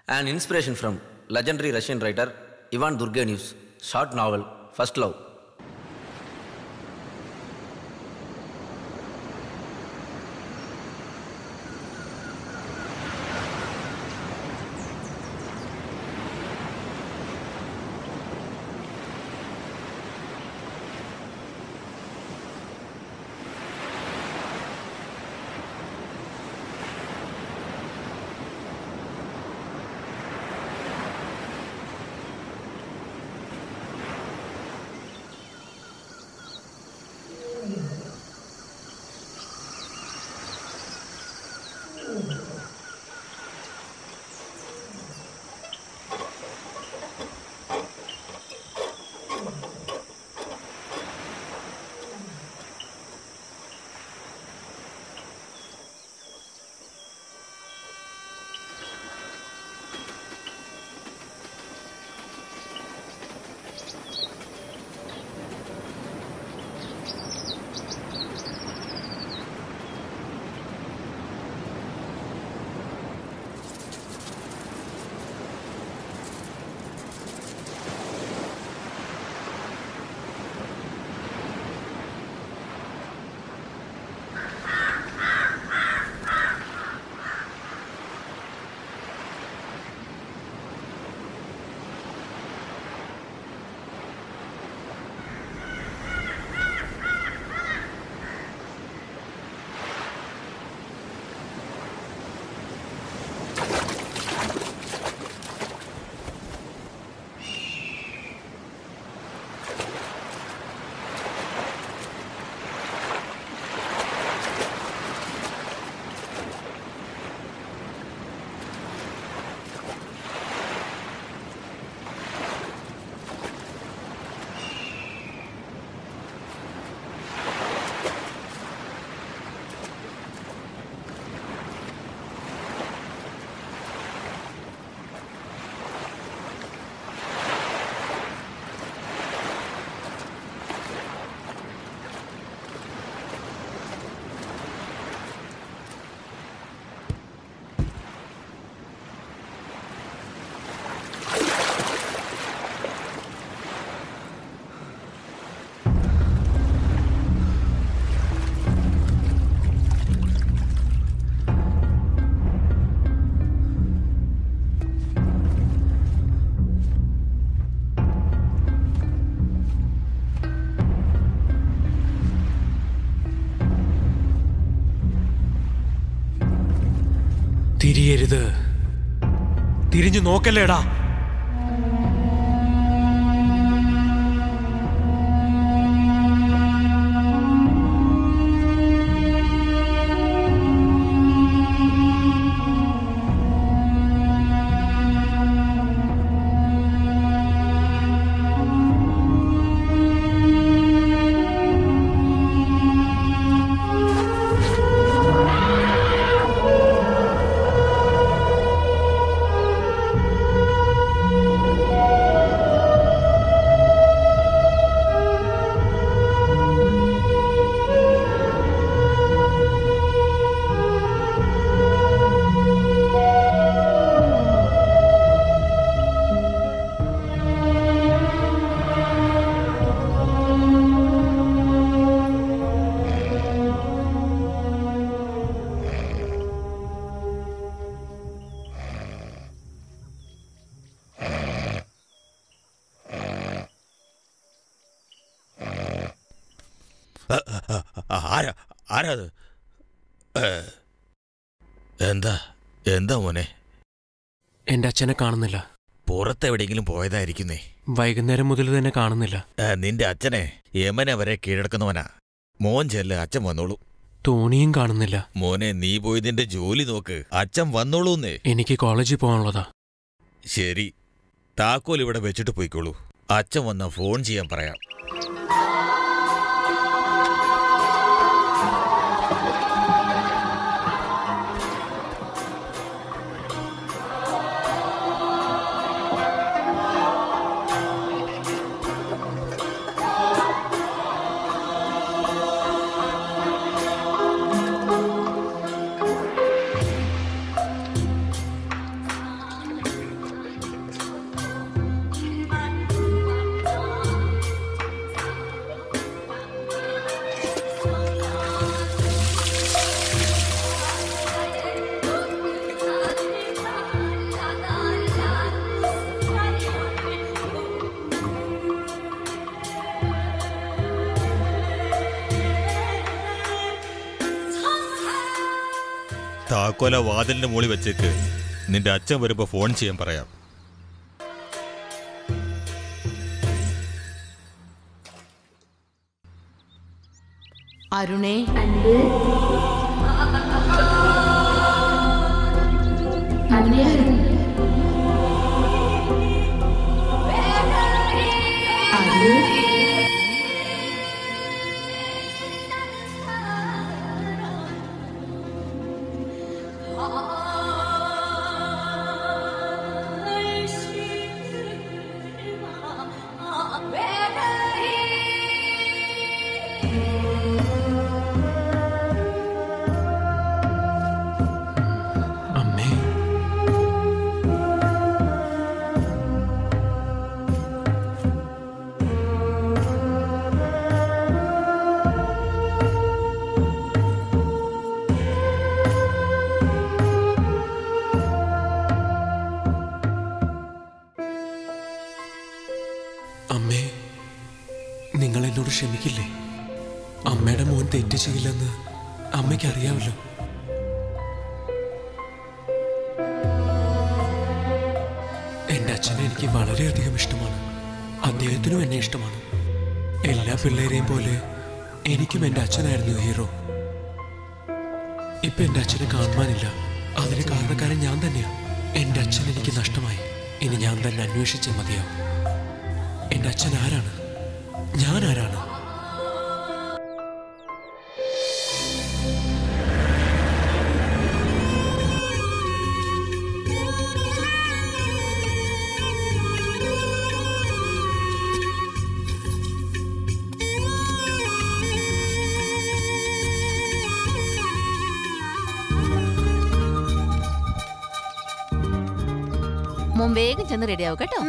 An inspiration from legendary Russian writer Ivan Turgenev's short novel First Love. തിരിയരുത് തിരിഞ്ഞു നോക്കല്ലേടാ ആരാ ആരാ അത് ഏ, എന്താ എന്താ മോനെ എന്റെ അച്ഛനെ കാണുന്നില്ല പുറത്തെവിടെയെങ്കിലും പോയതായിരിക്കുന്നേ വൈകുന്നേരം മുതൽ തന്നെ കാണുന്നില്ല ഏ, നിന്റെ അച്ഛനെ യമനെ വരെ കീഴടക്കുന്നവനാ മോൻ ചെല്ല് അച്ഛൻ വന്നോളൂ തോണിയും കാണുന്നില്ല മോനെ നീ പോയി നിന്റെ ജോലി നോക്ക് അച്ഛൻ വന്നോളൂന്നേ എനിക്ക് കോളേജിൽ പോകാനുള്ളതാ ശരി താക്കോൽ ഇവിടെ വെച്ചിട്ട് പോയിക്കോളൂ അച്ഛൻ വന്ന ഫോൺ ചെയ്യാൻ പറയാം താക്കോല വാതിലിന്റെ മുകളിൽ വെച്ചേക്ക് നിന്റെ അച്ഛൻ വരുമ്പോ ഫോൺ ചെയ്യാൻ പറയാം അരുണേ അമ്മേ അമ്മേ നിങ്ങൾ എന്നോട് ക്ഷമിക്കില്ലേ അമ്മയുടെ മോൻ തെറ്റ് ചെയ്യില്ലെന്ന് അമ്മയ്ക്ക് അറിയാമല്ലോ എന്റെ അച്ഛനെ എനിക്ക് വളരെയധികം ഇഷ്ടമാണ് അദ്ദേഹത്തിനും എന്നെ ഇഷ്ടമാണ് എല്ലാ പിള്ളേരെയും പോലെ എനിക്കും എന്റെ അച്ഛനായിരുന്നു ഹീറോ ഇപ്പൊ എന്റെ അച്ഛനെ കാണുവാനില്ല അതിന് കാരണക്കാരൻ ഞാൻ തന്നെയാണ് എന്റെ അച്ഛൻ എനിക്ക് നഷ്ടമായി ഇനി ഞാൻ തന്നെ അന്വേഷിച്ചേ മതിയാവും എന്റെ അച്ഛൻ ആരാണ് ഞാൻ ആരാണ് മോൻ വേഗം ചെന്ന് റെഡിയാവും കേട്ടോ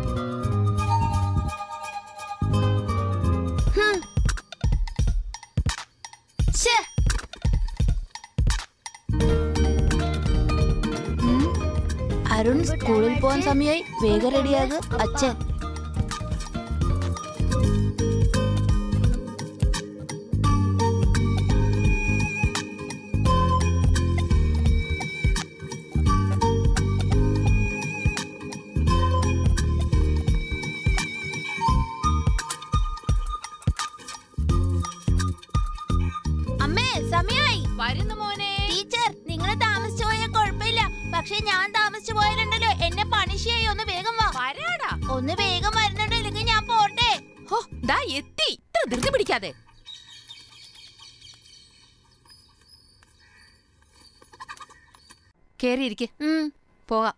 അരുൺ സ്കൂളിൽ പോകാൻ സമയമായി വേഗം റെഡിയാക് അച്ഛൻ അമ്മേ സമയമായി വരുന്നു മോനെ ടീച്ചർ നിങ്ങൾ താമസിച്ചു പോയാൽ കുഴപ്പമില്ല പക്ഷെ ഞാൻ താമസിച്ചു പോയാലുണ്ടല്ലോ എന്നെ പണിഷ് ചെയ്യും ഒന്ന് വേഗം വാ വരാടാ ഒന്ന് വേഗം വരുന്നുണ്ടോ ഇല്ലെങ്കിൽ ഞാൻ പോട്ടെ ഹോ ദാ എത്തി ഇത്ര ധൃതി പിടിക്കാതെ കേറിയിരിക്കെ ഉം. പോകാം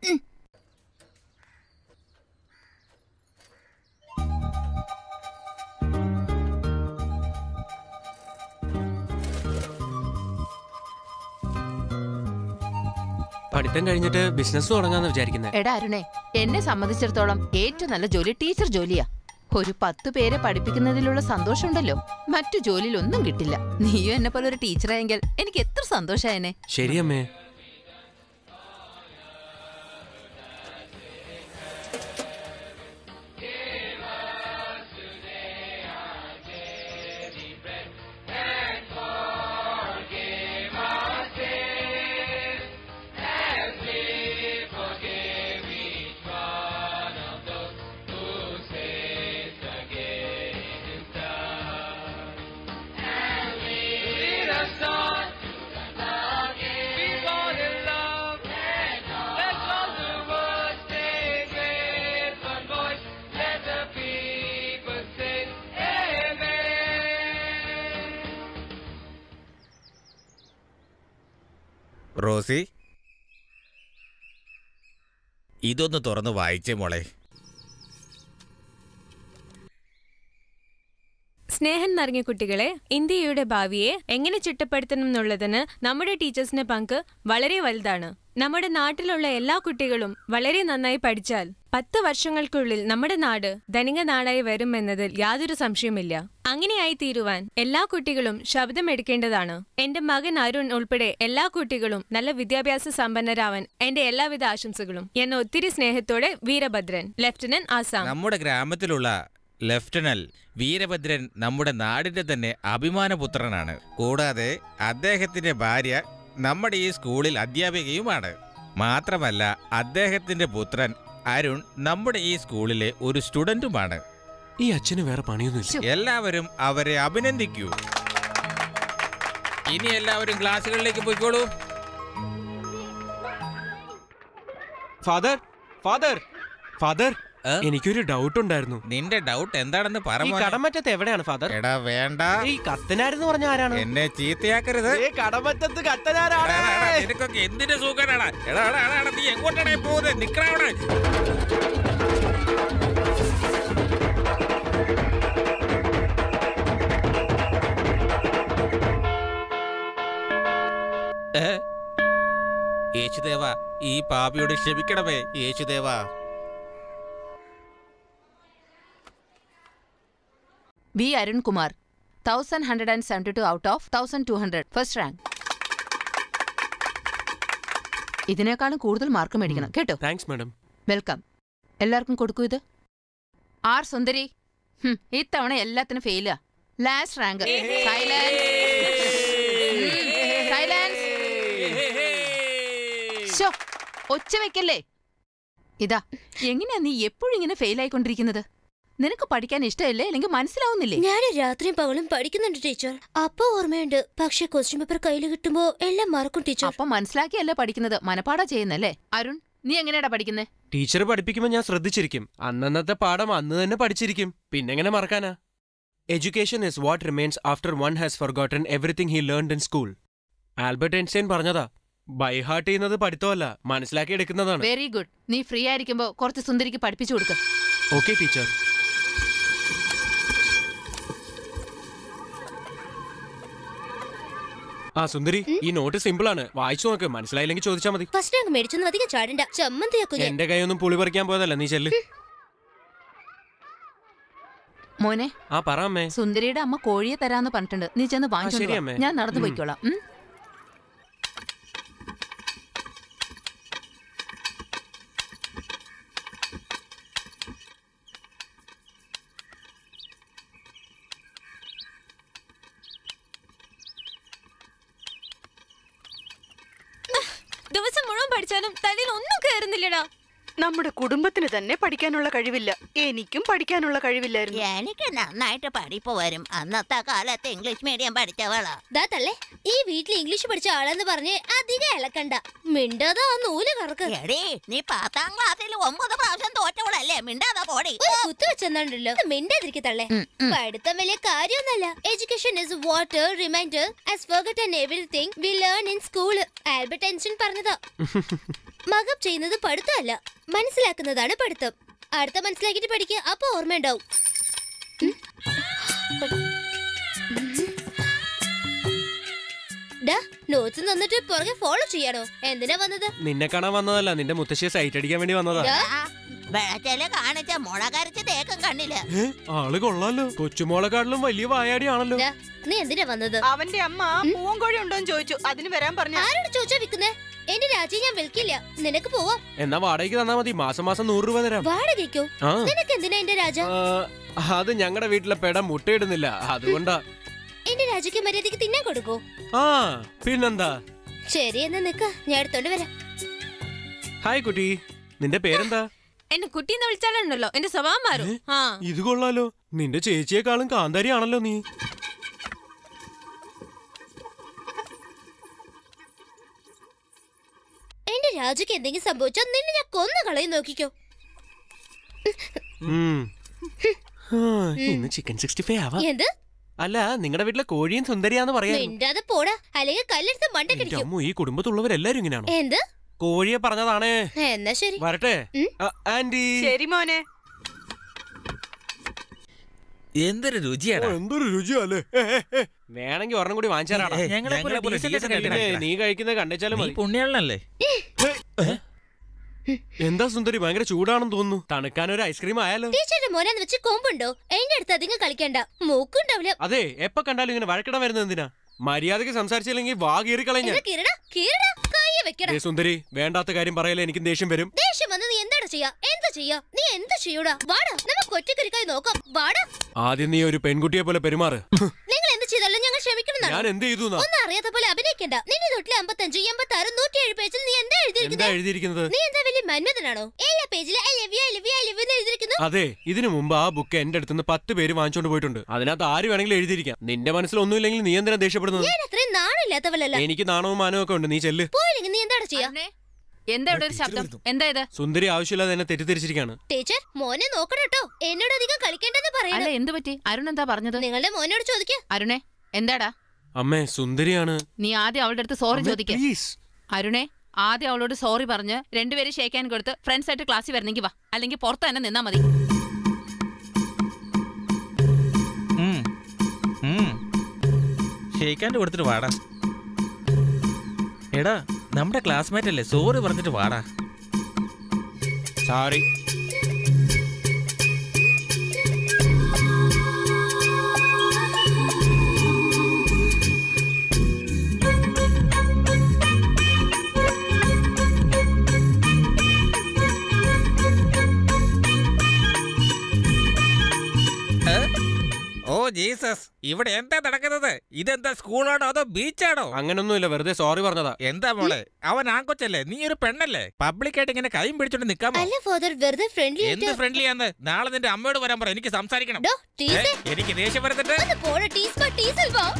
പഠിത്തം കഴിഞ്ഞിട്ട് ബിസിനസ് തുടങ്ങാന്ന് വിചാരിക്കുന്നത് എടാ അരുണേ എന്നെ സംബന്ധിച്ചിടത്തോളം ഏറ്റവും നല്ല ജോലി ടീച്ചർ ജോലിയാ ഒരു പത്ത് പേരെ പഠിപ്പിക്കുന്നതിലുള്ള സന്തോഷമുണ്ടല്ലോ മറ്റു ജോലിയിൽ ഒന്നും കിട്ടില്ല നീയും എന്നെ പോലെ ഒരു ടീച്ചറായെങ്കിൽ എനിക്ക് എത്ര സന്തോഷായനെ ശരിയമ്മേ റോസി ഇതൊന്ന് തുറന്ന് വായിച്ചേ മോളെ സ്നേഹം നിറഞ്ഞ കുട്ടികളെ ഇന്ത്യയുടെ ഭാവിയെ എങ്ങനെ ചിട്ടപ്പെടുത്തണം എന്നുള്ളതിന് നമ്മുടെ ടീച്ചേഴ്സിന്റെ പങ്ക് വളരെ വലുതാണ് നമ്മുടെ നാട്ടിലുള്ള എല്ലാ കുട്ടികളും വളരെ നന്നായി പഠിച്ചാൽ പത്ത് വർഷങ്ങൾക്കുള്ളിൽ നമ്മുടെ നാട് ധനിക നാടായി വരുമെന്നതിൽ യാതൊരു സംശയമില്ല അങ്ങനെയായി തീരുവാൻ എല്ലാ കുട്ടികളും ശബ്ദമെടുക്കേണ്ടതാണ് എന്റെ മകൻ അരുൺ ഉൾപ്പെടെ എല്ലാ കുട്ടികളും നല്ല വിദ്യാഭ്യാസ സമ്പന്നരാവാൻ എന്റെ എല്ലാവിധ ആശംസകളും എന്നെ ഒത്തിരി സ്നേഹത്തോടെ വീരഭദ്രൻ ലെഫ്റ്റനന്റ് ആസാം നമ്മുടെ ഗ്രാമത്തിലുള്ള ലഫ്റ്റനൽ വീരഭദ്രൻ നമ്മുടെ നാടിന്റെ തന്നെ അഭിമാനപുത്രനാണ് കൂടാതെ അദ്ദേഹത്തിന്റെ ഭാര്യ നമ്മുടെ ഈ സ്കൂളിൽ അധ്യാപികയുമാണ് മാത്രമല്ല അദ്ദേഹത്തിന്റെ പുത്രൻ അരുൺ നമ്മുടെ ഈ സ്കൂളിലെ ഒരു സ്റ്റുഡന്റുമാണ് ഈ അച്ഛന് വേറെ പണിയൊന്നുമില്ല എല്ലാവരും അവരെ അഭിനന്ദിക്കൂ ഇനി എല്ലാവരും ക്ലാസ്സുകളിലേക്ക് പോയിക്കോളൂ ഫാദർ ഫാദർ ഫാദർ ഏ? എനിക്കൊരു ഡൗട്ട് ഉണ്ടായിരുന്നു നിന്റെ ഡൗട്ട് എന്താണെന്ന് പറ ഈ മോനെ. കടമറ്റത്ത് എവിടെയാണ് ഫാദർ എടാ വേണ്ട ഈ കത്തനാരെന്ന് പറഞ്ഞ ആരാണ് എന്നെ ചീത്തയാക്കരുത് ഏ കടമറ്റത്ത് എടാ, കത്തനാരാണ് എടാ, എടാ, നിനക്കൊക്കെ എന്തിന്റെ സൂക്കനാടാ എടാ എടാ, എടാ, എടാ, നീ എങ്ങോട്ടാണ് പോകുന്നത് നിക്കണ അവിടെ ഏ? യേശുദേവ ഈ പാപിയോട് ക്ഷമിക്കണമേ യേശുദേവ V Arunkumar thousand hundred and seventy two out of thousand two hundred first rank ഇതിനേക്കാളും കൂടുതൽ മാർക്ക് മേടിക്കണം കേട്ടോ താങ്ക്സ് മാഡം വെൽക്കം എല്ലാവർക്കും കൊടുക്കൂ ഇത് ആർ സുന്ദരി ഹും, ഇത്തവണ എല്ലാത്തിനും ഫെയിലാ ലാസ്റ്റ് റാങ്ക് സൈലൻസ് സൈലൻസ് ശോ, ഒച്ച വെക്കല്ലേ ഇതാ എങ്ങനെയാ നീ എപ്പോഴും ഇങ്ങനെ ഫെയിൽ ആയിക്കൊണ്ടിരിക്കുന്നത് നിനക്ക് പഠിക്കാൻ ഇഷ്ടമല്ലേ അല്ലെങ്കിൽ മനസ്സിലാവുന്നില്ലേ ഞാൻ രാത്രിയും പകലും പഠിക്കുന്നുണ്ട് ടീച്ചർ അപ്പൊ ഓർമ്മയുണ്ട് പക്ഷെ ക്വസ്റ്റ്യൻ പേപ്പർ കയ്യിൽ കിട്ടുമ്പോ എല്ലാം മറക്കും ടീച്ചർ അപ്പൊ മനസ്സിലാക്കിയല്ലേ പഠിക്കുന്നത് മനപ്പാടാ ചെയ്യുന്നല്ലേ അരുൺ നീ എങ്ങനെയാടാ പഠിക്കുന്നേ ടീച്ചർ പഠിപ്പിക്കുമ്പോൾ ഞാൻ ശ്രദ്ധിച്ചിരിക്കും അന്നന്നത്തെ പാഠം അന്ന് തന്നെ പഠിച്ചിരിക്കും പിന്നെങ്ങനെ മറക്കാനാ education is what remains after one has forgotten everything he learned in school Albert Einstein പറഞ്ഞതാ ബൈഹാർട്ട് ചെയ്യുന്നത് പഠിത്തമല്ല മനസ്സിലാക്കി എടുക്കുന്നതാണ് വെരി ഗുഡ് നീ ഫ്രീ ആയിരിക്കുമ്പോ കുറച്ച് സുന്ദരിക്ക് പഠിപ്പിച്ചു കൊടുക്ക ഓക്കെ ടീച്ചർ ആ സുന്ദരി ഈ നോട്ട് സിമ്പിൾ ആണ് വായിച്ചു നോക്ക് മനസ്സിലായില്ലെങ്കിൽ ചോദിച്ചാൽ മതി ഫസ്റ്റ് റാങ്ക് മേടിച്ചൊന്നും അധികം ചാടണ്ട ചമ്മന്തിയാക്കു ഞാൻ എന്റെ കൈയൊന്നും പുളി പറിക്കാൻ പോയതല്ല നീ ചെല്ല് മോനെ ആ പറ അമ്മേ സുന്ദരിയുടെ അമ്മ കോഴിയെ തരാന്ന് പറഞ്ഞിട്ടുണ്ട് നീ ചെന്ന് ശരി, വാങ്ങിച്ചോണ്ട് വാ. അമ്മേ. ഞാൻ നടന്നു ഉം. പോയിക്കോളാം ഉം? ദിവസം മുഴുവൻ പഠിച്ചാലും തലയിൽ ഒന്നും കയറുന്നില്ലടാ നമ്മുടെ കുടുംബത്തിന് തന്നെ പഠിക്കാനുള്ള കഴിവില്ല എനിക്കും പഠിക്കാനുള്ള കഴിവില്ലായിരുന്നു എനിക്ക് നന്നായിട്ട് പഠിപ്പ് വരും അന്നത്തെ കാലത്ത് ഇംഗ്ലീഷ് മീഡിയം പഠിച്ചവളാ ദാ തള്ളേ ഈ വീട്ടിൽ ഇംഗ്ലീഷ് പഠിച്ച ആളെന്ന് പറഞ്ഞ് അധികം ഇളക്കണ്ട മിണ്ടാതെ ആ നൂല് കറക്ക് എടീ നീ പത്താം ക്ലാസ്സിൽ ഒമ്പത് പ്രാവശ്യം തോറ്റവളല്ലേ മിണ്ടാതെ പോടി ഒരു കുത്തു വെച്ചെന്നുണ്ടല്ലോ മിണ്ടാതിരിക്കെ തള്ളേ ഉം, ഉം. പഠിത്തം വലിയ കാര്യമൊന്നല്ല education is water reminder as forgotten everything we learn in school Albert Einstein പറഞ്ഞതാ മകപ്പ് ചെയ്യുന്നത് പഠിത്തമല്ല മനസ്സിലാക്കുന്നതാണ് പഠിത്തം അടുത്ത മനസ്സിലാക്കിയിട്ട് പഠിക്കുക അപ്പൊ ഓർമ്മയുണ്ടാവും ഉം. ഡാ നോട്ട്സ് തന്നിട്ട് പുറകെ ഫോളോ ചെയ്യാണോ എന്തിനാ വന്നത് നിന്നെ കാണാൻ വന്നതല്ല നിന്റെ മുത്തശ്ശിയെ സൈറ്റ് അടിക്കാൻ വേണ്ടി വന്നതാ ഡാ, വെളച്ചല് കാണിച്ച മുളകരച്ച് തേക്കും കണ്ണില് ഏ, ആള് കൊള്ളാലോ കൊച്ചുമോളെക്കാട്ടിലും വലിയ വായാടിയാണല്ലോ ഡാ, നീ എന്തിനാ വന്നത് അവന്റെ അമ്മ പൂവൻകോഴി ഉണ്ടോന്ന് ചോദിച്ചു അതിന് വരാൻ പറഞ്ഞു ആരോട് ചോദിച്ചാ വിൽക്കുന്നേ എന്റെ രാജ്യം ഞാൻ വിൽക്കില്ല നിനക്ക് പോവാം എന്നാ വാടകയ്ക്ക് തന്നാ മതി മാസം മാസം നൂറ് രൂപ തരാം വാടകയ്ക്കോ ആ നിനക്ക് എന്തിനാ എന്റെ രാജ ആ, അത് ഞങ്ങളുടെ വീട്ടിലെ പെട മുട്ടയിടുന്നില്ല അതുകൊണ്ടാ എന്റെ രാജയ്ക്ക് മര്യാദക്ക് തിന്നാൻ കൊടുക്കോ ആ പിന്നെന്താ ശരി എന്നാ നിക്ക ഞാൻ എടുത്തോണ്ട് വരാം ഹായ് കുട്ടി നിന്റെ പേരെന്താ എന്നെ കുട്ടീന്ന് വിളിച്ചാലുണ്ടല്ലോ എന്റെ സ്വഭാവം മാറും ആ ഇത് കൊള്ളാലോ നിന്റെ ചേച്ചിയെക്കാളും കാന്താരിയാണല്ലോ നീ എന്റെ രാജയ്ക്ക് എന്തെങ്കിലും സംഭവിച്ചാൽ നിന്നെ ഞാൻ കൊന്നു കളയും നോക്കിക്കോ ഉം. ആ, ഇന്ന് ചിക്കൻ സിക്സ്റ്റി ഫൈവ് ആവാ എന്ത് അല്ല നിങ്ങളുടെ വീട്ടിലെ കോഴിയും സുന്ദരിയാന്ന് പറയാ മിണ്ടാതെ പോടാ അല്ലെങ്കിൽ കല്ലെടുത്ത് മണ്ടക്കടിക്കും അമ്മു ഈ കുടുംബത്തുള്ളവരെല്ലാരും ഇങ്ങനെയാണോ എന്ത് കോഴിയെ പറഞ്ഞതാണേ എന്നാ ശരി വരട്ടെ ഉം. ആ, ആന്റി ശരി മോനെ എന്തൊരു രുചിയാടാ എന്തൊരു രുചിയല്ലേ വേണമെങ്കിൽ ഒരെണ്ണം കൂടി വാങ്ങിച്ചാറാടാ ഏ, ഞങ്ങളെ പോലെ ഞങ്ങളെ പോലെ decent decent ആയിട്ട് ആയിട്ട് കഴിക്കണം. നീ കഴിക്കുന്നത് കണ്ടേച്ചാലും നീ മതി പുണ്യാളനല്ലേ എന്താ സുന്ദരി ഭയങ്കര ചൂടാണെന്ന് തോന്നുന്നു തണുക്കാൻ ഒരു ഐസ്ക്രീം ആയാലോ ടീച്ചറുടെ മോനെന്ന് വെച്ച് കൊമ്പുണ്ടോ എന്റെ അടുത്ത് അധികം കളിക്കണ്ട മൂക്കുണ്ടാവില്ല അതെ എപ്പ കണ്ടാലും ഇങ്ങനെ വഴക്കിടാൻ വരുന്നത് എന്തിനാ മര്യാദക്ക് സംസാരിച്ചില്ലെങ്കിൽ വാ കീറി കളഞ്ഞ എന്താ കിരടാ കിരടാ കൈ വെക്കടാ സുന്ദരി വേണ്ടാത്ത കാര്യം പറയലേ എനിക്ക് ദേഷ്യം വരും ദേഷ്യം വന്ന് നീ എന്താണ് ചെയ്യാ എന്താ ചെയ്യാ നീ എന്താ ചെയ്യൂടാ വാടാ നമുക്ക് ഒറ്റക്കൊരുക്കായി നോക്കാം വാടാ ആദ്യം നീ ഒരു പെൺകുട്ടിയെ പോലെ പെരുമാറ് നിങ്ങൾ എന്ത് ചെയ്താലും ഞങ്ങൾ ക്ഷമിക്കണം ഞാൻ എന്ത് ചെയ്തു ഒന്നും അറിയാത്ത പോലെ അഭിനയിക്കണ്ട നിന്റെ തൊട്ടിൽ അമ്പത്തഞ്ച് എൺപത്തി ആറ് നൂറ്റി ഏഴ് പേജിൽ നീ എന്താ എന്താ എഴുതിയിരിക്കുന്നത് എഴുതിയിരിക്കുന്നത് നീ എന്താ വലിയ മന്മഥനാണോ എല്ലാ പേജിലും I love you I love you I love എന്ന് എഴുതിയിരിക്കുന്നു അതെ ഇതിനു മുമ്പ് ആ ബുക്ക് എന്റെ അടുത്തുനിന്ന് പത്ത് പേര് വാങ്ങിച്ചോണ്ട് പോയിട്ടുണ്ട് അതിനകത്ത് ആര് വേണമെങ്കിലും എഴുതിയിരിക്കാം നിന്റെ മനസ്സിൽ ഒന്നുമില്ലെങ്കിൽ നീ എന്തിനാ ദേഷ്യപ്പെടുന്നത് ഞാൻ അത്രയും നാണില്ലാത്തവളല്ല എനിക്ക് നാണവും മാനവും ഒക്കെ ഉണ്ട് നീ ചെല്ല് പോയില്ലെങ്കിൽ നീ എന്താണ് ചെയ്യാ എന്താ ഇവിടെ ഒരു ശബ്ദം എന്താ ഇത് സുന്ദരി ആവശ്യമില്ലാതെ എന്നെ തെറ്റിദ്ധരിച്ചിരിക്കാണ് ടീച്ചർ മോനെ നോക്കണം കേട്ടോ എന്നോട് അധികം കളിക്കേണ്ടെന്ന് അല്ല പറയുന്നത് എന്ത് പറ്റി അരുൺ എന്താ പറഞ്ഞത് നിങ്ങളുടെ മോനോട് ചോദിക്ക അരുണേ എന്താടാ അമ്മേ സുന്ദരിയാണ് നീ ആദ്യം അവളുടെ അടുത്ത് സോറി അമ്മേ, ചോദിക്ക please. അരുണേ ആദ്യം അവളോട് സോറി പറഞ്ഞ് രണ്ടുപേരും ഷേക്കാൻ കൊടുത്ത് ഫ്രണ്ട്സ് ആയിട്ട് ക്ലാസ്സിൽ വരണമെങ്കിൽ വാ അല്ലെങ്കിൽ പുറത്ത് തന്നെ നിന്നാ മതി ഉം. ഉം. ഷെയ്ക്കാൻ്റെ കൊടുത്തിട്ട് വാടാ എടാ നമ്മുടെ ക്ലാസ്മേറ്റ് അല്ലേ സോറി പറഞ്ഞിട്ട് വാടാ സോറി ഏ? ഓ ജീസസ് ഇവിടെ എന്താ നടക്കുന്നത് ഇതെന്താ സ്കൂളാണോ അതോ ബീച്ചാണോ അങ്ങനൊന്നുമില്ല വെറുതെ സോറി പറഞ്ഞതാ എന്താ മോളെ അവൻ ആൺകൊച്ചല്ലേ നീ ഒരു പെണ്ണല്ലേ പബ്ലിക്കായിട്ട് ഇങ്ങനെ കൈയും പിടിച്ചോണ്ട് നിക്കാമോ അല്ല ഫാദർ വെറുതെ ഫ്രണ്ട്ലി എന്ത് ആയിട്ട് ഫ്രണ്ട്ലി ആന്ന് നാളെ നിന്റെ അമ്മയോട് വരാൻ പറ എനിക്ക് സംസാരിക്കണം ഡോ, ഏ, ടീച്ചർ എനിക്ക് ദേഷ്യം വരുന്നുണ്ട് ഒന്ന് പോട ടീസ്മാ ടീസൽ വാ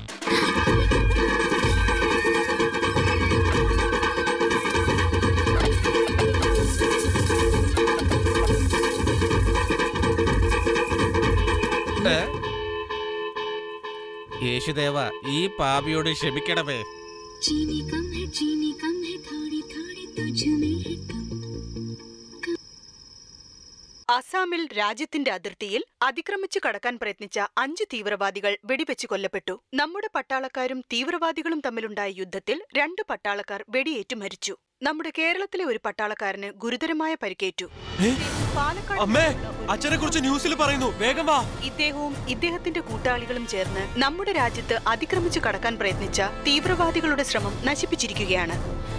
ഏ? യേശുദേവ ഈ പാപിയോട് ക്ഷമിക്കണമേ चीनी कम है चीनी कम है थोड़ी थोड़ी तुझ में है कम അസാമിൽ രാജ്യത്തിന്റെ അതിർത്തിയിൽ അതിക്രമിച്ചു കടക്കാൻ പ്രയത്നിച്ച അഞ്ച് തീവ്രവാദികൾ വെടിവെച്ച് കൊല്ലപ്പെട്ടു നമ്മുടെ പട്ടാളക്കാരും തീവ്രവാദികളും തമ്മിലുണ്ടായ യുദ്ധത്തിൽ രണ്ട് പട്ടാളക്കാർ വെടിയേറ്റു മരിച്ചു നമ്മുടെ കേരളത്തിലെ ഒരു പട്ടാളക്കാരന് ഗുരുതരമായ പരിക്കേറ്റു ഏ? പാലക്കാട് അമ്മേ അച്ഛനെ കുറിച്ച് ന്യൂസിൽ പറയുന്നു വേഗം വാ ഇദ്ദേഹവും ഇദ്ദേഹത്തിന്റെ കൂട്ടാളികളും ചേർന്ന് നമ്മുടെ രാജ്യത്ത് അതിക്രമിച്ചു കടക്കാൻ പ്രയത്നിച്ച തീവ്രവാദികളുടെ ശ്രമം നശിപ്പിച്ചിരിക്കുകയാണ്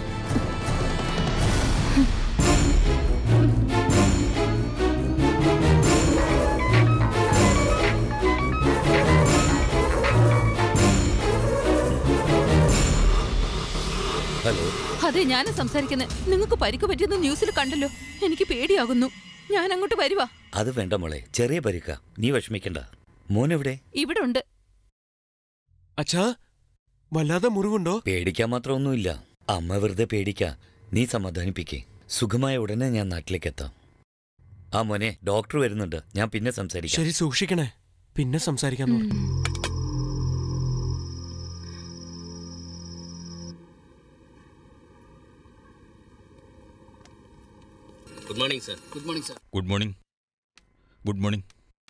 ഹലോ അതെ ഞാനും സംസാരിക്കുന്നത് നിങ്ങൾക്ക് പരിക്ക് പറ്റിയെന്ന് ന്യൂസിൽ കണ്ടല്ലോ എനിക്ക് പേടിയാകുന്നു ഞാൻ അങ്ങോട്ട് വരുവാ അത് വേണ്ട മോളെ ചെറിയ പരിക്ക നീ വിഷമിക്കണ്ട മോനെവിടെ ഇവിടെ ഉണ്ട് അച്ഛാ വല്ലാതെ മുറിവുണ്ടോ പേടിക്കാൻ മാത്രമൊന്നുമില്ല അമ്മ വെറുതെ പേടിക്ക നീ സമാധാനിപ്പിക്കേ സുഖമായ ഉടനെ ഞാൻ നാട്ടിലേക്ക് എത്താം ആ മോനെ ഡോക്ടർ വരുന്നുണ്ട് ഞാൻ പിന്നെ സംസാരിക്കാം ശരി സൂക്ഷിക്കണേ പിന്നെ സംസാരിക്കാന്ന് പറഞ്ഞു good morning sir good morning sir good morning good morning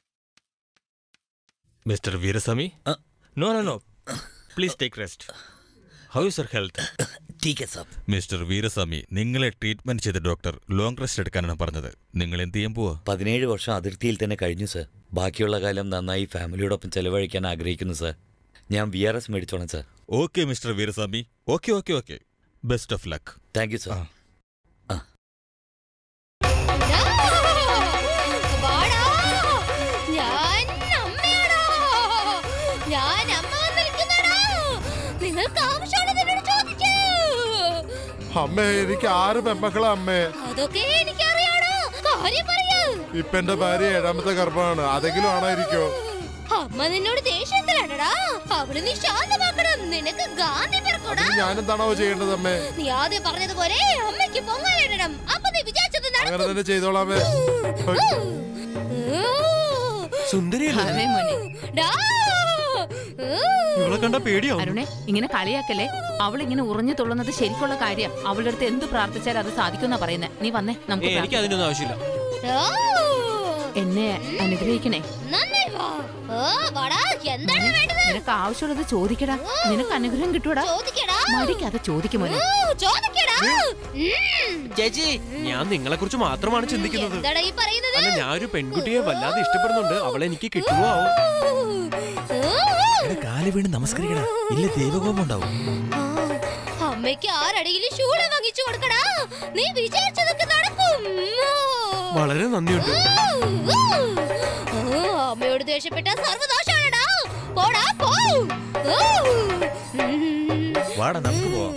mister Veeraswamy ആ. No no no please take rest how is your health ടീക്ക് സാബ് മിസ്റ്റർ വീരസ്വാമി നിങ്ങളെ ട്രീറ്റ്മെന്റ് ചെയ്ത ഡോക്ടർ ലോങ് റെസ്റ്റ് എടുക്കാനാണ് പറഞ്ഞത് നിങ്ങൾ എന്ത് ചെയ്യാൻ പോവാ പതിനേഴ് വർഷം അതിർത്തിയിൽ തന്നെ കഴിഞ്ഞു സർ ബാക്കിയുള്ള കാലം നന്നായി ഫാമിലിയോടൊപ്പം ചെലവഴിക്കാൻ ആഗ്രഹിക്കുന്നു സർ ഞാൻ വി ആർ എസ് മേടിച്ചോളാം sir okay mister Veeraswamy okay okay okay best of luck thank you sir ആ. വാടാ. ഞാൻ അമ്മയാടാ. ഞാൻ അമ്മ വന്നിരിക്കുന്നടാ. നിങ്ങൾക്ക് ആവശ്യമുള്ളത് എന്നോട് ചോദിക്കൂ. അമ്മേ എനിക്ക് ആറ് പെമ്മക്കളാ അമ്മേ അതൊക്കെ എനിക്കറിയാടോ കാര്യം പറയൂ ഇപ്പൊ എന്റെ ഭാര്യ ഏഴാമത്തെ ഗർഭമാണ് അതെങ്കിലും ആണായിരിക്കോ അമ്മ നിന്നോട് ദേഷ്യത്തിലാണടാ അവള് നീ ശാന്തമാക്കണം നിനക്ക് ഗാന്ധി പിറക്കൂടാ അതിന് ഞാനെന്താണോ ചെയ്യേണ്ടത് അമ്മേ നീ ആദ്യം പറഞ്ഞതുപോലെ അമ്മയ്ക്ക് പൊങ്ങലിടണം അപ്പൊ നീ വിചാരിച്ചത് അങ്ങനെ നടക്കും തന്നെ ചെയ്തോളാമേ സുന്ദരിയല്ലേ അതെ മോനെ ഡാ. ഇവളെ കണ്ട പേടിയാവും അരുണേ ഇങ്ങനെ കളിയാക്കല്ലേ അവൾ ഇങ്ങനെ ഉറഞ്ഞു തുള്ളുന്നത് ശരിക്കുള്ള കാര്യം അവളുടെ അടുത്ത് എന്ത് പ്രാർത്ഥിച്ചാൽ അത് സാധിക്കുമെന്നാ പറയുന്നത് നീ വന്നേ ഏ, നമുക്ക് എനിക്ക് അതിനൊന്നും ആവശ്യമില്ല ഡാ. എന്നെ അനുഗ്രഹിക്കണേ നന്നായി വാ. ഓ, വാടാ. എന്താണ് വേണ്ടത് നിനക്ക് ആവശ്യമുള്ളത് ചോദിക്കടാ നിനക്ക് അനുഗ്രഹം കിട്ടൂടാ ചോദിക്കടാ മടിക്കാതെ ചോദിക്കുമോനെ ഓ, ചോദിക്കടാ ഉം. ചേച്ചി ഞാൻ നിങ്ങളെ കുറിച്ച് മാത്രമാണ് ചിന്തിക്കുന്നത് എന്താടാ ഈ പറയുന്നത് അല്ല ഞാൻ ഒരു പെൺകുട്ടിയെ വല്ലാതെ ഇഷ്ടപ്പെടുന്നുണ്ട് അവളെ എനിക്ക് കിട്ടുമോ ആവോ കാല് വീണ് നമസ്കരിക്കടാ ഇല്ല ദൈവകോപം ഉണ്ടാവും ആ, അമ്മയ്ക്ക് ആരടിയിലും ശൂലം വാങ്ങിച്ചു കൊടുക്കടാ നീ വിചാരിച്ചതൊക്കെ നടക്കും ആ. വളരെ നന്ദിയുണ്ട് ഓ, അമ്മയോട് ദേഷ്യപ്പെട്ട സർവദോഷമാണടാ പോടാ പോ ഓ. വാടാ നമുക്ക് പോവാം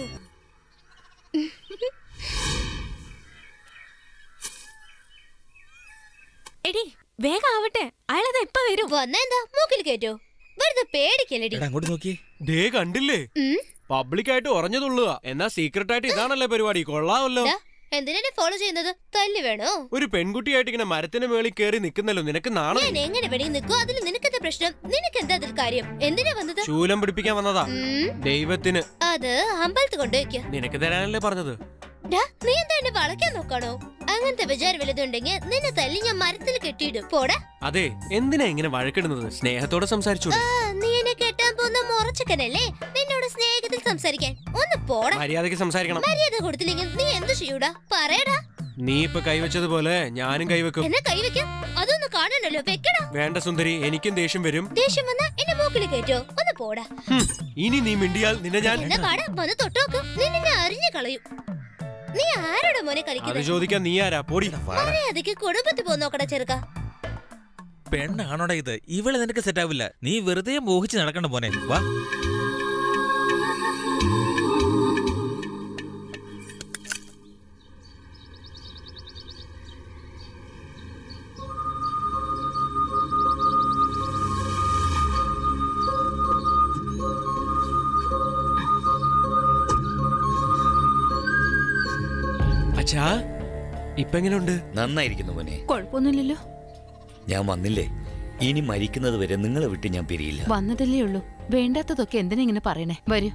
എടി വേഗം ആവട്ടെ അയാളത് എപ്പ വരും വന്നെന്താ മൂക്കിൽ കേറ്റോ വെറുതെ പേടിക്കല്ലടി എടാ അങ്ങോട്ട് നോക്കി ദേ കണ്ടില്ലേ ഉം. പബ്ലിക്കായിട്ട് ഉറഞ്ഞതുള്ളുക എന്നാ സീക്രട്ട് ആയിട്ട് ഇതാണല്ലേ പരിപാടി കൊള്ളാമല്ലോ ദാ, എന്തിനാ ഫോളോ ചെയ്യുന്നത് തല്ല് വേണോ ഒരു പെൺകുട്ടിയായിട്ട് ഇങ്ങനെ മരത്തിന് മേളിൽ കയറി നിൽക്കുന്നല്ലോ നിനക്ക് നാണം ഞാൻ എങ്ങനെ വെടി നിൽക്കോ അതിൽ നിനക്കെന്താ പ്രശ്നം നിനക്ക് എന്താ അതിൽ കാര്യം എന്തിനാ വന്നത് ശൂലം പിടിപ്പിക്കാൻ വന്നതാ ഉം, ദൈവത്തിന് അത് അമ്പലത്തിൽ കൊണ്ടുവയ്ക്ക നിനക്ക് തരാനല്ലേ പറഞ്ഞത് ഡാ, നീ എന്താ എന്നെ വളയ്ക്കാൻ നോക്കാണോ അങ്ങനത്തെ വിചാരം വലുതുണ്ടെങ്കിൽ നിന്നെ തല്ലി ഞാൻ മരത്തിൽ കെട്ടിയിടും പോടാ അതെ എന്തിനാ ഇങ്ങനെ വഴക്കിടുന്നത് സ്നേഹത്തോടെ സംസാരിച്ചൂടെ ആ, നീ എന്നെ കെട്ടാൻ പോകുന്ന മുറച്ചക്കനല്ലേ നിന്നോട് സ്നേഹത്തിൽ സംസാരിക്കാൻ ഒന്ന് പോടാ മര്യാദയ്ക്ക് സംസാരിക്കണം മര്യാദ കൊടുത്തില്ലെങ്കിൽ നീ എന്ത് ചെയ്യൂടാ പറയടാ നീ ഇപ്പൊ കൈവച്ചതുപോലെ ഞാനും കൈവെക്കും എന്നെ കൈവയ്ക്കാം അതൊന്ന് കാണണല്ലോ വെക്കടാ വേണ്ട സുന്ദരി എനിക്കും ദേഷ്യം വരും ദേഷ്യം വന്നാ എന്നെ മൂക്കിൽ കയറ്റോ ഒന്ന് പോടാ ഹും, ഇനി നീ മിണ്ടിയാൽ നിന്നെ ഞാൻ എന്നാ പാടാ വന്ന് തൊട്ടോക്ക് നിന്നെ ഞാൻ അറിഞ്ഞു കളയും നീ ആരോടാ മോനെ അത് കളിക്കുന്നത് ചോദിക്കാൻ നീ ആരാ പോടി മര്യാദക്ക് കുടുംബത്തിൽ പോ നോക്കടാ ചെറുക്ക പെണ്ണാണോടാ ഇത് ഇവള് നിനക്ക് സെറ്റ് ആവില്ല നീ വെറുതെ മോഹിച്ച് നടക്കണ്ട പോനെ വാ അച്ഛാ ഇപ്പൊ എങ്ങനെയുണ്ട് നന്നായിരിക്കുന്നു മോനെ കുഴപ്പമൊന്നുമില്ലല്ലോ ഞാൻ വന്നില്ലേ ഇനി മരിക്കുന്നത് വരെ നിങ്ങളെ വിട്ട് ഞാൻ പിരിയില്ല വന്നതല്ലേ ഉള്ളൂ വേണ്ടാത്തതൊക്കെ എന്തിനാ ഇങ്ങനെ പറയണേ വരൂ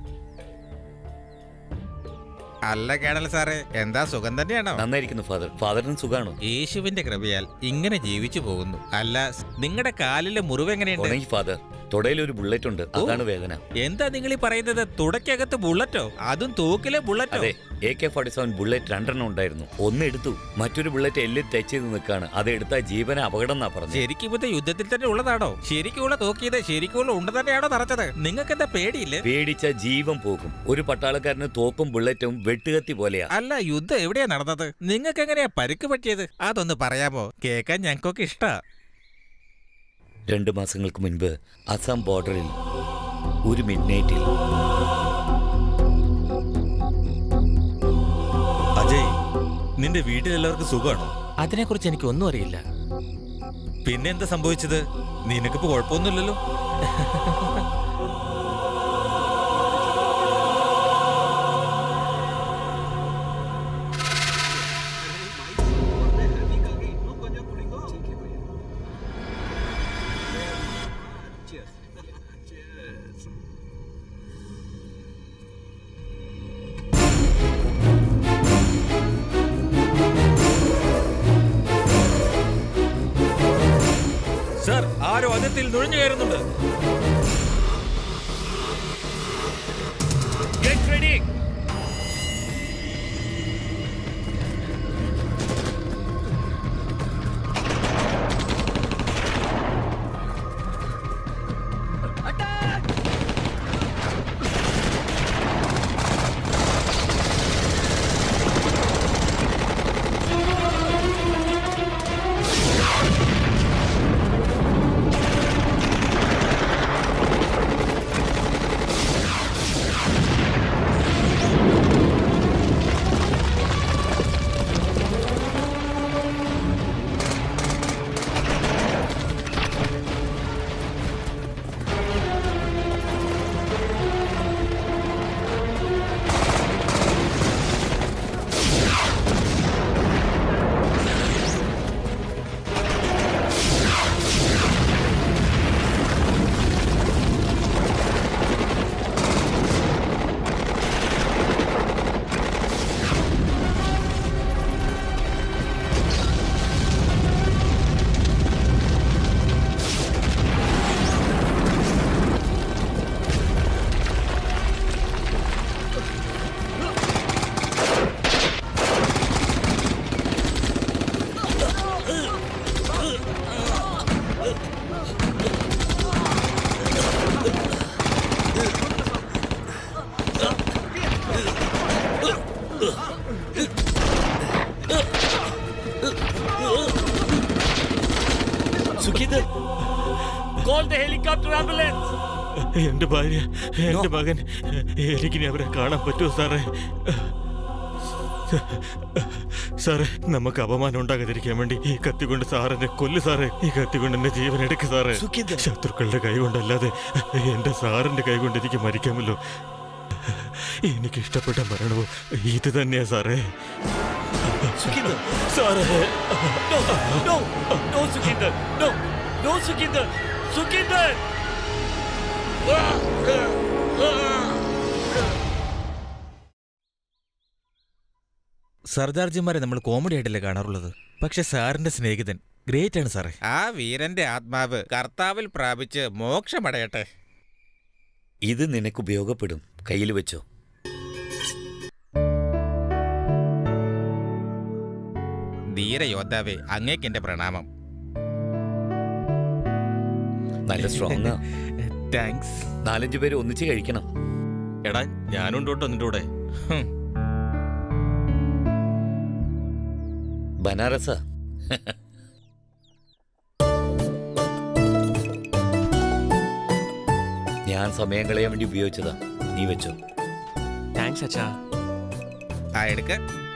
അല്ല കേടൽ സാറേ എന്താ സുഖം തന്നെയാണോ നന്നായിരിക്കുന്നു ഫാദർ ഫാദറിന് സുഖാണോ യേശുവിന്റെ കൃപയാൽ ഇങ്ങനെ ജീവിച്ചു പോകുന്നു അല്ല നിങ്ങളുടെ കാലിലെ മുറിവ് എങ്ങനെയുണ്ട് ഉണങ്ങി ഫാദർ തുടയിലൊരു ബുള്ളറ്റ് ഉണ്ട് അതാണ് വേദന എന്താ നിങ്ങൾ ഈ പറയുന്നത് തുടക്കകത്ത് ബുള്ളറ്റോ അതും തോക്കിലെ ബുള്ളറ്റോ അതെ A K forty seven bullet രണ്ടെണ്ണം ഉണ്ടായിരുന്നു ഒന്ന് എടുത്തു മറ്റൊരു ബുള്ളറ്റ് എല്ലിൽ ടച്ച് ചെയ്ത് നിൽക്കാണ് അത് എടുത്താൽ ജീവന അപകടം എന്നാ പറഞ്ഞു ശരിക്കും ഇത് യുദ്ധത്തിൽ തന്നെ ഉള്ളതാണോ ശരിക്കുമുള്ള തോക്കിയത് ശരിക്കുമുള്ള ഉണ്ട് തന്നെയാണോ നിറച്ചത് നിങ്ങൾക്ക് എന്താ പേടിയില്ലേ പേടിച്ച ജീവൻ പോകും ഒരു പട്ടാളക്കാരന് തോക്കും ബുള്ളറ്റും വെട്ടുകത്തി പോലെയാ അല്ല യുദ്ധം എവിടെയാ നടന്നത് നിങ്ങൾക്ക് എങ്ങനെയാ പരിക്ക് പറ്റിയത് അതൊന്ന് പറയാമോ കേൾക്കാൻ ഞങ്ങൾക്കൊക്കെ ഇഷ്ടാ രണ്ടു മാസങ്ങൾക്ക് മുൻപ് അസം ബോർഡറിൽ ഒരു മിഡ്നൈറ്റിൽ അജയ് നിന്റെ വീട്ടിലെല്ലാവർക്കും സുഖമാണോ അതിനെക്കുറിച്ച് എനിക്ക് ഒന്നും അറിയില്ല പിന്നെ എന്താ സംഭവിച്ചത് നിനക്കിപ്പോ കുഴപ്പമൊന്നുമില്ലല്ലോ സർ ആരോ അതിർത്തിയിൽ നുഴഞ്ഞു കയറുന്നുണ്ട് Uh! the helicopter ambulance. എന്റെ ഭാര്യ എന്റെ മകൻ എനിക്കിനി അവരെ കാണാൻ പറ്റുമോ സാറേ സാറേ നമുക്ക് അപമാനം ഉണ്ടാകാതിരിക്കാൻ വേണ്ടി ഈ കത്തി കൊണ്ട് സാറിനെ കൊല്ലു സാറേ ഈ കത്തി കൊണ്ട് എന്റെ ജീവൻ എടുക്ക് സാറേ ശത്രുക്കളുടെ കൈ കൊണ്ടല്ലാതെ എന്റെ സാറിന്റെ കൈ കൊണ്ട് എനിക്ക് മരിക്കാമല്ലോ എനിക്ക് ഇഷ്ടപ്പെട്ട മരണവും ഇത് തന്നെയാ സാറേ സാറേ No, no, Sukinder, no, no, Sukinder, Sukinder. സർദാർജിമാരെ നമ്മൾ കോമഡി ആയിട്ടല്ലേ കാണാറുള്ളത് പക്ഷെ സാറിന്റെ സ്നേഹിതൻ ഗ്രേറ്റ് ആണ് സാറേ ആ വീരന്റെ ആത്മാവ് കർത്താവിൽ പ്രാപിച്ച് മോക്ഷമടയട്ടെ ഇത് നിനക്ക് ഉപയോഗപ്പെടും കയ്യിൽ വെച്ചോ ധീരയോദ്ധാവേ അങ്ങേക്ക് എന്റെ പ്രണാമം നല്ല സ്ട്രോങ് താങ്ക്സ് നാലഞ്ചു പേര് ഒന്നിച്ച് കഴിക്കണം എടാ ഞാനുണ്ട് കേട്ടോ നിന്റെ കൂടെ ബനാറസ ഞാൻ സമയം കളയാൻ വേണ്ടി ഉപയോഗിച്ചതാ നീ വെച്ചോ താങ്ക്സ് അച്ഛാ ആ എടുക്ക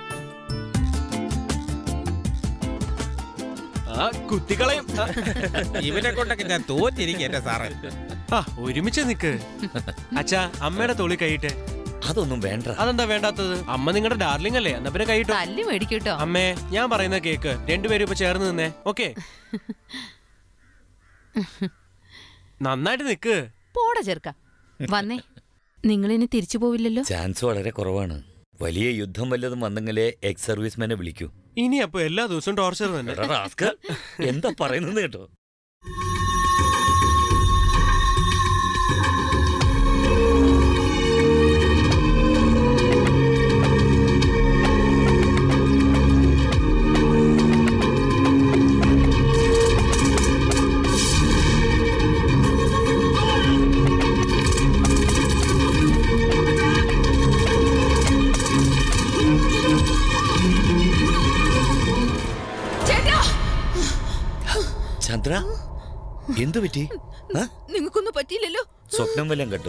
ആ കുത്തിക്കളയും ആ. ഇവനെ കൊണ്ടൊക്കെ ഞാൻ തോറ്റിരിക്കും എന്റെ സാറേ ആ ഒരുമിച്ച് നിക്ക് അച്ഛാ അമ്മയുടെ തോളി കൈയിട്ട് അതൊന്നും വേണ്ട അതെന്താ വേണ്ടാത്തത് അമ്മ നിങ്ങളുടെ ഡാർലിംഗ് അല്ലേ എന്നാ പിന്നെ കൈയിട്ടോ തല്ലി മേടിക്കൂട്ടോ അമ്മേ ഞാൻ പറയുന്ന കേക്ക് രണ്ടുപേരും ഇപ്പൊ ചേർന്ന് നിന്നേ ഓക്കെ നന്നായിട്ട് നിക്ക് പോടാ ചെറുക്ക വന്നേ നിങ്ങളിനി തിരിച്ചു പോവില്ലല്ലോ ചാൻസ് വളരെ കുറവാണ് വലിയ യുദ്ധം വല്ലതും വന്നെങ്കിലേ എക്സ് സർവീസ്മാനെ വിളിക്കൂ ഇനി അപ്പൊ എല്ലാ ദിവസവും ടോർച്ചർ തന്നെ എടാ റാസ്കൽ, എന്താ പറയുന്നത് കേട്ടോ ചേട്ടാ ചന്ദ്ര എന്തു പറ്റി ആ? നിങ്ങൾക്കൊന്നും പറ്റിയില്ലല്ലോ സ്വപ്നം വല്ലതും കേട്ടോ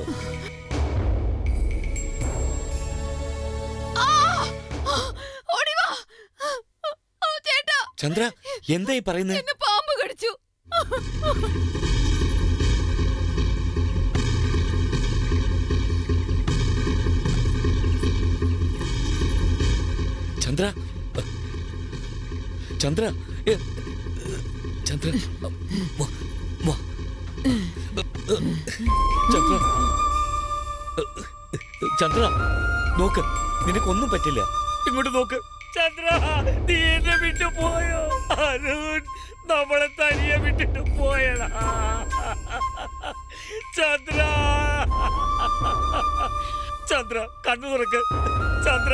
ആ! ഓടി വാ! ഓ, ചേട്ടാ ചന്ദ്ര എന്തായി പറയുന്നത് എന്നെ പാമ്പ് കടിച്ചു ചന്ദ്ര ചന്ദ്ര ഏ, ചന്ദ്ര വാ, വാ. ചന്ദ്ര ചന്ദ്ര നോക്ക് നിനക്കൊന്നും പറ്റില്ല ഇങ്ങോട്ട് നോക്ക് ചന്ദ്ര നീ എന്നെ വിട്ടു പോയോ അരുൺ നമ്മളെ തനിയെ വിട്ടിട്ട് പോയടാ ചന്ദ്ര ചന്ദ്ര കണ്ണു തുറക്ക് ചന്ദ്ര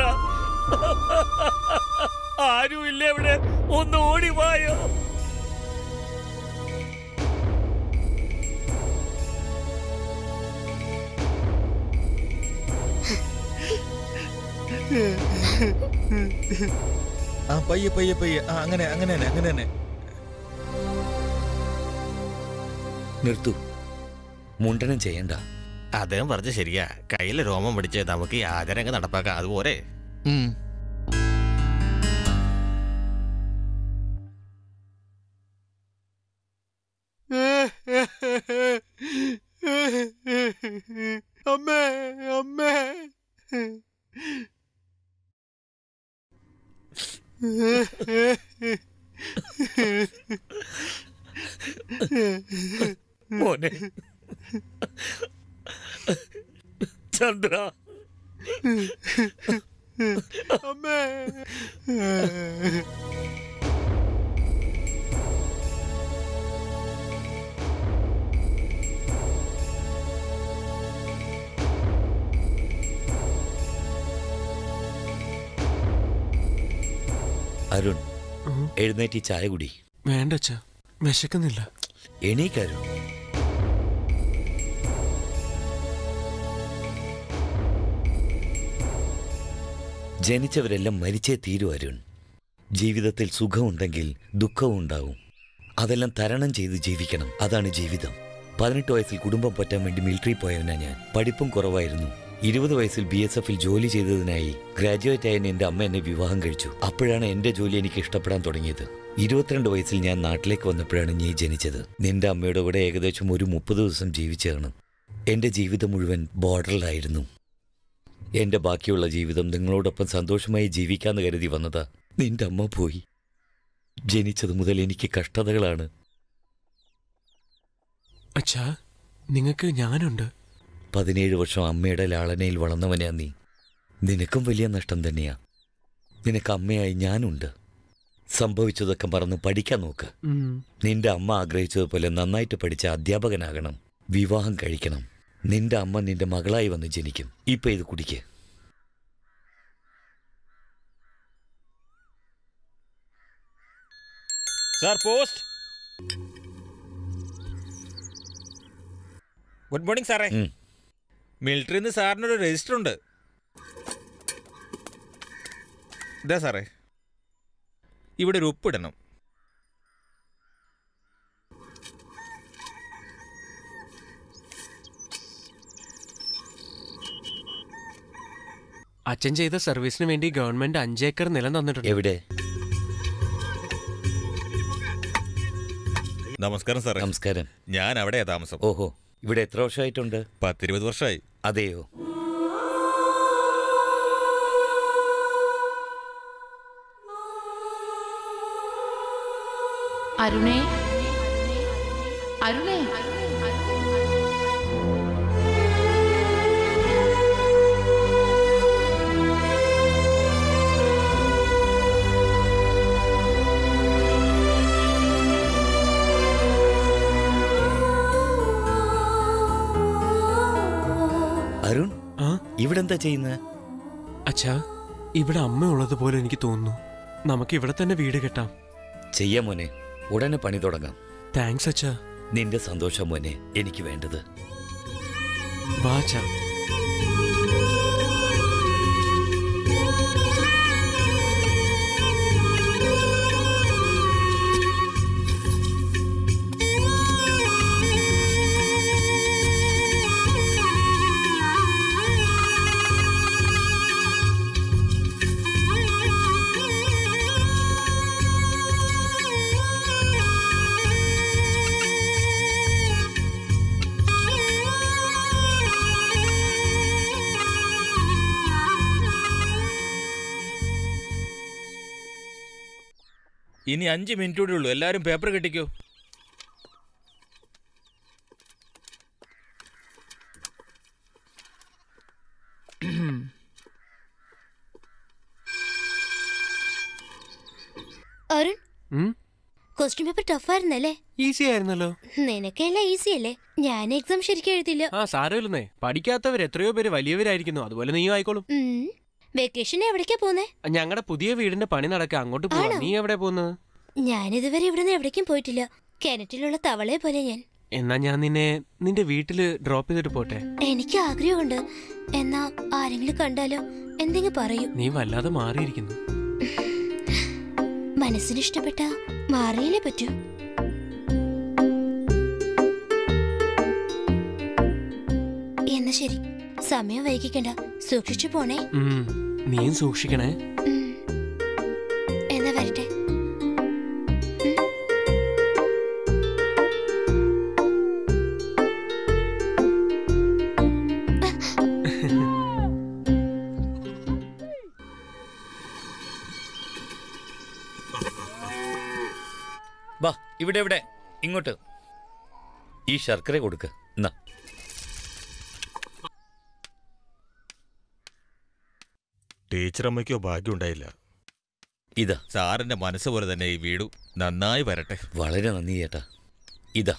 ആരുമില്ല ഇവിടെ ഒന്ന് ഓടി വായോ ആ പയ്യെ പയ്യെ പയ്യെ ആ അങ്ങനെ അങ്ങനെ തന്നെ അങ്ങനെ തന്നെ നിർത്തു മുണ്ടനം ചെയ്യണ്ട അദ്ദേഹം പറഞ്ഞ ശരിയാ കയ്യിലെ രോമം പിടിച്ച് നമുക്ക് ഈ ആചാരങ്ങൾ നടപ്പാക്കാം അതുപോലെ അമ്മേ അമ്മേ മോനെ ചന്ദ്ര അമ്മേ അരുൺ എഴുന്നേറ്റ് ഈ ചായ കുടി വേണ്ട അച്ഛാ വിശക്കുന്നില്ല എണീക്കരുൺ ജനിച്ചവരെല്ലാം മരിച്ചേ തീരൂ അരുൺ ജീവിതത്തിൽ സുഖമുണ്ടെങ്കിൽ ദുഃഖവും ഉണ്ടാവും അതെല്ലാം തരണം ചെയ്ത് ജീവിക്കണം അതാണ് ജീവിതം പതിനെട്ട് വയസ്സിൽ കുടുംബം പറ്റാൻ വേണ്ടി മിലിറ്ററി പോയവനാ ഞാൻ പഠിപ്പും കുറവായിരുന്നു ഇരുപത് വയസ്സിൽ ബി എസ് എഫിൽ ജോലി ചെയ്തതിനായി ഗ്രാജുവേറ്റ് ആയ എന്റെ അമ്മ എന്നെ വിവാഹം കഴിച്ചു അപ്പോഴാണ് എന്റെ ജോലി എനിക്ക് ഇഷ്ടപ്പെടാൻ തുടങ്ങിയത് ഇരുപത്തിരണ്ട് വയസ്സിൽ ഞാൻ നാട്ടിലേക്ക് വന്നപ്പോഴാണ് നീ ജനിച്ചത് നിന്റെ അമ്മയുടെ കൂടെ ഏകദേശം ഒരു മുപ്പത് ദിവസം ജീവിച്ചതാണ് എന്റെ ജീവിതം മുഴുവൻ ബോർഡറിലായിരുന്നു എന്റെ ബാക്കിയുള്ള ജീവിതം നിങ്ങളോടൊപ്പം സന്തോഷമായി ജീവിക്കാന്ന് കരുതി വന്നതാ നിന്റെ അമ്മ പോയി ജനിച്ചത് മുതൽ എനിക്ക് കഷ്ടതകളാണ് അച്ഛാ നിങ്ങൾക്ക് ഞാനുണ്ട് പതിനേഴ് വർഷം അമ്മയുടെ ലാളനയിൽ വളർന്നവനാ നീ നിനക്കും വലിയ നഷ്ടം തന്നെയാ നിനക്ക് അമ്മയായി ഞാനുണ്ട് സംഭവിച്ചതൊക്കെ മറന്ന് പഠിക്കാൻ നോക്ക് ഉം. നിന്റെ അമ്മ ആഗ്രഹിച്ചതുപോലെ നന്നായിട്ട് പഠിച്ച അധ്യാപകനാകണം വിവാഹം കഴിക്കണം നിന്റെ അമ്മ നിന്റെ മകളായി വന്ന് ജനിക്കും ഇപ്പൊ ഇത് കുടിക്ക് സാർ പോസ്റ്റ് ഗുഡ് മോർണിംഗ് സാറേ ഉം. മിലിറ്ററിയിൽ നിന്ന് സാറിനൊരു രജിസ്റ്റർ ഉണ്ട് ഇതാ സാറേ ഇവിടെ ഒരു ഒപ്പിടണം അച്ഛൻ ചെയ്ത സർവീസിന് വേണ്ടി ഗവൺമെന്റ് അഞ്ചേക്കർ നിലം തന്നിട്ടുണ്ട് എവിടെ നമസ്കാരം സാറേ നമസ്കാരം ഞാൻ അവിടെയാ താമസം ഓഹോ ഇവിടെ എത്ര വർഷമായിട്ടുണ്ട് പത്തിരുപത് വർഷമായി അതെയോ അരുണേ അരുണേ അരുൺ ആ ഇവിടെ എന്താ ചെയ്യുന്നത് അച്ഛാ ഇവിടെ അമ്മ ഉള്ളതുപോലെ എനിക്ക് തോന്നുന്നു നമുക്ക് ഇവിടെ തന്നെ വീട് കെട്ടാം ചെയ്യാം മോനെ ഉടനെ പണി തുടങ്ങാം താങ്ക്സ് അച്ഛാ നിന്റെ സന്തോഷം മോനെ എനിക്ക് വേണ്ടത് വാ അച്ഛാ ഇനി അഞ്ച് മിനിറ്റ് കൂടെ ഉള്ളൂ എല്ലാവരും പേപ്പർ കെട്ടിക്കോ അരുൺ ഉം? ക്വസ്റ്റ്യൻ പേപ്പർ ടഫായിരുന്നല്ലേ ഈസി ആയിരുന്നല്ലോ നിനക്കെല്ലാം ഈസി അല്ലേ ഞാൻ എക്സാം ശരിക്കും എഴുതില്ല ആ സാരമില്ലെന്നേ പഠിക്കാത്തവർ എത്രയോ പേര് വലിയവരായിരിക്കുന്നു അതുപോലെ നീയും ആയിക്കോളും വെക്കേഷൻ എവിടേക്കാ പോന്നേ ഞങ്ങളുടെ പുതിയ വീടിന്റെ പണി നടക്കുക അങ്ങോട്ട് പോവാ ആണോ? നീ എവിടെ പോകുന്നത് ഞാനിതുവരെ ഇവിടുന്ന് എവിടേക്കും പോയിട്ടില്ല കിണറ്റിലുള്ള തവളയെ പോലെ ഞാൻ എന്നാ ഞാൻ നിന്നെ നിന്റെ വീട്ടില് ഡ്രോപ്പ് ചെയ്തിട്ട് പോട്ടെ എനിക്ക് ആഗ്രഹമുണ്ട് എന്നാ ആരെങ്കിലും കണ്ടാലോ എന്തെങ്കിലും പറയൂ നീ വല്ലാതെ മാറിയിരിക്കുന്നു മനസ്സിന് ഇഷ്ടപ്പെട്ട മാറിയില്ലേ പറ്റൂ എന്നാ ശരി സമയം വൈകിക്കണ്ട സൂക്ഷിച്ചു പോണേ ഉം, നീയും സൂക്ഷിക്കണേ എന്നാ വരട്ടെ വാ ഇവിടെ ഇവിടെ ഇങ്ങോട്ട് ഈ ശർക്കര കൊടുക്ക എന്നാ ടീച്ചറമ്മയ്ക്കോ ഭാഗ്യം ഉണ്ടായില്ല ഇതാ സാറിന്റെ മനസ്സ് പോലെ തന്നെ ഈ വീടും നന്നായി വരട്ടെ വളരെ നന്ദി ചേട്ടാ ഇതാ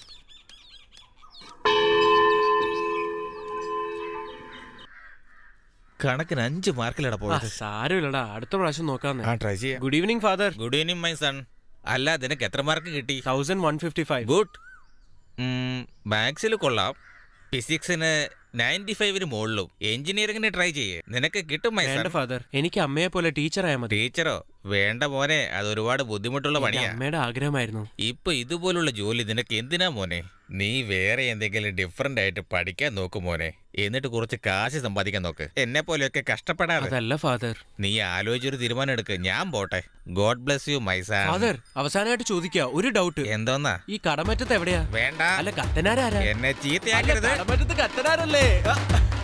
കണക്കിന് അഞ്ച് മാർക്കിലടാ ആ, പോയത് സാരമില്ലടാ അടുത്ത പ്രാവശ്യം നോക്കാന്ന് ആ ട്രൈ ചെയ്യാം good evening father good evening my son അല്ല നിനക്ക് എത്ര മാർക്ക് കിട്ടി thousand one fifty five good മാത്സിൽ കൊള്ളാം ഫിസിക്സിന് നയൻറ്റി ഫൈവിന് മുകളിലും എഞ്ചിനീയറിംഗിന് ട്രൈ ചെയ്യേ നിനക്ക് കിട്ടും മൈ വേണ്ട സൺ ഫാദർ എനിക്ക് അമ്മയെ പോലെ ടീച്ചറായ മതി ടീച്ചറോ വേണ്ട മോനെ അത് ഒരുപാട് ബുദ്ധിമുട്ടുള്ള എന്റെ പണിയാ അമ്മയുടെ ആഗ്രഹമായിരുന്നു ഇപ്പൊ ഇതുപോലുള്ള ജോലി നിനക്ക് എന്തിനാ മോനെ നീ വേറെ എന്തെങ്കിലും ഡിഫറെന്റ് ആയിട്ട് പഠിക്കാൻ നോക്ക് മോനെ എന്നിട്ട് കുറച്ച് കാശ് സമ്പാദിക്കാൻ നോക്ക് എന്നെ പോലെയൊക്കെ കഷ്ടപ്പെടാതെ അതല്ല ഫാദർ നീ ആലോചിച്ചൊരു തീരുമാനം എടുക്ക് ഞാൻ പോട്ടെ god bless you my son father അവസാനമായിട്ട് ചോദിക്കുക ഒരു ഡൗട്ട് എന്തോന്നാ ഈ കടമറ്റത്ത് എവിടെയാ വേണ്ട അല്ല കത്തനാരാരാ എന്നെ ചീത്തയാക്കരുത് കടമറ്റത്ത് കത്തനാരല്ലേ ആ.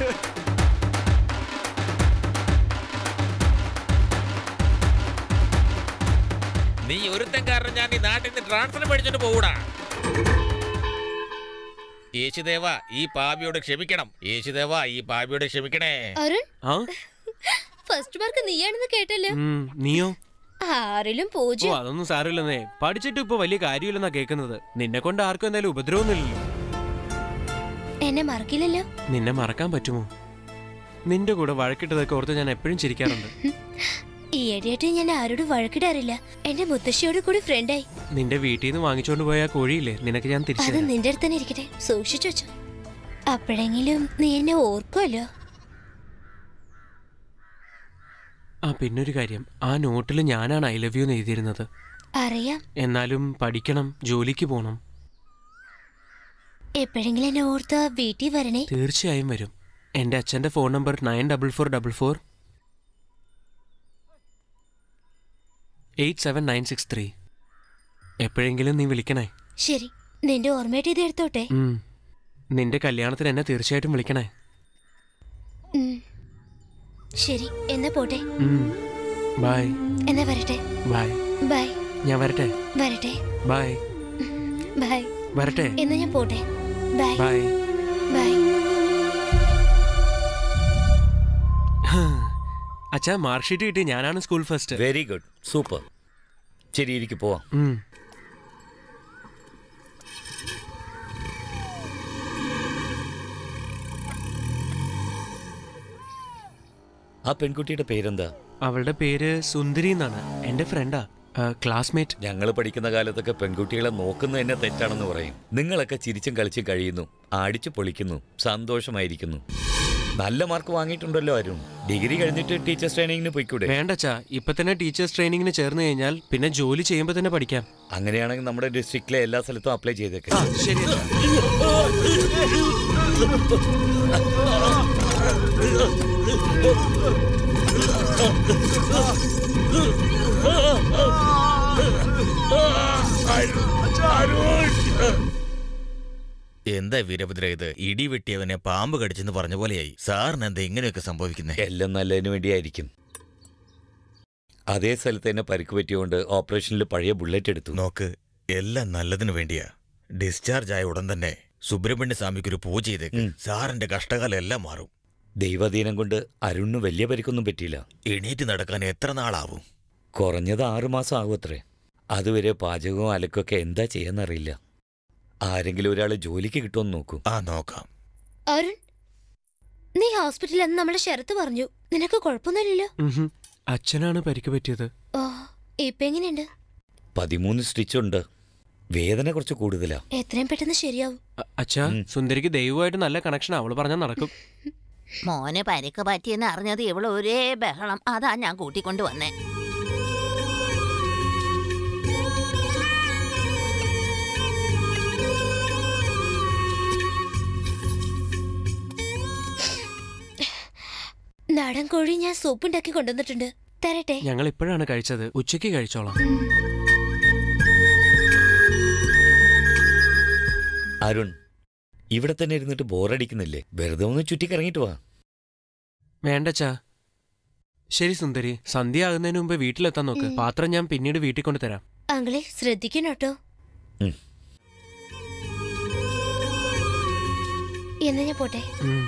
നീ ഒരുത്തൻ കാരണം ഞാൻ ഈ നാട്ടിൽ നിന്ന് ട്രാൻസ്ഫർ മേടിച്ചിട്ട് പോകൂടാ യേശുദേവ ഈ പാപിയോട് ക്ഷമിക്കണം യേശുദേവ ഈ പാപിയോട് ക്ഷമിക്കണേ അരുൺ ആ ഫസ്റ്റ് മാർക്ക് നീയാണെന്ന് കേട്ടല്ലോ ഉം, നീയോ ആറിലും ഓ പൂജ്യം അതൊന്നും സാരമില്ലെന്നേ പഠിച്ചിട്ട് ഇപ്പൊ വലിയ കാര്യമില്ലെന്നാ കേൾക്കുന്നത് നിന്നെ കൊണ്ട് ആർക്കും എന്തായാലും ഉപദ്രവമൊന്നുമില്ലല്ലോ എന്നെ മറക്കില്ലല്ലോ നിന്നെ മറക്കാൻ പറ്റുമോ നിന്റെ കൂടെ വഴക്കിട്ടതൊക്കെ ഓർത്ത് ഞാൻ എപ്പോഴും ചിരിക്കാറുണ്ട് ഈ ഇടയായിട്ട് ഞാൻ ആരോടും വഴക്കിടാറില്ല എന്റെ മുത്തശ്ശിയോട് കൂടി ഫ്രണ്ടായി നിന്റെ വീട്ടിൽ നിന്ന് വാങ്ങിച്ചോണ്ട് പോയ ആ കോഴിയില്ലേ നിനക്ക് ഞാൻ തിരിച്ചു അത് തരാം. നിന്റെ അടുത്ത് തന്നെ ഇരിക്കട്ടെ സൂക്ഷിച്ചു വെച്ചോ അപ്പോഴെങ്കിലും നീ എന്നെ ഓർക്കുമല്ലോ ആ പിന്നൊരു കാര്യം ആ നോട്ടിൽ ഞാനാണ് ഐ ലവ് യു എന്ന് എഴുതിയിരുന്നത് അറിയാം എന്നാലും പഠിക്കണം ജോലിക്ക് പോകണം എപ്പോഴെങ്കിലും എന്നെ ഓർത്ത് വീട്ടിൽ വരണേ തീർച്ചയായും വരും എൻ്റെ അച്ഛൻ്റെ phone number nine double four double four eight seven nine six three എപ്പോഴെങ്കിലും നീ വിളിക്കണേ ശരി നിന്റെ ഓർമ്മയായിട്ട് ഇത് എടുത്തോട്ടെ ഉം. നിന്റെ കല്യാണത്തിന് എന്നെ തീർച്ചയായിട്ടും വിളിക്കണേ ഉം. ശരി എന്നാ പോട്ടെ ബൈ എന്നാ വരട്ടെ ബൈ ബൈ ഞാൻ വരട്ടെ വരട്ടെ ബൈ ബൈ വരട്ടെ എന്നാ ഞാൻ പോട്ടെ ബൈ ബൈ ബൈ അച്ഛാ മാർക്ക് ഷീറ്റ് കിട്ടി ഞാനാണ് school first very good super ശരി ഇരിക്കു പോവാം ഉം. ആ പെൺകുട്ടിയുടെ പേരെന്താ അവളുടെ പേര് സുന്ദരി എന്നാണ് എൻ്റെ ഫ്രണ്ടാ ക്ലാസ്മേറ്റ് ഞങ്ങൾ പഠിക്കുന്ന കാലത്തൊക്കെ പെൺകുട്ടികളെ നോക്കുന്നത് തന്നെ തെറ്റാണെന്ന് പറയും നിങ്ങളൊക്കെ ചിരിച്ചും കളിച്ചും കഴിയുന്നു ആടിച്ചു പൊളിക്കുന്നു സന്തോഷമായിരിക്കുന്നു നല്ല മാർക്ക് വാങ്ങിയിട്ടുണ്ടല്ലോ അരുൺ ഡിഗ്രി കഴിഞ്ഞിട്ട് ടീച്ചേഴ്സ് ട്രെയിനിങ്ങിന് പോയിക്കൂടെ വേണ്ടച്ചാ ഇപ്പൊ തന്നെ ടീച്ചേഴ്സ് ട്രെയിനിങ്ങിന് ചേർന്ന് കഴിഞ്ഞാൽ പിന്നെ ജോലി ചെയ്യുമ്പോൾ തന്നെ പഠിക്കാം അങ്ങനെയാണെങ്കിൽ നമ്മുടെ ഡിസ്ട്രിക്റ്റിലെ എല്ലാ സ്ഥലത്തും അപ്ലൈ ചെയ്തേക്കെ ആ ശരി എന്താ വീരഭദ്ര ഇത് ഇടി വെട്ടിയവനെ പാമ്പ് കടിച്ചെന്ന് പറഞ്ഞ പോലെയായി സാറിന് എന്താ ഇങ്ങനെയൊക്കെ സംഭവിക്കുന്നത് എല്ലാം നല്ലതിന് വേണ്ടിയായിരിക്കും അതേ സ്ഥലത്ത് തന്നെ പരിക്ക് പറ്റിയോണ്ട് ഓപ്പറേഷനിൽ പഴയ ബുള്ളറ്റ് എടുത്തു നോക്ക് എല്ലാം നല്ലതിനു വേണ്ടിയാ ഡിസ്ചാർജ് ആയ ഉടൻ തന്നെ സുബ്രഹ്മണ്യ സ്വാമിക്ക് ഒരു പൂജ ചെയ്തേക്ക് സാറിന്റെ കഷ്ടകാലം എല്ലാം മാറും ദൈവാധീനം കൊണ്ട് അരുണിന് വലിയ പരിക്കൊന്നും പറ്റിയില്ല എണീറ്റ് നടക്കാൻ എത്ര നാളാവും കുറഞ്ഞത് ആറുമാസം ആകും അത്രേ അതുവരെ പാചകവും അലക്കൊക്കെ എന്താ ചെയ്യാന്നറിയില്ല ആരെങ്കിലും ഒരാൾ ജോലിക്ക് കിട്ടുമെന്ന് നോക്കൂ ആ നോക്കാം അരുൺ നീ ഹോസ്പിറ്റലിൽ അന്ന് നമ്മളെ ശരത്ത് പറഞ്ഞു നിനക്ക് കുഴപ്പമൊന്നുമില്ലല്ലോ ഉഹും. അച്ഛനാണ് പരിക്ക് പറ്റിയത് ഓ ഇപ്പൊ എങ്ങനെയുണ്ട് പതിമൂന്ന് സ്റ്റിച്ചുണ്ട് വേദന കുറച്ച് കൂടുതലാ എത്രയും പെട്ടെന്ന് ശരിയാവും അ- അച്ഛാ സുന്ദരിക്ക് ദൈവമായിട്ട് നല്ല കണക്ഷൻ അവള് പറഞ്ഞാൽ നടക്കും മോനെ പരിക്ക് പറ്റിയെന്ന് അറിഞ്ഞത് ഇവള് ഒരേ ബഹളം അതാ ഞാൻ കൂട്ടിക്കൊണ്ട് വന്നേ നാടൻ കോഴി ഞാൻ സൂപ്പ് ഉണ്ടാക്കി കൊണ്ടുവന്നിട്ടുണ്ട് തരട്ടെ ഞങ്ങൾ ഇപ്പോഴാണ് കഴിച്ചത് ഉച്ചയ്ക്ക് കഴിച്ചോളാം അരുൺ ഇവിടെ തന്നെ ഇരുന്നിട്ട് ബോറടിക്കുന്നില്ലേ വെറുതെ ഒന്ന് ചുറ്റിക്കറങ്ങിട്ട് വാ വേണ്ടച്ചാ ശരി സുന്ദരി സന്ധ്യ ആകുന്നതിന് മുമ്പ് വീട്ടിലെത്താൻ നോക്ക് ഉം. പാത്രം ഞാൻ പിന്നീട് വീട്ടിൽ കൊണ്ട് തരാം അങ്കിളെ ശ്രദ്ധിക്കണം കേട്ടോ ഉം. എന്നാ ഞാൻ പോട്ടെ ഉം.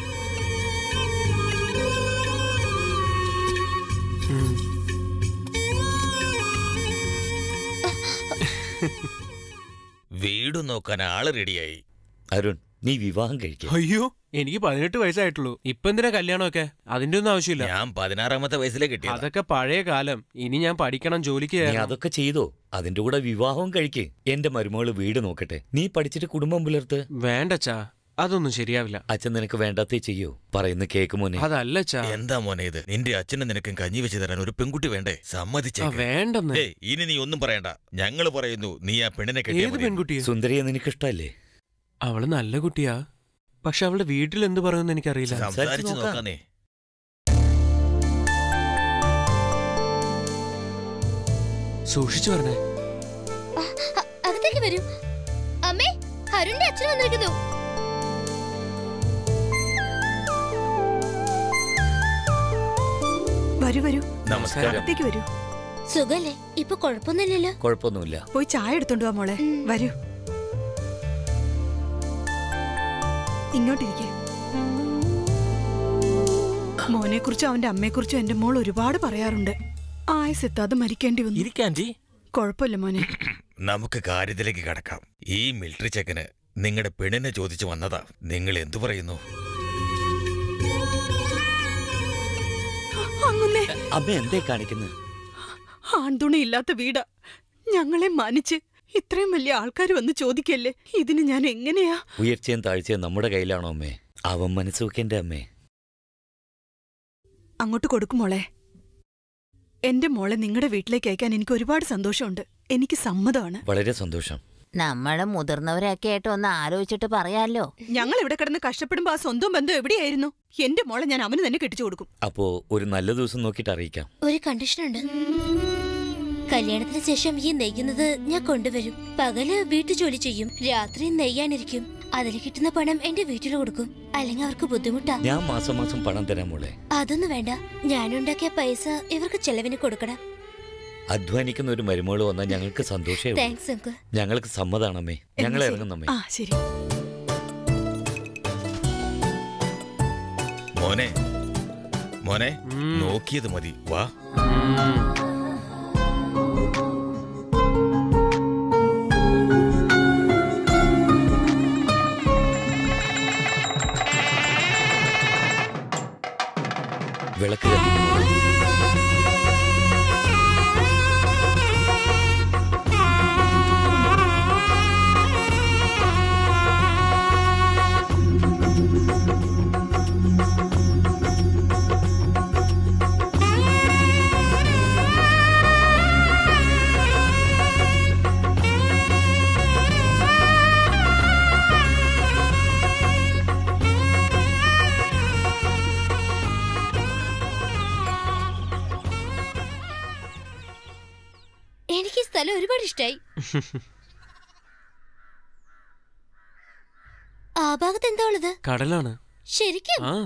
ഉം. വീട് നോക്കാൻ ആള് റെഡിയായി അരുൺ നീ വിവാഹം കഴിക്കുക അയ്യോ എനിക്ക് പതിനെട്ട് വയസ്സായിട്ടുള്ളൂ ഇപ്പൊ എന്തിനാ കല്യാണമൊക്കെ അതിന്റെ ഒന്നും ആവശ്യമില്ല ഞാൻ പതിനാറാമത്തെ വയസ്സിലെ കിട്ടിയത് അതൊക്കെ പഴയ കാലം ഇനി ഞാൻ പഠിക്കണം ജോലിക്ക് നീ കയറണം. അതൊക്കെ ചെയ്തോ അതിന്റെ കൂടെ വിവാഹവും കഴിക്ക് എന്റെ മരുമകള് വീട് നോക്കട്ടെ നീ പഠിച്ചിട്ട് കുടുംബം പുലർത്ത് വേണ്ടച്ചാ അതൊന്നും ശരിയാവില്ല അച്ഛൻ നിനക്ക് വേണ്ടാത്തേ ചെയ്യൂ പറയുന്ന കേക്ക് മോനെ അതല്ല അച്ഛാ എന്താ മോനെ ഇത് നിന്റെ അച്ഛനും നിനക്കും കഞ്ഞി വെച്ച് തരാൻ ഒരു പെൺകുട്ടി വേണ്ടേ സമ്മതിച്ചേ ആ, വേണ്ടെന്ന്. ഏയ് ഇനി നീ ഒന്നും പറയണ്ട ഞങ്ങൾ പറയുന്നു നീ ആ പെണ്ണിനെ കെട്ടിയാ ഏത് മതി. പെൺകുട്ടിയെ സുന്ദരിയെ നിനക്കിഷ്ടല്ലേ അവള് നല്ല കുട്ടിയാ പക്ഷെ അവളുടെ വീട്ടിൽ എന്ത് പറയുമെന്ന് എനിക്കറിയില്ല സംസാരിച്ച് നോക്കാന്നേ സൂക്ഷിച്ചു പറഞ്ഞേ അ- അകത്തേക്ക് വരൂ അമ്മേ അരുണിന്റെ അച്ഛൻ വന്നിരിക്കുന്നു വരൂ വരൂ നമസ്കാരം. അകത്തേക്ക് വരൂ സുഖല്ലേ ഇപ്പൊ കുഴപ്പമൊന്നുമില്ലല്ലോ കുഴപ്പമൊന്നുമില്ല പോയി ചായ എടുത്തോണ്ട് വാ മോളെ വരൂ ഇങ്ങോട്ടിരിക്കെ മോനെ കുറിച്ചും അവന്റെ അമ്മയെ കുറിച്ചും എന്റെ മോൾ ഒരുപാട് പറയാറുണ്ട് ആയസെത്താതെ മരിക്കേണ്ടി വന്നു ഇരിക്കാൻജി കുഴപ്പമില്ല മോനെ നമുക്ക് കാര്യത്തിലേക്ക് കടക്കാം ഈ മിലിറ്ററി ചെക്കന് നിങ്ങളുടെ പെണ്ണിനെ ചോദിച്ചു വന്നതാ നിങ്ങൾ എന്തു പറയുന്നു അങ്ങുന്നേ അമ്മ എന്തേ കാണിക്കുന്നത് ആൺതുണി ഇല്ലാത്ത വീടാ ഞങ്ങളെ മാനിച്ച് ഇത്രയും വലിയ ആൾക്കാർ വന്ന് ചോദിക്കല്ലേ ഇതിന് ഞാൻ എങ്ങനെയാ ഉയർച്ചയും താഴ്ചയും നമ്മുടെ കയ്യിലാണോ അമ്മേ അവൻ മനസ്സ് വെക്കേണ്ട അമ്മേ അങ്ങോട്ട് കൊടുക്കും മോളെ എന്റെ മോളെ നിങ്ങളുടെ വീട്ടിലേക്ക് അയക്കാൻ എനിക്ക് ഒരുപാട് സന്തോഷമുണ്ട് എനിക്ക് സമ്മതമാണ് വളരെ സന്തോഷം നമ്മള് മുതിർന്നവരൊക്കെ ആയിട്ട് ഒന്ന് ആലോചിച്ചിട്ട് പറയാലോ ഞങ്ങൾ ഇവിടെ കിടന്ന് കഷ്ടപ്പെടുമ്പോ ആ സ്വന്തം ബന്ധം എവിടെയായിരുന്നു എന്റെ മോളെ ഞാൻ അവന് തന്നെ കെട്ടിച്ചു കൊടുക്കും അപ്പോ ഒരു നല്ല ദിവസം നോക്കിയിട്ട് അറിയിക്കാം ഒരു കണ്ടീഷനുണ്ട് കല്യാണത്തിന് ശേഷം ഈ നെയ്യുന്നത് ഞാൻ കൊണ്ടുവരും പകല് വീട്ടു ജോലി ചെയ്യും രാത്രി നെയ്യാനിരിക്കും അതിൽ കിട്ടുന്ന പണം എന്റെ വീട്ടിൽ കൊടുക്കും അല്ലെങ്കിൽ അവർക്ക് ബുദ്ധിമുട്ടാ ഞാൻ മാസം മാസം പണം തരാം മോളെ അതൊന്നും വേണ്ട ഞാനുണ്ടാക്കിയ പൈസ ഇവർക്ക് ചെലവിന് കൊടുക്കണം അധ്വാനിക്കുന്ന ഒരു മരുമോള് വന്നാൽ ഞങ്ങൾക്ക് സന്തോഷമേ ഉള്ളൂ. താങ്ക്സ് അങ്കിൾ ഞങ്ങൾക്ക് സമ്മതാണമ്മേ ഞങ്ങൾ എന്നാ ശരി. ഇറങ്ങുന്നമ്മേ ആ ശരി മോനെ മോനെ നോക്കിയത് മതി വാ വിളക്ക് കത്തിക്കുന്നു എനിക്ക് ഈ സ്ഥലം ഒരുപാട് ഇഷ്ടായി ആ ഭാഗത്ത് എന്താ ഉള്ളത് കടലാണ് ശരിക്കും ആ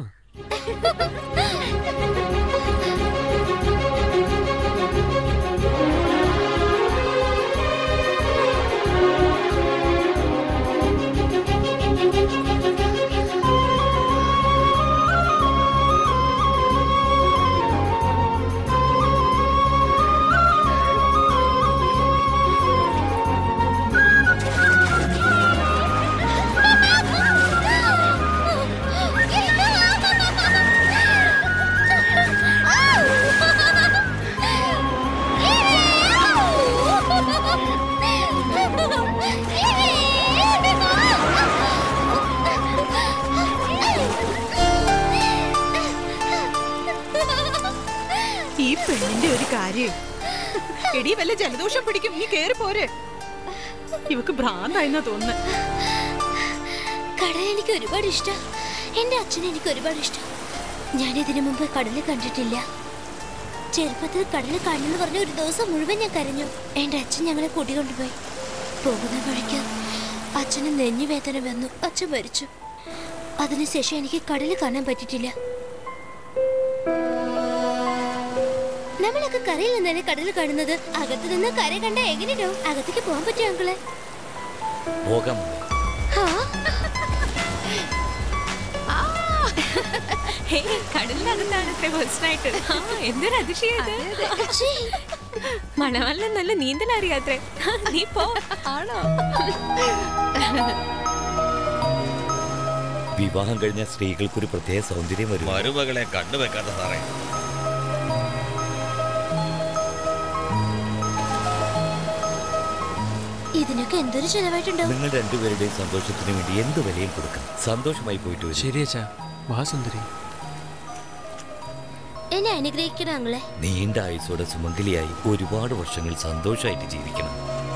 ഈ പെണ്ണിന്റെ ഒരു കാര്യം എടി വല്ല ജലദോഷം പിടിക്കും നീ കേറി പോരെ ഇവക്ക് ഭ്രാന്തായെന്നാ തോന്നുന്നു കടൽ എനിക്ക് ഒരുപാട് ഇഷ്ടം എന്റെ അച്ഛനെ എനിക്ക് ഒരുപാട് ഇഷ്ടം ഞാൻ ഇതിനു മുമ്പ് കടല് കണ്ടിട്ടില്ല ചെറുപ്പത്തിൽ കടല് കാണുമെന്ന് പറഞ്ഞ ഒരു ദിവസം മുഴുവൻ ഞാൻ കരഞ്ഞു എന്റെ അച്ഛൻ ഞങ്ങളെ കൂട്ടിക്കൊണ്ടുപോയി പോകുന്ന വഴിക്ക് അച്ഛന് നെഞ്ഞുവേദന വന്നു അച്ഛൻ മരിച്ചു അതിനുശേഷം എനിക്ക് കടല് കാണാൻ പറ്റിയിട്ടില്ല നമ്മളൊക്കെ കരയിൽ നിന്നല്ലേ കടൽ കാണുന്നത് അകത്ത് നിന്ന് കര കണ്ട എങ്ങനെയുണ്ടാവും അകത്തേക്ക് പോകാൻ പറ്റുമോ അങ്കിളെ പോകാം കടലിനകത്താണ് ഇത്ര പേഴ്സണായിട്ട് എന്തൊരു അതിശയത് മണവാളിന് നല്ല നീന്തൽ അറിയാത്രേ നീ പോ ആണോ വിവാഹം കഴിഞ്ഞ സ്ത്രീകൾക്കൊരു പ്രത്യേക സൗന്ദര്യം വരും മരുമകളെ കണ്ടുവെക്കാത്ത സാറേ ഇത് ഇതിനൊക്കെ എന്തൊരു ചെലവായിട്ടുണ്ടാവും നിങ്ങൾ രണ്ടുപേരുടെയും സന്തോഷത്തിന് വേണ്ടി എന്ത് വിലയും കൊടുക്കാം സന്തോഷമായി പോയിട്ട് വരും ശരി അച്ഛാ വാ സുന്ദരി എന്നെ അനുഗ്രഹിക്കണം അങ്ങളെ നീണ്ട ആയുസോടെ സുമംഗലിയായി ഒരുപാട് വർഷങ്ങൾ സന്തോഷമായിട്ട് ജീവിക്കണം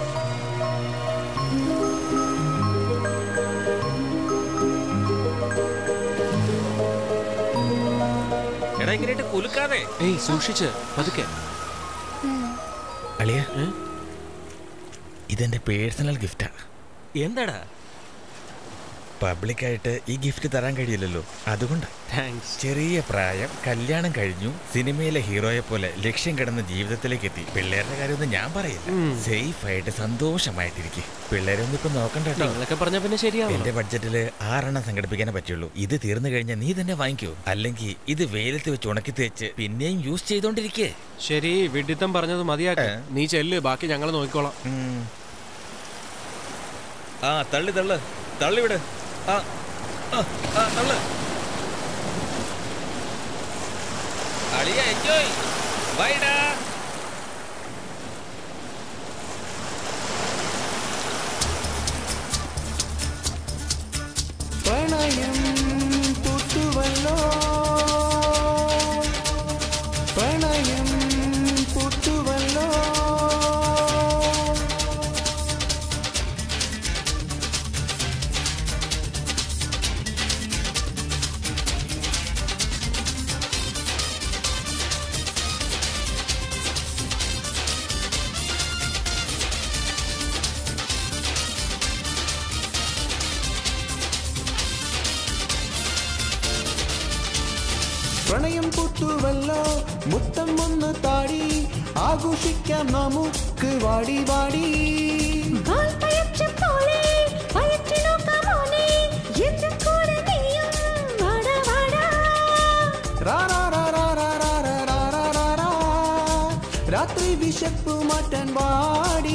എടാ ഇങ്ങനെയായിട്ട് കുലുക്കാതെ ഏയ് സൂക്ഷിച്ച് പതുക്കെ അളിയ ഇതെന്റെ പേഴ്സണൽ ഗിഫ്റ്റാ എന്താടാ പബ്ലിക്കായിട്ട് ഈ ഗിഫ്റ്റ് തരാൻ കഴിയില്ലല്ലോ അതുകൊണ്ട് താങ്ക്സ് ചെറിയ പ്രായം കല്യാണം കഴിഞ്ഞു സിനിമയിലെ ഹീറോയെ പോലെ ലക്ഷ്യം കിടന്ന ജീവിതത്തിലേക്ക് എത്തി പിള്ളേരുടെ കാര്യമൊന്നും ഞാൻ പറയില്ല ഉം. സേഫ് ആയിട്ട് സന്തോഷമായിട്ടിരിക്കും പിള്ളേരൊന്നും ഇപ്പൊ നോക്കണ്ട കേട്ടോ നിങ്ങളൊക്കെ പറഞ്ഞ പിന്നെ ശരിയാവും എന്റെ ബഡ്ജറ്റില് ആറെണ്ണം സംഘടിപ്പിക്കാനേ പറ്റുള്ളൂ ഇത് തീർന്നു കഴിഞ്ഞാൽ നീ തന്നെ വാങ്ങിക്കോ അല്ലെങ്കിൽ ഇത് വെയിലത്ത് വെച്ച് ഉണക്കി തേച്ച് പിന്നെയും യൂസ് ചെയ്തോണ്ടിരിക്കേ ശരി വിഡിത്തം പറഞ്ഞത് മതിയാക്ക നീ ചെല്ല് ബാക്കി ഞങ്ങൾ നോക്കിക്കോളാം ആ തള്ളി തള്ളു തള്ളിവിട് ആ ആ, ആ, തള്ളു അളിയ എൻജോയ് ബൈഡാ പ്രണയം പൊട്ടുവല്ലോ പ്രണയം പൊട്ടുവല്ലോ പ്രണയം പൊട്ടുവല്ലോ മുത്തം ഒന്ന് താടി ആഘോഷിക്കാം നമുക്ക് വാടി വാടി റാ, റാ, റാ, റാ, റാ, റാ, റാ, റാ, റാ, റാ, റാ. രാത്രി വിശപ്പ് മാറ്റാൻ വാടി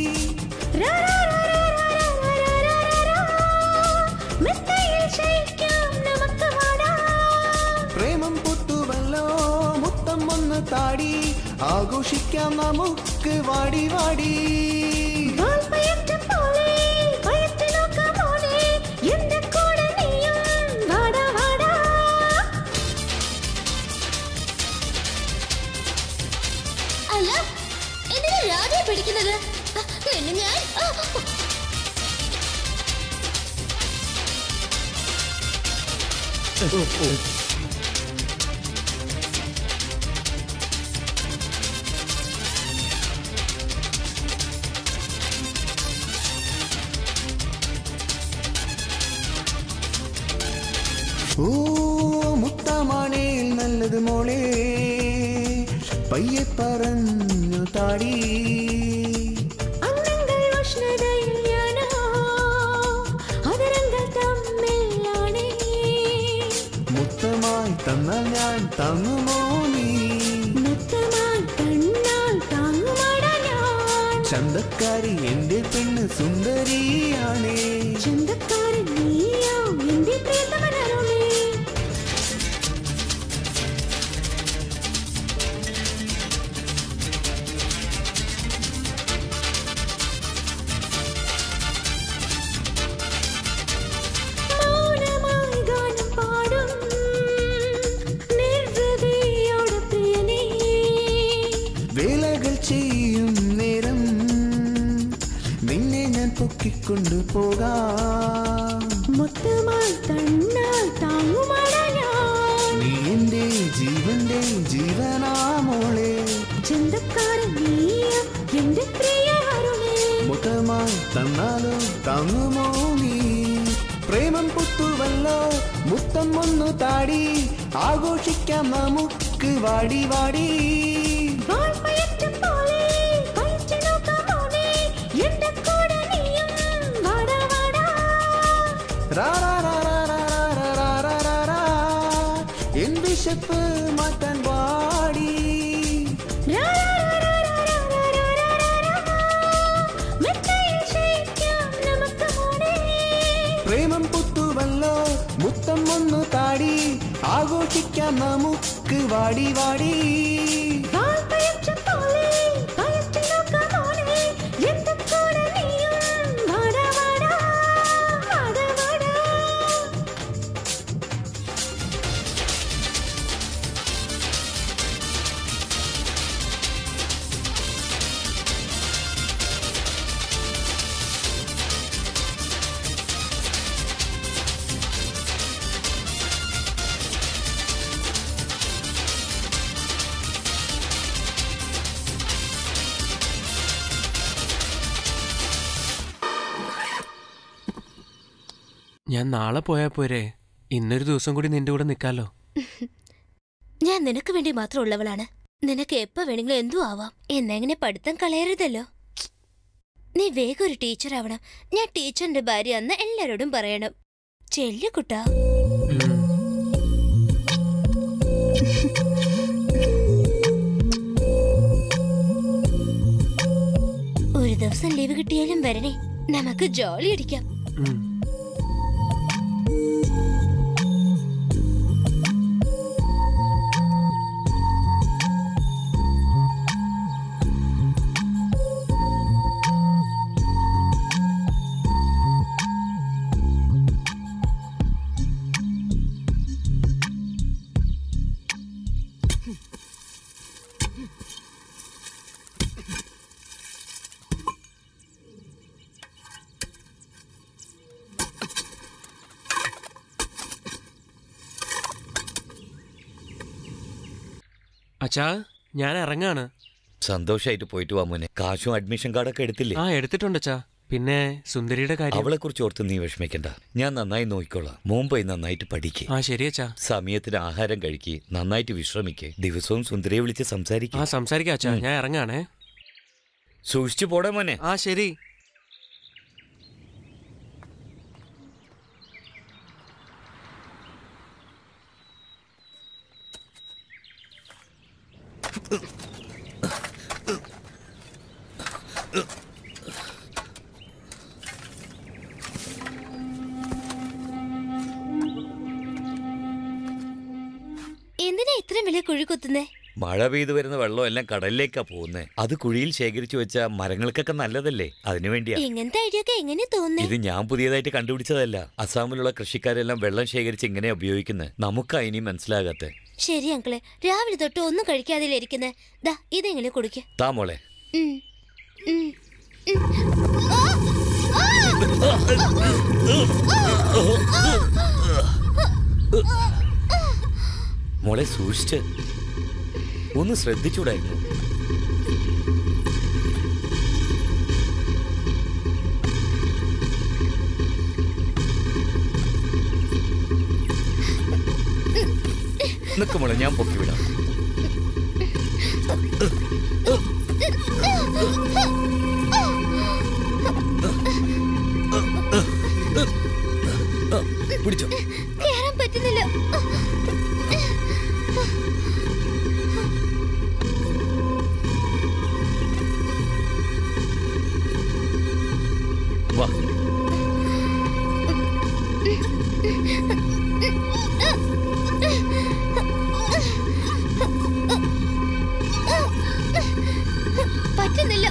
പ്രേമം പൊട്ടുവല്ലോ മുത്തം ഒന്ന് താടി ആഘോഷിക്കാം നമുക്ക് വാടി വാടി അല്ല എന്തിനാ രാജയെ പിടിക്കുന്നത് ആ, എന്നെ ഞാൻ ആ, ഓ മുത്തമാണേൽ നല്ലത് മോളെ പയ്യെ പറഞ്ഞു താടി മുത്തമായി തന്നാൽ ഞാൻ തങ്ങുമോ നീ ചന്തക്കാരി എന്റെ പെണ്ണ് സുന്ദരിയാണേ വേലകൾ ചെയ്യും നേരം നിന്നെ ഞാൻ പൊക്കിക്കൊണ്ടു പോകാം നീ എന്റെ ജീവന്റെ ജീവനാമോളെ മുഖമായി തന്നാലോ താങ്ങുമോ നീ പ്രേമം പുത്തുവല്ലോ മുത്തം ഒന്നു താടി ആഘോഷിക്കാം നമുക്ക് വാടി വാടി റാ, റാ, റാ, റാ, റാ, റാ, റാ, റാ, റാ, റാ. എൻ വിശപ്പ് മാറ്റാൻ വാടി പ്രേമം പുത്തുവല്ലോ മുത്തം ഒന്നു താടി ആഘോഷിക്കാം നമുക്ക് വാടി വാടി റാ, റാ, റാ, റാ, റാ, റാ, ഞാൻ നാളെ പോയാ പോരെ ഇന്നൊരു ദിവസം കൂടി നിന്റെ കൂടെ നിൽക്കാലോ ഞാൻ നിനക്ക് വേണ്ടി മാത്രം ഉള്ളവളാണ് നിനക്ക് എപ്പോ വേണമെങ്കിലും എന്തും ആവാം എന്നെങ്ങനെ പഠിത്തം കളയരുതല്ലോ നീ വേഗം ഒരു ടീച്ചർ ആവണം ഞാൻ ടീച്ചറിന്റെ ഭാര്യ എന്ന് എല്ലാരോടും പറയണം ചെല്ലു കുട്ടാ ഒരു ദിവസം ലീവ് കിട്ടിയാലും വരണേ നമുക്ക് ജോളി അടിക്കാം അച്ഛാ ഞാൻ ഇറങ്ങാണ് സന്തോഷായിട്ട് പോയിട്ട് വാ മോനെ കാശും അഡ്മിഷൻ കാർഡൊക്കെ എടുത്തില്ലേ ആ എടുത്തിട്ടുണ്ട് അച്ഛാ പിന്നെ സുന്ദരിയുടെ കാര്യം അവളെ കുറിച്ച് ഓർത്ത് നീ വിഷമിക്കണ്ട ഞാൻ നന്നായി നോക്കിക്കോളാം മുംബൈ നന്നായിട്ട് പഠിക്ക് ആ ശരി അച്ഛാ സമയത്തിന് ആഹാരം കഴിക്ക് നന്നായിട്ട് വിശ്രമിക്ക് ദിവസവും സുന്ദരിയെ വിളിച്ച് ആ സംസാരിക്കും സംസാരിക്കാം അച്ഛാ ഞാൻ ഇറങ്ങാണേ സൂക്ഷിച്ചു പോടാ മോനെ ആ ശരി എന്തിനാ ഇത്രയും വലിയ കുഴി കുത്തുന്നേ മഴ പെയ്തു വരുന്ന വെള്ളം എല്ലാം കടലിലേക്കാ പോകുന്നത് അത് കുഴിയിൽ ശേഖരിച്ചു വെച്ച മരങ്ങൾക്കൊക്കെ നല്ലതല്ലേ അതിനു വേണ്ടിയാ ഇങ്ങനത്തെ ഐഡിയ ഒക്കെ എങ്ങനെ തോന്നുന്നേ ഇത് ഞാൻ പുതിയതായിട്ട് കണ്ടുപിടിച്ചതല്ല അസാമിലുള്ള കൃഷിക്കാരെല്ലാം വെള്ളം ശേഖരിച്ച് ഇങ്ങനെ ഉപയോഗിക്കുന്നത് നമുക്കാ ഇനി മനസ്സിലാകാത്ത ശരി അങ്കിളെ രാവിലെ തൊട്ട് ഒന്നും കഴിക്കാതെ ഇരിക്കുന്നേ ദാ ഇതെങ്ങനെ കുടിക്ക താ മോളെ ഉം. ഉം. ഉം. മോളെ സൂക്ഷിച്ച് ഒന്ന് ശ്രദ്ധിച്ചൂടായിരുന്നു നിക്ക് മോളെ ഞാൻ പൊക്കി വിടാം പിടിച്ചോ കേറാൻ പറ്റുന്നില്ല വാ പറ്റുന്നില്ല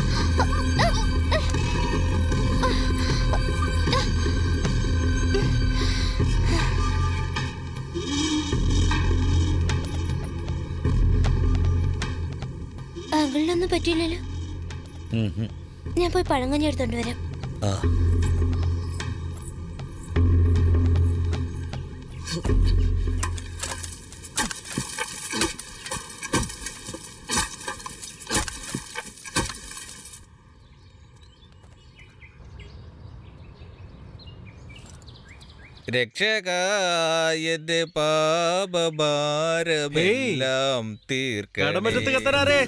അങ്കിളിനൊന്നും പറ്റിയില്ലല്ലോ ഉം, ഉം. ഞാൻ പോയി പഴങ്കഞ്ഞി എടുത്തോണ്ട് വരാം ആ രക്ഷക എന്റെ പാപഭാരമെല്ലാം കടമറ്റത്ത് കത്തനാരേ.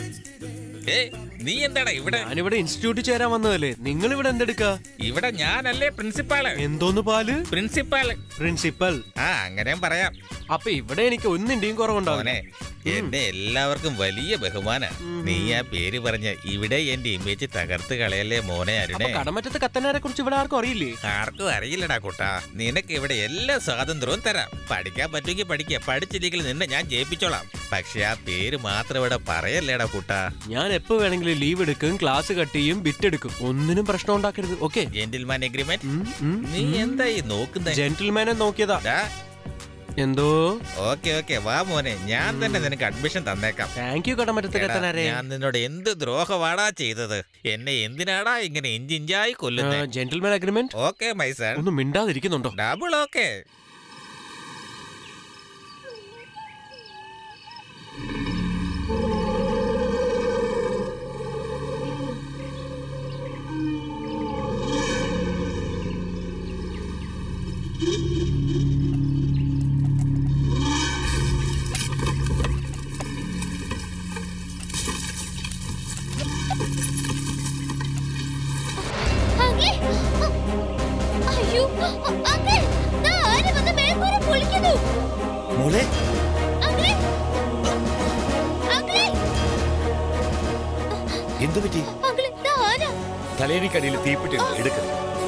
നീ എന്താടാ ഇവിടെ ഞാനിവിടെ ഇൻസ്റ്റിറ്റ്യൂട്ടിൽ ചേരാൻ വന്നതല്ലേ നിങ്ങൾ ഇവിടെ എന്തെടുക്കാ ഇവിടെ ഞാനല്ലേ പ്രിൻസിപ്പാള് എന്തോന്ന് പാല് പ്രിൻസിപ്പാൾ പ്രിൻസിപ്പൽ ആ അങ്ങനെയും പറയാം അപ്പൊ ഇവിടെ എനിക്ക് ഒന്നിന്റെയും കുറവുണ്ടാവനെ എന്നെ എല്ലാവർക്കും വലിയ ബഹുമാന നീ ആ പേര് പറഞ്ഞ ഇവിടെ എന്റെ ഇമേജ് തകർത്ത് കളയല്ലേ മോനെ അരുണേ കടമറ്റത്ത് കത്തനാരെ കുറിച്ച് ഇവിടെ ആർക്കും അറിയില്ലേ ആർക്കും അറിയില്ലടാ കുട്ടാ നിനക്ക് ഇവിടെ എല്ലാ സ്വാതന്ത്ര്യവും തരാം പഠിക്കാൻ പറ്റുമെങ്കിൽ പഠിക്കുക പഠിച്ചില്ലെങ്കിൽ നിന്നെ ഞാൻ ജയിപ്പിച്ചോളാം പക്ഷെ ആ പേര് മാത്രം ഇവിടെ പറയല്ലേടാ കുട്ടാ ഞാൻ എപ്പോ വേണമെങ്കിലും ലീവ് എടുക്കും ക്ലാസ് കട്ട് ചെയ്യും ബിറ്റ് എടുക്കും ഒന്നിനും പ്രശ്നം ഉണ്ടാക്കരുത് ഓക്കെ ജെന്റിൽമാൻ എഗ്രിമെന്റ് നീ എന്തായി നോക്കുന്നത് ജെന്റിൽമാനെ നോക്കിയതാ എന്തോ ഓക്കെ ഓക്കെ വാ മോനെ ഞാൻ തന്നെ നിനക്ക് അഡ്മിഷൻ തന്നേക്കാം താങ്ക് യു കടമറ്റത്ത് എടാ, കത്തനാരെ ഞാൻ നിന്നോട് എന്ത് ദ്രോഹമാടാ ചെയ്തത് എന്നെ എന്തിനാടാ ഇങ്ങനെ ഇഞ്ചിഞ്ചായി കൊല്ലുന്നത് ജെന്റിൽമാൻ അഗ്രിമെന്റ് ഓക്കെ മൈസൺ ഒന്ന് മിണ്ടാതിരിക്കുന്നുണ്ടോ ഡബിൾ ഓക്കെ അയ്യോ അങ്കിൾ ദാ ആര് വന്ന് മേൽക്കൂര പൊളിക്കുന്നു മോളെ അങ്കിളെ അങ്കിളെ എന്തു പറ്റി അങ്കിളെ ദാ ആരാ തലേനിക്കടിയിൽ തീപ്പെട്ടിട്ടുണ്ട് എടുക്ക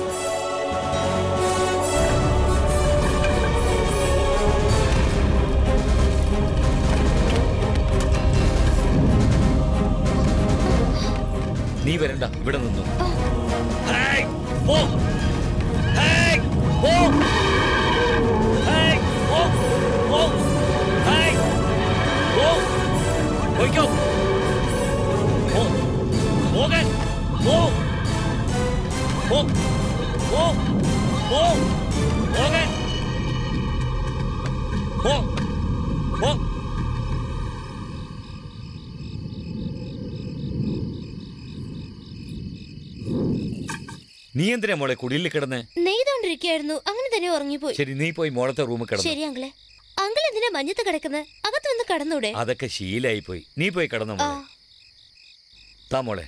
നീ വരണ്ട ഇവിടെ നിന്നു ഹേയ്, പോ. ഹേയ്, പോ. ഹേയ്, പോ. പോ. ഹേയ്, പോ. പോയിക്കോ. പോ. പോകാൻ. പോ. പോ. പോ. പോ. പോകാൻ. പോ. പോ. നീ എന്തിനാ മോളെ കുടിയിൽ കിടന്ന് നെയ്തോണ്ടിരിക്കായിരുന്നു അങ്ങനെ തന്നെ ഉറങ്ങിപ്പോയി ശരി നീ പോയി മോളത്തെ റൂമിൽ കിടന്നു ശരി അങ്കിളെ അങ്കിൾ എന്തിനാ മഞ്ഞത്ത് കിടക്കുന്നത് അകത്ത് വന്ന് കടന്നൂടെ അതൊക്കെ ശീലായി പോയി നീ പോയി കിടന്നു ആ മോളെ താ മോളെ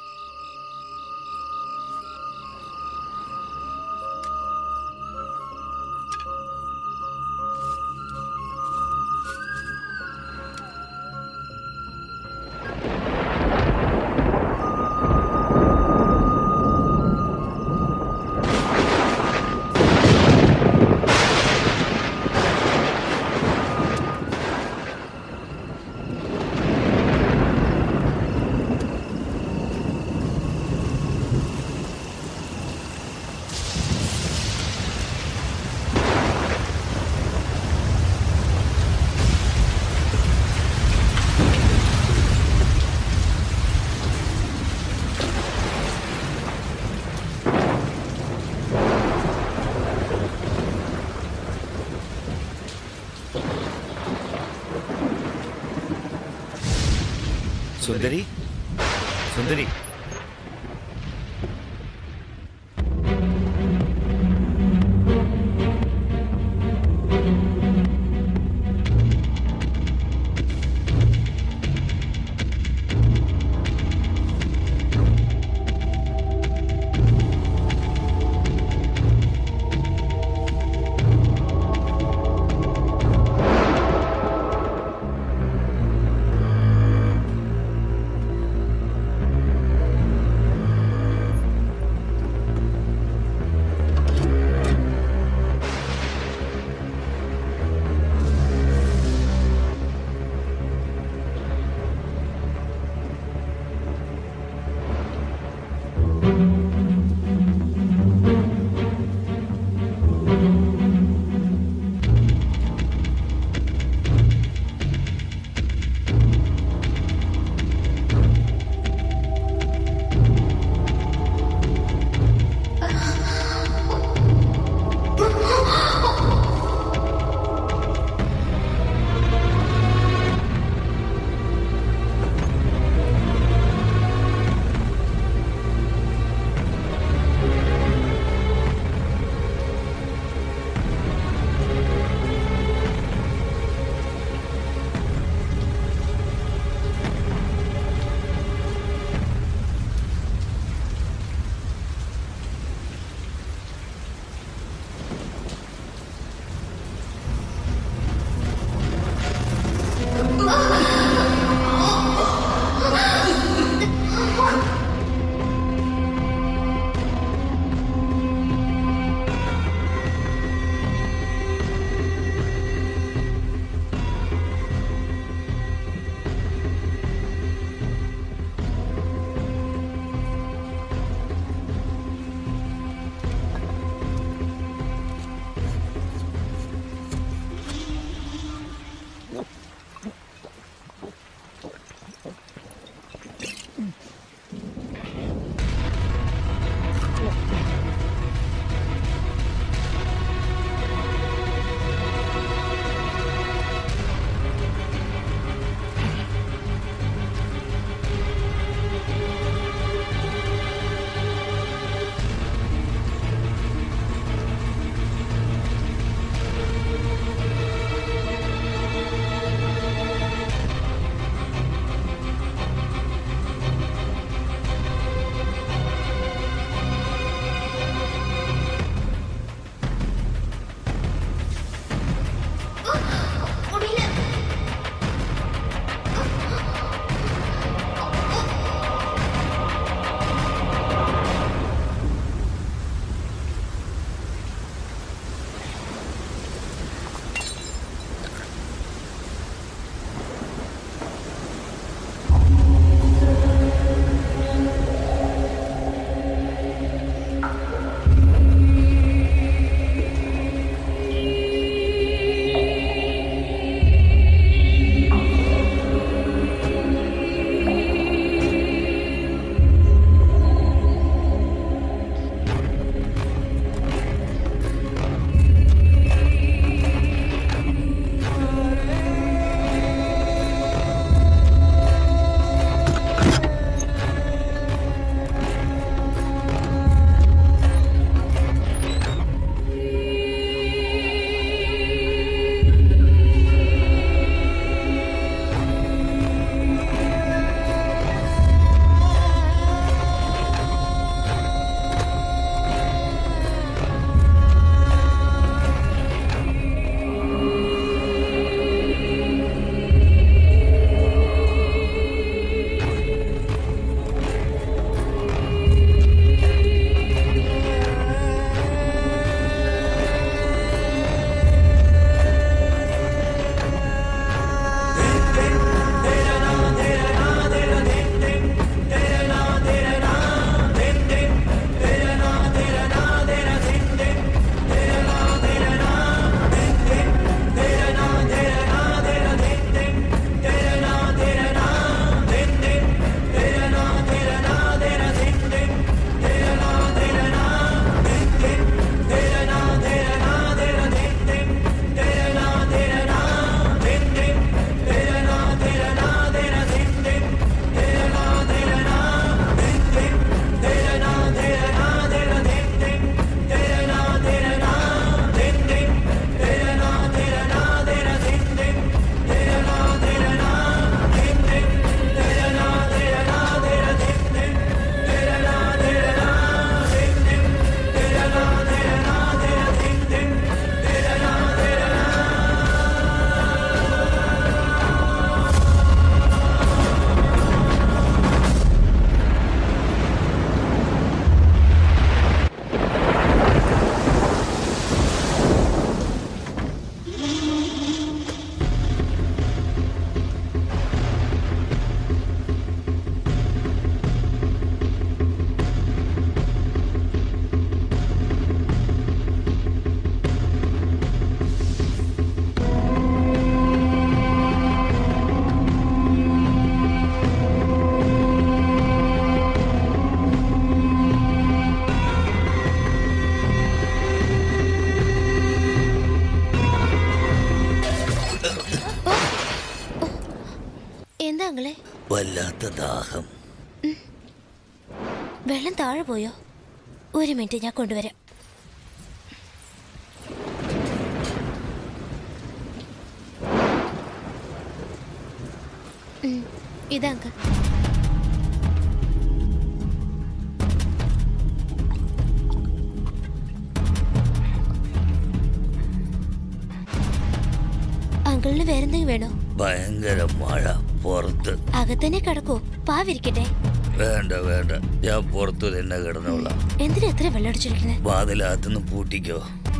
സുന്ദരി സുന്ദരി വല്ലാത്ത ദാഹം വെള്ളം താഴെ പോയോ ഒരു മിനിറ്റ് ഞാൻ കൊണ്ടുവരാം ഉം, ഇതാ അങ്കിൾ അങ്കിളിന് വേറെന്തെങ്കിലും വേണോ ഭയങ്കര മഴ പുറത്ത് അകത്തന്നെ കിടക്കോ പാവിരിക്കട്ടെ വേണ്ട വേണ്ട ഞാൻ പുറത്തു തന്നെ കിടന്നോളാം എന്തിനാ എത്ര വെള്ളം അടിച്ചിരിക്കുന്നത് വാതിലകത്തുനിന്ന് പൂട്ടിക്കോ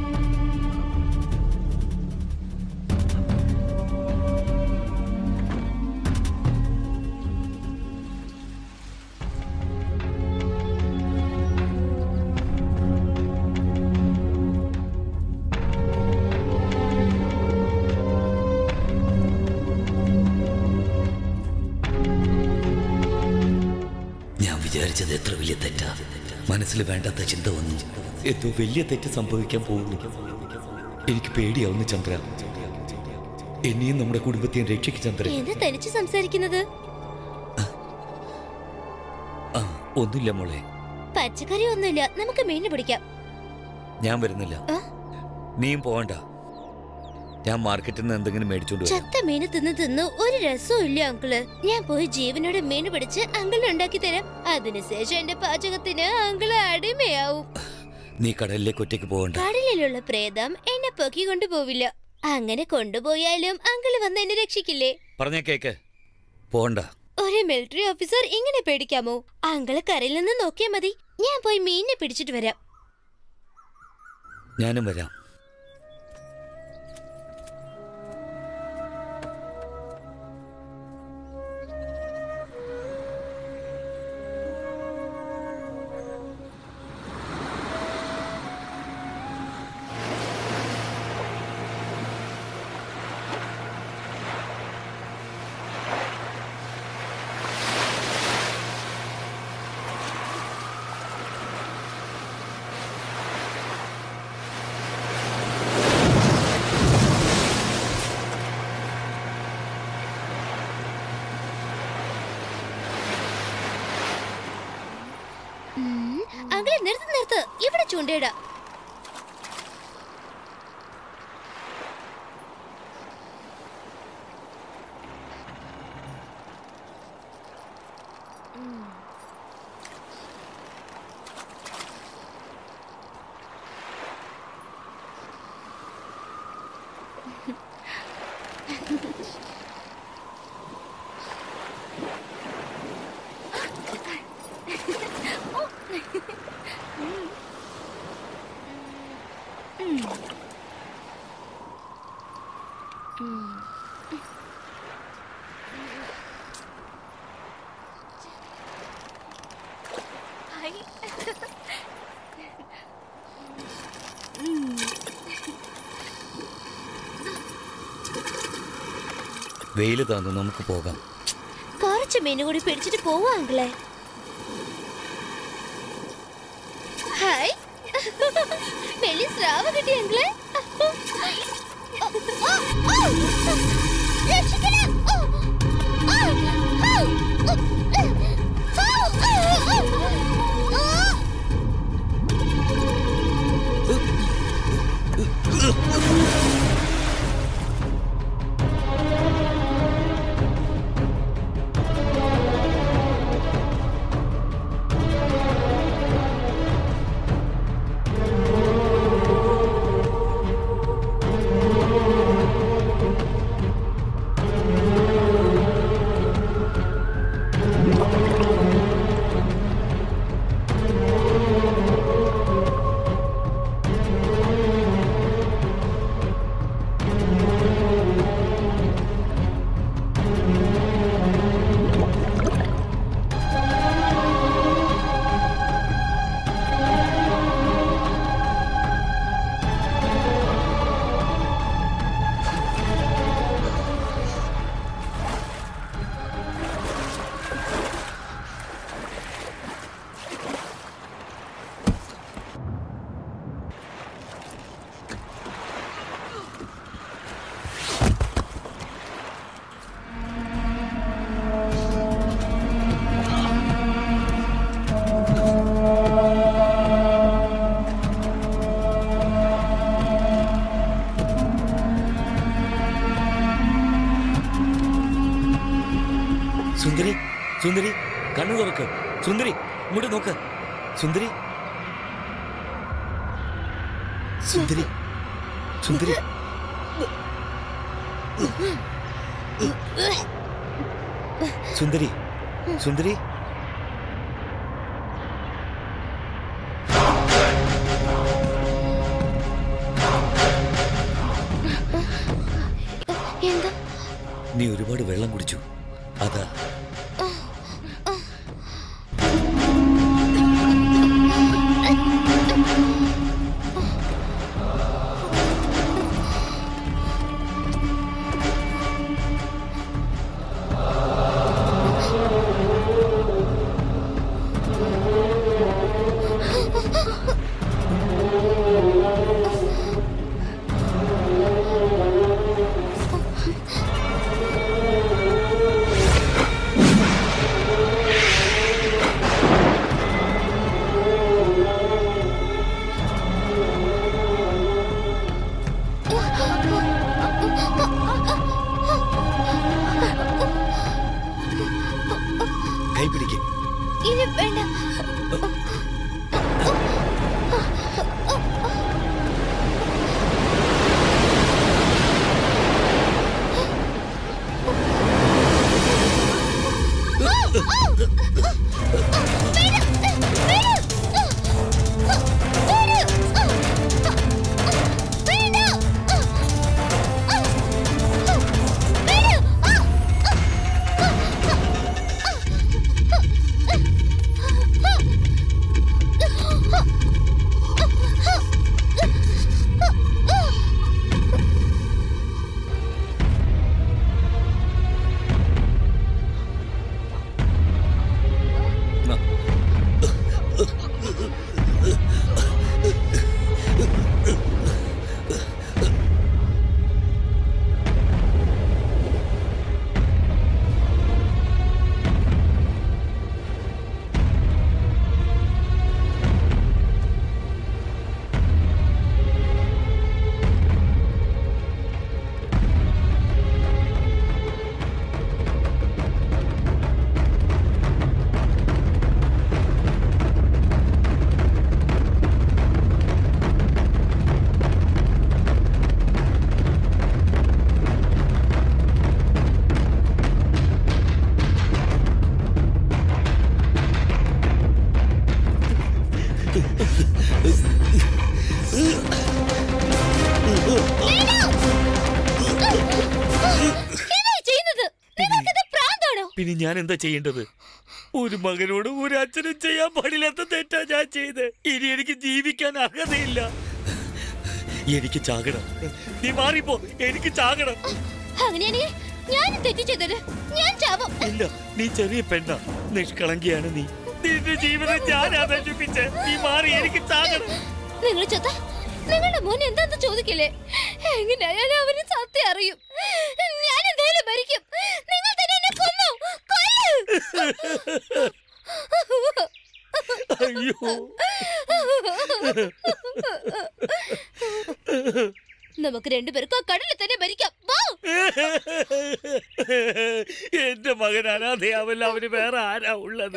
ഞാൻ വിചാരിച്ചത് എത്ര വലിയ തെറ്റാ മനസ്സിൽ വേണ്ടാത്ത ചിന്ത വന്നു എന്തോ വലിയ തെറ്റ് സംഭവിക്കാൻ പോകുന്നു എനിക്ക് പേടിയാവുന്നു ചന്ദ്ര എന്നെയും നമ്മുടെ കുടുംബത്തെയും രക്ഷിക്കും ചന്ദ്ര എന്താ തനിച്ച് സംസാരിക്കുന്നത് ആ ഒന്നുമില്ല മോളെ പച്ചക്കറി ഒന്നുമില്ല നമുക്ക് മീൻ പിടിക്കാം ഞാൻ വരുന്നില്ല ആ? നീയും പോവണ്ട ഞാൻ മാർക്കറ്റിൽ നിന്ന് എന്തെങ്കിലും മേടിച്ചോണ്ട് വരാം ചത്ത മീന് തിന്ന് തിന്ന് ഒരു രസവും ഇല്ല അങ്കിള് ഞാൻ പോയി ജീവനോട് മീൻ പിടിച്ച് അങ്കിളിന് ഉണ്ടാക്കി തരാം അതിനുശേഷം എന്റെ പാചകത്തിന് അങ്കിള് അടിമയാവും നീ കടലിലേക്ക് ഒറ്റയ്ക്ക് പോകണ്ട കടലിലുള്ള പ്രേതം എന്നെ പൊക്കി കൊണ്ടുപോവില്ല അങ്ങനെ കൊണ്ടുപോയാലും അങ്കിള് വന്ന് എന്നെ രക്ഷിക്കില്ലേ പറഞ്ഞ കേക്ക് പോകണ്ട ഒരു മിലിറ്ററി ഓഫീസർ ഇങ്ങനെ പേടിക്കാമോ അങ്കിള് കരയിൽ നിന്ന് നോക്കിയാ മതി ഞാൻ പോയി മീനിനെ പിടിച്ചിട്ട് വരാം ഞാനും വരാം ഉം, അങ്കിളെ നിർത്ത് നിർത്ത് ഇവിടെ ചൂണ്ടയിടാം വെയില് താന്നു നമുക്ക് പോകാം കുറച്ച് മീൻ കൂടി പിടിച്ചിട്ട് പോവാ അങ്കിളെ ഹായ് വലിയ സ്രാവ് കിട്ടി അങ്കിളെ രക്ഷിക്കണം! ഓ! ആ! ഔ! ഔ! ഔ! ഔ! ഔ! കണ്ണു തുറക്ക് സുന്ദരി ഇങ്ങോട്ട് നോക്ക് സുന്ദരി സുന്ദരി സുന്ദരി സുന്ദരി സുന്ദരി എന്താ നീ ഒരുപാട് വെള്ളം കുടിച്ചു അതാ കൈ പിടിക്ക് ഇനി വേണ്ട എന്താ ചെയ്യുന്നത് നിങ്ങൾക്കിത് പ്രാന്താണോ പിന്നെ ഞാൻ എന്താ ചെയ്യേണ്ടത് ഒരു മകനോട് ഒരു അച്ഛനും ചെയ്യാൻ പാടില്ലാത്ത തെറ്റാ ഞാൻ ചെയ്ത് ഇനി എനിക്ക് ജീവിക്കാൻ അർഹതയില്ല എനിക്ക് ചാകണം നീ മാറിപ്പോ എനിക്ക് ചാകണം അങ്ങനെയാണെങ്കിൽ ഞാൻ തെറ്റ് ചെയ്തത് ഞാൻ ചാവും ഇല്ല നീ ചെറിയ പെണ്ണ നിഷ്കളങ്കിയാണ് നീ നിന്റെ ജീവിതം ഞാൻ നശിപ്പിച്ച് നീ മാറി എനിക്ക് ചാകണം നിങ്ങൾ ചത്ത നിങ്ങളുടെ മോൻ എന്താന്ന് ചോദിക്കില്ലേ എങ്ങനെയായാലും അവന് സത്യം അറിയും ഞാൻ എന്തായാലും മരിക്കും നിങ്ങൾ തന്നെ എന്നെ കൊന്നു കൊല്ലു അയ്യോ നമുക്ക് രണ്ടുപേർക്കും ആ കടലിൽ തന്നെ മരിക്കാം വാ എന്റെ മകൻ അനാഥയാവല്ല അവന് വേറെ ആരാ ഉള്ളത്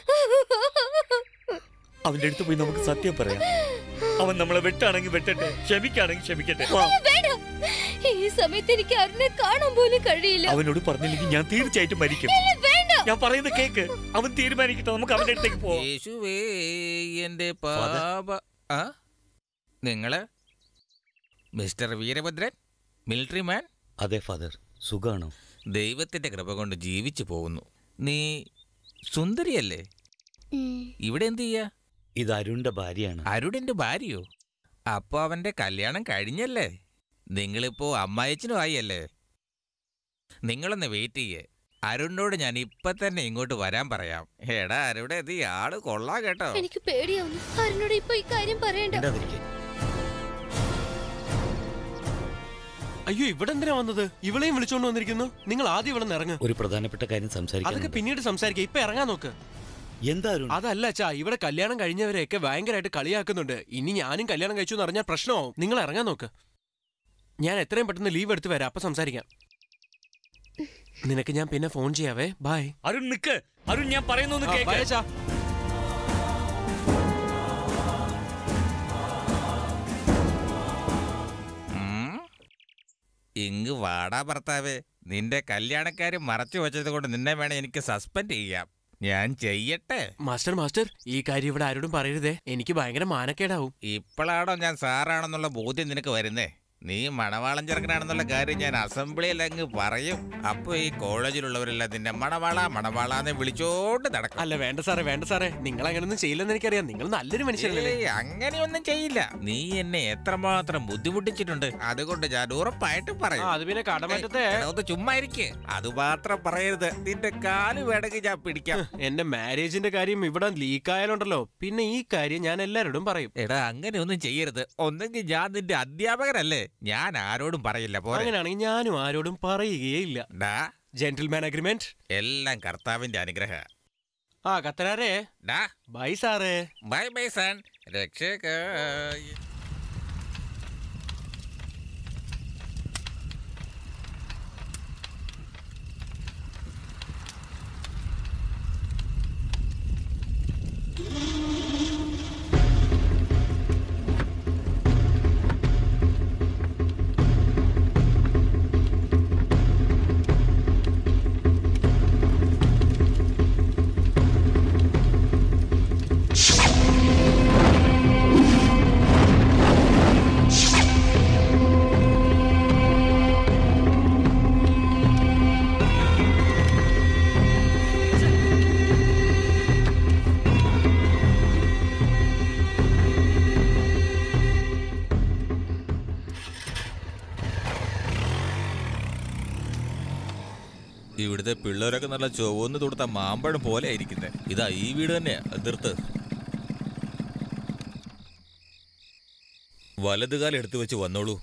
അവന്റെ അടുത്ത് പോയി നമുക്ക് സത്യം പറയാം അവൻ നമ്മളെ വെട്ടാണെങ്കിൽ വെട്ടട്ടെ ക്ഷമിക്കാണെങ്കിൽ ക്ഷമിക്കട്ടെ വാ. അയ്യോ, വേണ്ട ഈ സമയത്ത് എനിക്ക് അരുണെ കാണാൻ പോലും കഴിയില്ല അവനോട് പറഞ്ഞില്ലെങ്കിൽ ഞാൻ തീർച്ചയായിട്ടും മരിക്കും ഇല്ല, വേണ്ട ഞാൻ പറയുന്ന കേക്ക് അവൻ തീരുമാനിക്കട്ടെ നമുക്ക് അവന്റെ അടുത്തേക്ക് പോവാം യേശുവേ എന്റെ പാപ ആ നിങ്ങള് മിസ്റ്റർ വീരഭദ്രൻ മിലിറ്ററി മാൻ അതെ ഫാദർ സുഖാണോ ദൈവത്തിന്റെ കൃപ കൊണ്ട് ജീവിച്ചു പോകുന്നു നീ സുന്ദരിയല്ലേ ഇവിടെ എന്ത് ചെയ്യാ ഇത് അരുണിന്റെ ഭാര്യയാണ് അരുണിന്റെ ഭാര്യയോ അപ്പൊ അവന്റെ കല്യാണം കഴിഞ്ഞല്ലേ നിങ്ങളിപ്പോ അമ്മായച്ചനും ആയല്ലേ നിങ്ങളൊന്ന് വെയിറ്റ് ചെയ്യേ അരുണിനോട് ഞാൻ ഇപ്പൊ തന്നെ ഇങ്ങോട്ട് വരാൻ പറയാം എടാ അരുടെ ഇത് ആള് കൊള്ളാം കേട്ടോ എനിക്ക് പേടിയാവുന്നു അരുണോട് ഇപ്പൊ ഈ കാര്യം പറയണ്ട അയ്യോ ഇവിടെ എന്തിനാ വന്നത് ഇവളെയും വിളിച്ചോണ്ട് വന്നിരിക്കുന്നു നിങ്ങൾ ആദ്യം ഇവിടെ നിന്ന് ഇറങ്ങ് ഒരു പ്രധാനപ്പെട്ട കാര്യം അതൊക്കെ സംസാരിക്കാൻ പിന്നീട് സംസാരിക്കാം ഇപ്പൊ ഇറങ്ങാൻ നോക്ക് എന്താ അരുൺ അതല്ല അച്ഛാ ഇവിടെ കല്യാണം കഴിഞ്ഞവരെയൊക്കെ ഭയങ്കരമായിട്ട് കളിയാക്കുന്നുണ്ട് ഇനി ഞാനും കല്യാണം കഴിച്ചു എന്ന് അറിഞ്ഞാൽ പ്രശ്നമാവും നിങ്ങൾ ഇറങ്ങാൻ നോക്ക് ഞാൻ എത്രയും പെട്ടെന്ന് ലീവ് എടുത്ത് വരാം അപ്പൊ സംസാരിക്കാം നിനക്ക് ഞാൻ പിന്നെ ഫോൺ ചെയ്യാവേ ബൈ അരുൺ നിക്ക് അരുൺ ഞാൻ പറയുന്നൊന്ന് ആ, bye, അച്ഛാ. ഉം. ഇങ്ങ് വാടാ ഭർത്താവേ നിന്റെ കല്യാണക്കാര് മറച്ചു വെച്ചത് കൊണ്ട് നിന്നെ വേണേ എനിക്ക് സസ്പെൻഡ് ചെയ്യാം ഞാൻ ചെയ്യട്ടെ മാസ്റ്റർ മാസ്റ്റർ ഈ കാര്യം ഇവിടെ ആരോടും പറയരുതേ എനിക്ക് ഭയങ്കര മാനക്കേടാവും ഇപ്പോഴാണോ ഞാൻ സാറാണെന്നുള്ള ബോധ്യം നിനക്ക് വരുന്നേ നീ മണവാളം ചെറുക്കനാണെന്നുള്ള കാര്യം ഞാൻ അസംബ്ലിയിൽ അങ്ങ് പറയും അപ്പൊ ഈ കോളേജിലുള്ളവരെല്ലാം നിന്നെ മണവാള മണവാളാന്ന് വിളിച്ചോണ്ട് നടക്കും അല്ല വേണ്ട സാറേ വേണ്ട സാറേ നിങ്ങൾ അങ്ങനൊന്നും ചെയ്യില്ലെന്ന് എനിക്കറിയാം നിങ്ങൾ നല്ലൊരു മനുഷ്യരല്ലേ ഏയ്, അങ്ങനെയൊന്നും ചെയ്യില്ല നീ എന്നെ എത്രമാത്രം ബുദ്ധിമുട്ടിച്ചിട്ടുണ്ട് അതുകൊണ്ട് ഞാൻ ഉറപ്പായിട്ടും പറയും ആ, അത് പിന്നെ കടമറ്റത്തെ എടാ, ഒന്ന് ചുമ്മാ ഇരിക്ക് അത് മാത്രം പറയരുത് നിന്റെ കാല് വേണമെങ്കിൽ ഞാൻ പിടിക്കാം എന്റെ മാരേജിന്റെ കാര്യം ഇവിടെ ലീക്കായാലുണ്ടല്ലോ പിന്നെ ഈ കാര്യം ഞാൻ എല്ലാരോടും പറയും എടാ അങ്ങനെ ഒന്നും ചെയ്യരുത് ഒന്നെങ്കിൽ ഞാൻ നിന്റെ അധ്യാപകനല്ലേ ഞാൻ ആരോടും പറയില്ല പോരെ അങ്ങനെയാണെങ്കിൽ ഞാനും ആരോടും പറയുകയില്ല ഡാ ജെന്റിൽമാൻ അഗ്രിമെന്റ് എല്ലാം കർത്താവിന്റെ അനുഗ്രഹ ആ കത്തനാരേ ഡാ ബൈ സാറേ ബൈ ബൈ സൺ രക്ഷക ഇവിടുത്തെ പിള്ളേരൊക്കെ നല്ല ചുവന്ന് തൊടുത്ത മാമ്പഴം പോലെ ആയിരിക്കുന്നത് ഇതാ ഈ വീട് തന്നെയാ എതിർത്ത് വലതുകാലം എടുത്തു വെച്ച് വന്നോളൂ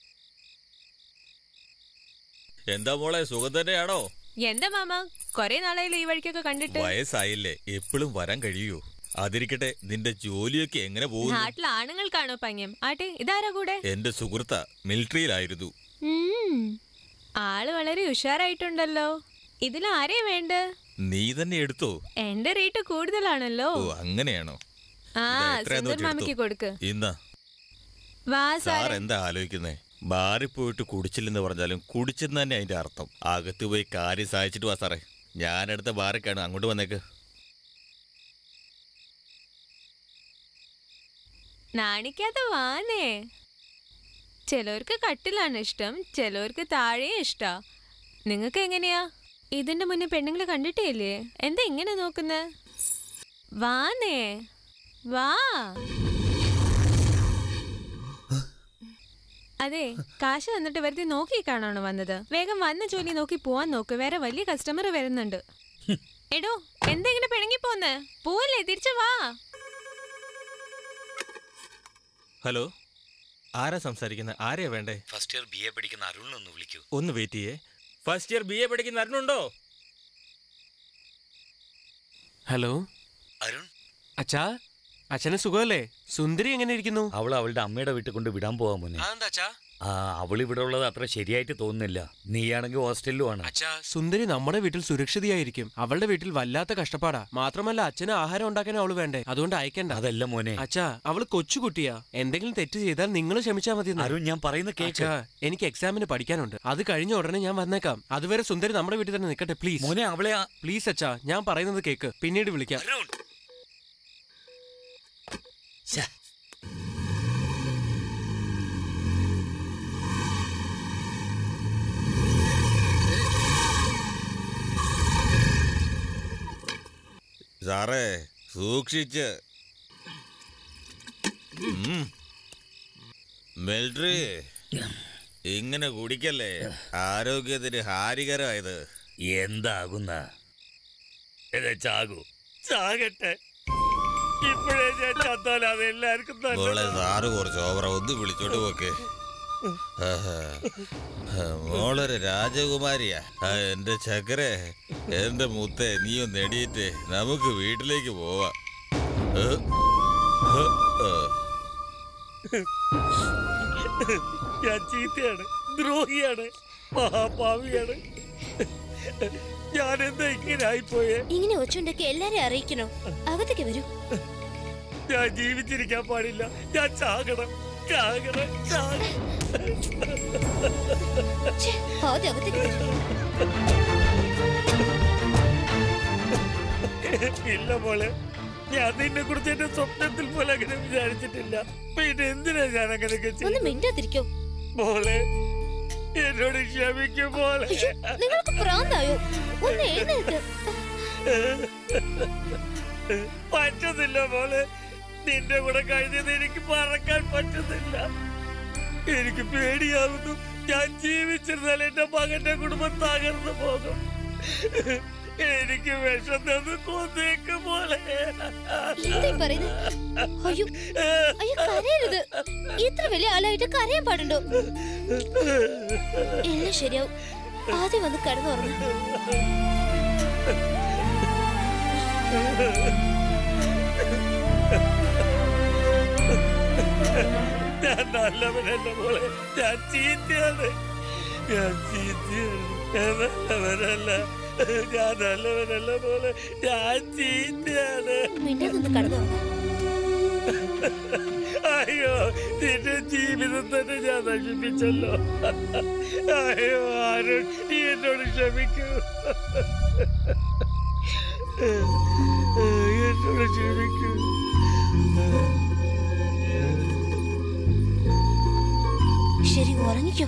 എന്താ മോളെ സുഖം തന്നെയാണോ എന്താ മാമ കൊറേ നാളായില്ലേ ഈ വഴിക്കൊക്കെ കണ്ടിട്ട് വയസ്സായില്ലേ എപ്പോഴും വരാൻ കഴിയൂ അതിരിക്കട്ടെ നിന്റെ ജോലിയൊക്കെ എങ്ങനെ പോകുന്നു നാട്ടിൽ ആണുങ്ങൾക്കാണോ പങ്യം ആട്ടെ ഇതാരാ കൂടെ എന്റെ സുഹൃത്ത മിലിറ്ററിയിലായിരുന്നു ഉം. ആള് വളരെ ഉഷാറായിട്ടുണ്ടല്ലോ ഇതിൽ ആരെയാ വേണ്ട നീ തന്നെ എടുത്തോ എന്റെ റേറ്റ് കൂടുതലാണല്ലോ ഓ അങ്ങനെയാണോ ആ ഇതാ എത്രയാന്ന് സുന്ദർ വെച്ച് മാമിക്ക് എടുത്തോ. കൊടുക്ക് ഇന്നാ വാ സാർ സാറേ എന്താ ആലോചിക്കുന്നേ ബാറിൽ പോയിട്ട് കുടിച്ചില്ലെന്ന് പറഞ്ഞാലും കുടിച്ചെന്ന് തന്നെ അതിന്റെ അർത്ഥം അകത്ത് പോയി കാര്യം സഹായിച്ചിട്ട് വാ സാറേ ഞാനടുത്ത ബാറിക്കാണ് അങ്ങോട്ട് വന്നേക്ക് നാണിക്കാത്ത വാനേ ചിലവർക്ക് കട്ടിലാണ് ഇഷ്ടം ചിലവർക്ക് താഴെ ഇഷ്ടാ നിങ്ങൾക്ക് എങ്ങനെയാ ഇതിന്റെ മുന്നേ പെണ്ണുങ്ങളെ കണ്ടിട്ടേ ഇല്ലേ എന്താ ഇങ്ങനെ നോക്കുന്നത് വാനേ വാ അതെ കാശ് തന്നിട്ട് വെറുതെ നോക്കി കാണാണോ വന്നത് വേഗം വന്ന ജോലി നോക്കി പോവാൻ നോക്ക് വേറെ വലിയ കസ്റ്റമർ വരുന്നുണ്ട് എടോ എന്താ ഇങ്ങനെ പിണങ്ങി പോന്ന് പോവല്ലേ തിരിച്ചു വാ ഹലോ ആരാ സംസാരിക്കുന്നത് ആരെയാ വേണ്ടേ ഫസ്റ്റ് ഇയർ ബി എ പഠിക്കുന്ന അരുണിനൊന്ന് വിളിക്കൂ ഒന്ന് വെയിറ്റ് ചെയ്യേ ഫസ്റ്റ് ഇയർ ബി എ പഠിക്കുന്ന അരുണുണ്ടോ ഹലോ അരുൺ അച്ഛാ അച്ഛന് സുഖമല്ലേ സുന്ദരി എങ്ങനെ ഇരിക്കുന്നു അവൾ അവളുടെ അമ്മയുടെ വീട്ടിൽ കൊണ്ട് വിടാൻ പോവാൻ മോനെ അതെന്താ അച്ഛാ ആ അവൾ ഇവിടെ ഉള്ളത് അത്ര ശരിയായിട്ട് തോന്നുന്നില്ല നീയാണെങ്കിൽ ഹോസ്റ്റലിലുമാണ് അച്ഛാ സുന്ദരി നമ്മുടെ വീട്ടിൽ സുരക്ഷിതയായിരിക്കും അവളുടെ വീട്ടിൽ വല്ലാത്ത കഷ്ടപ്പാടാ മാത്രമല്ല അച്ഛന് ആഹാരം ഉണ്ടാക്കാൻ അവള് വേണ്ടേ അതുകൊണ്ട് അയക്കണ്ട അതല്ല മോനെ അച്ഛാ അവള് കൊച്ചുകുട്ടിയാ എന്തെങ്കിലും തെറ്റ് ചെയ്താൽ നിങ്ങൾ ക്ഷമിച്ചാൽ മതി അരുൺ ഞാൻ പറയുന്ന കേക്ക് അച്ഛാ എനിക്ക് എക്സാമിന് പഠിക്കാനുണ്ട് അത് കഴിഞ്ഞ ഉടനെ ഞാൻ വന്നേക്കാം അതുവരെ സുന്ദരി നമ്മുടെ വീട്ടിൽ തന്നെ നിൽക്കട്ടെ പ്ലീസ് മോനെ അവളെ പ്ലീസ് അച്ഛാ ഞാൻ പറയുന്നത് കേക്ക് പിന്നീട് വിളിക്കാം സാറേ സൂക്ഷിച്ച് ഉം. മിലിറ്ററി ഇങ്ങനെ കുടിക്കല്ലേ ആരോഗ്യത്തിന് ഹാനികരമായത് എന്താകുന്ന ചാകൂ ചാകട്ടെ ഇപ്പോഴേ ഞാൻ ചത്താൽ അത് എല്ലാവർക്കും മോളെ സാറ് കുറച്ച് ഓവറ ഒന്ന് വിളിച്ചോട്ട് പോക്കെ ആഹാ. മോളൊരു രാജകുമാരിയാ ആ, എന്റെ ചക്കരെ എന്റെ മുത്തെ നീ ഒന്ന് എണീറ്റ് നമുക്ക് വീട്ടിലേക്ക് പോവാം ഏ? ഏ? ഏ. ഞാൻ ചീത്തയാണ് ദ്രോഹിയാണ് മഹാപാവിയാണ് ഞാൻ എന്താ ഇങ്ങനെ ആയിപ്പോയേ ഇങ്ങനെ ഒച്ചുണ്ടൊക്കെ എല്ലാരെയും അറിയിക്കണോ അകത്തേക്ക് വരൂ ഞാൻ ജീവിച്ചിരിക്കാൻ പാടില്ല ഞാൻ ചാകണം ചാകണം ചാകണം ഛെ, ആദ്യം അകത്തേക്ക് വരൂ ഇല്ല മോളെ ഞാൻ നിന്നെ കുറിച്ച് എന്റെ സ്വപ്നത്തിൽ പോലും അങ്ങനെ വിചാരിച്ചിട്ടില്ല പിന്നെ എന്തിനാ ഞാൻ അങ്ങനെയൊക്കെ ഒന്ന് ചെയ്യുന്നത്? മിണ്ടാതിരിക്കോ മോളെ എന്നോട് ക്ഷമിക്കും മോളെ അയ്യോ, നിങ്ങൾക്ക് പ്രാന്തായോ ഒന്ന് എഴുന്നേൽക്ക് പറ്റുന്നില്ല മോളെ നിന്റെ കൂടെ കഴിഞ്ഞത് എനിക്ക് മറക്കാൻ പറ്റുന്നില്ല എനിക്ക് പേടിയാകുന്നു ഞാൻ ജീവിച്ചിരുന്നാൽ എന്റെ മകന്റെ കുടുംബം തകർന്നു പോകും എനിക്ക് വിഷം തന്ന് കൊന്നേക്ക് പോലെ എന്താ ഈ പറയുന്നത് അയ്യോ അയ്യോ കരയരുത് ഇത്ര വലിയ ആളായിട്ട് കരയാൻ പാടുണ്ടോ എല്ലാം ശരിയാവും ആദ്യം വന്ന് കിടന്നുറങ്ങും ഞാൻ നല്ലവനല്ല മോളെ ഞാൻ ചീത്തയാണ് ഞാൻ ചീത്തയാണ് ഞാൻ നല്ലവനല്ല ഞാൻ നല്ലവനല്ല മോളെ ഞാൻ ചീത്തയാണ് മിണ്ടാതൊന്ന് കിടന്നുറങ്ങും അയ്യോ നിന്റെ ജീവിതം തന്നെ ഞാൻ നശിപ്പിച്ചല്ലോ അയ്യോ ആരും നീ എന്നോട് ക്ഷമിക്കൂ എന്നോട് ക്ഷമിക്കൂ ശരി ഉറങ്ങിക്കോ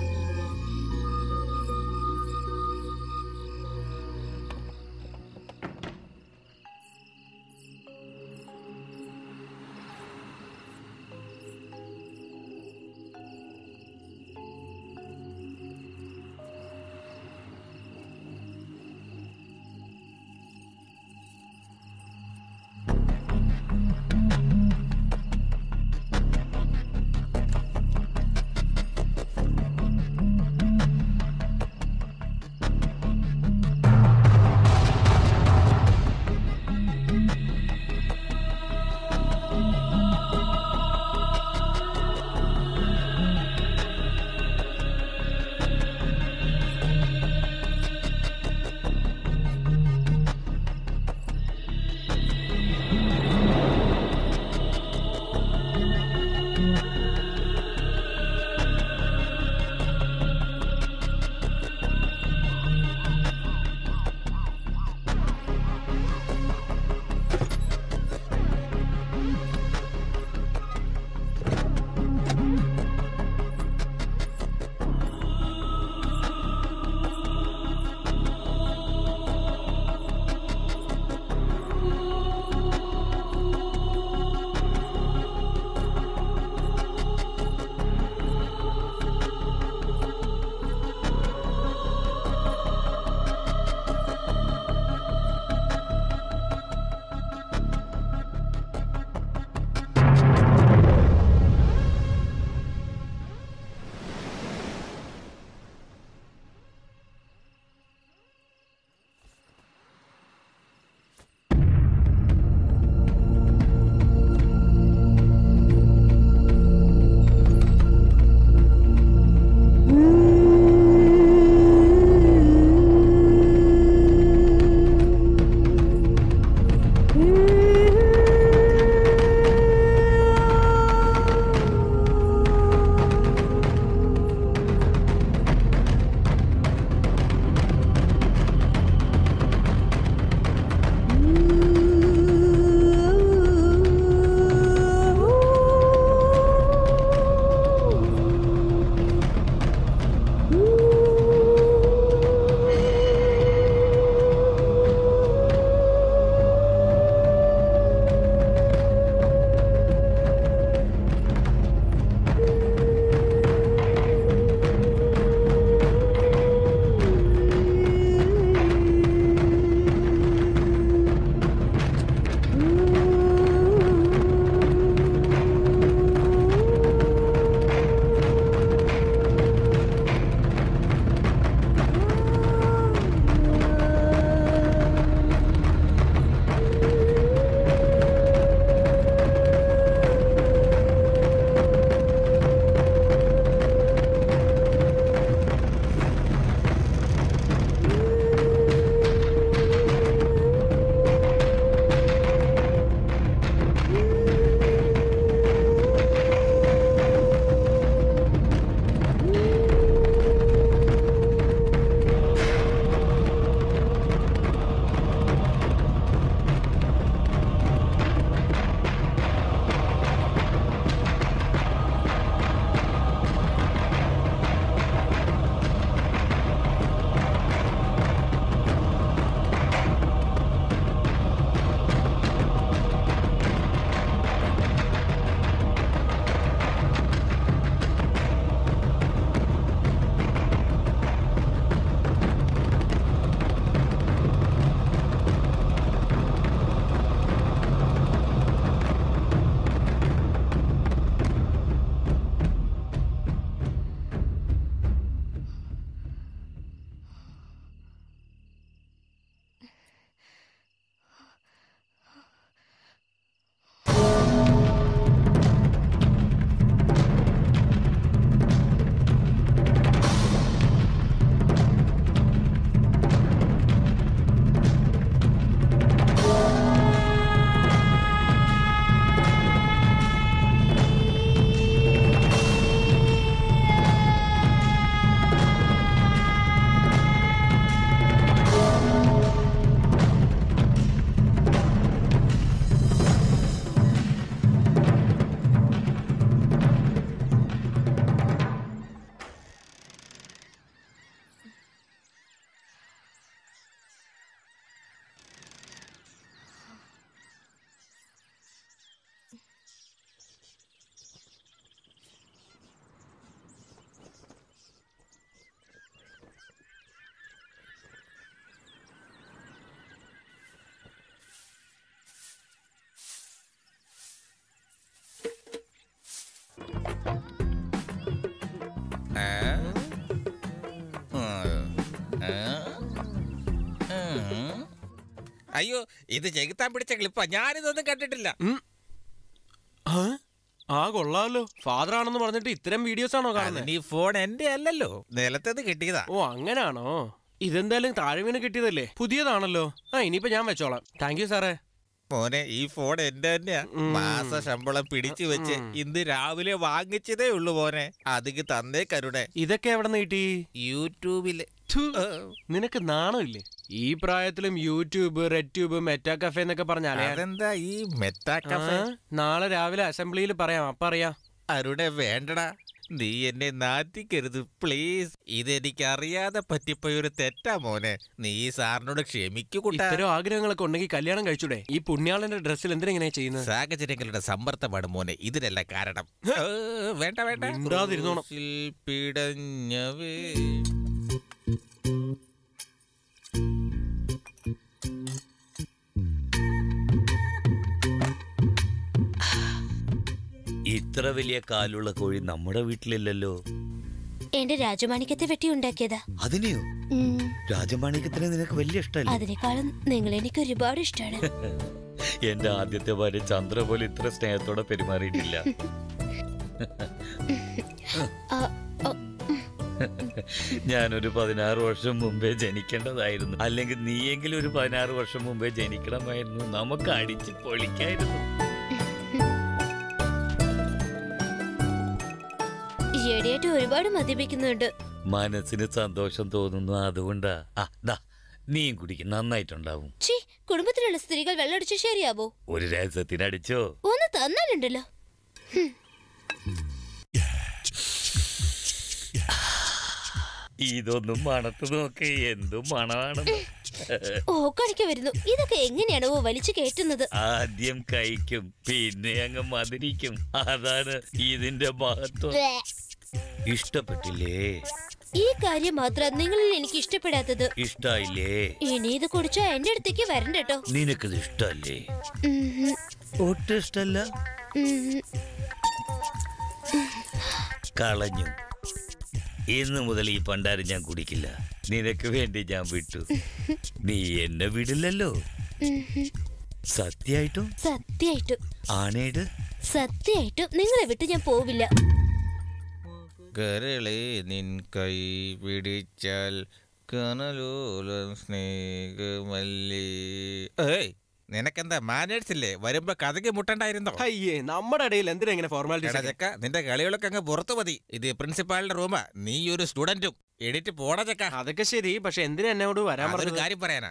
അയ്യോ ഇത് ചെകുത്താൻ പിടിച്ച ക്ലിപ്പാ ഞാനിതൊന്നും കണ്ടിട്ടില്ല ആ? ആ കൊള്ളാമല്ലോ ഫാദർ ആണെന്ന് പറഞ്ഞിട്ട് ഇത്തരം വീഡിയോസ് ആണോ കാണുന്നത് അതിന് ഈ ഫോൺ എന്റെ അല്ലല്ലോ നിലത്തത് കിട്ടിയതാ ഓ അങ്ങനാണോ ഇതെന്തായാലും താഴെ വീണ് കിട്ടിയതല്ലേ പുതിയതാണല്ലോ ആ ഇനിയിപ്പോ ഞാൻ വെച്ചോളാം താങ്ക് യു സാറേ മോനെ ഈ ഫോൺ എന്റെ തന്നെയാ മാസ ശമ്പളം പിടിച്ചു വെച്ച് ഇന്ന് രാവിലെ വാങ്ങിച്ചതേ ഉള്ളൂ മോനെ അതിക്ക് തന്നേ കരുണേ ഇതൊക്കെ എവിടെ നിന്ന് കിട്ടി യൂട്യൂബില് നിനക്ക് നാണമില്ലേ ഈ പ്രായത്തിലും YouTube red tube meta cafe എന്നൊക്കെ പറഞ്ഞാലേ അതെന്താ ഈ മെറ്റാ കഫേ നാളെ രാവിലെ അസംബ്ലിയിൽ പറയാം അപ്പ അറിയാം അരുടെ വേണ്ടടാ നീ എന്നെ നാറ്റിക്കരുത് പ്ലീസ് ഇതെനിക്ക് അറിയാതെ പറ്റിപ്പോയ ഒരു തെറ്റാ മോനെ നീ ഈ സാറിനോട് ക്ഷമിക്കൂ കുട്ടാ ഇത്തരം ആഗ്രഹങ്ങളൊക്കെ ഉണ്ടെങ്കിൽ കല്യാണം കഴിച്ചൂടെ ഈ പുണ്യാളന്റെ ഡ്രസ്സിൽ എന്തിനാ ഇങ്ങനെ ചെയ്യുന്നത് സാഹചര്യങ്ങളുടെ സമ്മർദ്ദമാണ് മോനെ ഇതിനല്ല കാരണം ഏ, വേണ്ട വേണ്ട മിണ്ടാതിരുന്നോണം. ക്രൂശിൽ പിടഞ്ഞവേ ഇത്ര വലിയ കാലുള്ള കോഴി നമ്മുടെ വീട്ടിലില്ലല്ലോ എന്റെ രാജമാണിക്യത്തെ വെട്ടി ഉണ്ടാക്കിയതാ അതിനെയോ ഉം, രാജമാണിക്യത്തിന് നിനക്ക് വലിയ ഇഷ്ടമല്ലേ അതിനേക്കാളും നിങ്ങൾ എനിക്ക് ഒരുപാട് ഇഷ്ടമാണ് എന്റെ ആദ്യത്തെ ഭാര്യ ചന്ദ്ര പോലെ ഇത്ര സ്നേഹത്തോടെ പെരുമാറിയിട്ടില്ല ആ, ആ, ഞാനൊരു പതിനാറ് വർഷം മുമ്പേ ജനിക്കേണ്ടതായിരുന്നു അല്ലെങ്കിൽ നീയെങ്കിലും ഒരു പതിനാറ് വർഷം മുമ്പേ ജനിക്കണമായിരുന്നു നമുക്ക് അടിച്ച് പൊളിക്കായിരുന്നു ഈയിടെയായിട്ട് ഒരുപാട് മദ്യപിക്കുന്നുണ്ട് മനസ്സിന് സന്തോഷം തോന്നുന്നു അതുകൊണ്ടാ ആ ദാ നീയും കുടിക്കും നന്നായിട്ടുണ്ടാവും ചീ കുടുംബത്തിലുള്ള സ്ത്രീകൾ വെള്ളമടിച്ച് ശരിയാവോ ഒരു രഹസ്യത്തിനടിച്ചോ ഒന്ന് തന്നാലുണ്ടല്ലോ ഹും, ഇതൊന്നും മണത്ത് നോക്ക് എന്തും മണമാണെന്ന് ഓ കണിക്ക വരുന്നു ഇതൊക്കെ എങ്ങനെയാണോ വലിച്ചു കയറ്റുന്നത് ആദ്യം കഴിക്കും പിന്നെ അങ്ങ് മധുരിക്കും അതാണ് ഇതിന്റെ മഹത്വം ബ്ലേ. ഇഷ്ടപ്പെട്ടില്ലേ ഈ കാര്യം മാത്രം നിങ്ങളിൽ എനിക്ക് ഇഷ്ടപ്പെടാത്തത് ഇഷ്ടായില്ലേ ഇനി ഇത് കുടിച്ചാ എന്റെ അടുത്തേക്ക് വരണ്ട കേട്ടോ നിനക്കിത് ഇഷ്ടല്ലേ ഉം, ഒട്ടും ഇഷ്ടല്ല ഉം. കളഞ്ഞു ഇന്ന് മുതൽ ഈ പണ്ടാരം ഞാൻ കുടിക്കില്ല നിനക്ക് വേണ്ടി ഞാൻ വിട്ടു നീ എന്നെ വിടില്ലല്ലോ ഉം. സത്യായിട്ടും സത്യായിട്ടും ആണേട് സത്യായിട്ടും നിങ്ങളെ വിട്ട് ഞാൻ പോവില്ല കരളെ നിൻ കൈ പിടിച്ചാൽ കനലോലം സ്നേഹമല്ലേ ഏയ് നിനക്കെന്താ മാനേഴ്സ് ഇല്ലേ വരുമ്പോ കഥയ്ക്ക് മുട്ടണ്ടായിരുന്നോ അയ്യേ നമ്മുടെ ഇടയിൽ എന്തിനാ ഇങ്ങനെ എടാ ഫോർമാലിറ്റീസ് ചെക്ക നിന്റെ കളികളൊക്കെ അങ്ങ് പുറത്തു മതി ഇത് പ്രിൻസിപ്പാളിന്റെ റൂമാ നീ ഒരു സ്റ്റുഡന്റും എഡിറ്റ് പോട ചെക്ക അതൊക്കെ ശരി പക്ഷെ എന്തിനാ എന്നോട് വരാൻ അതൊരു പറഞ്ഞത് കാര്യം പറയാനാ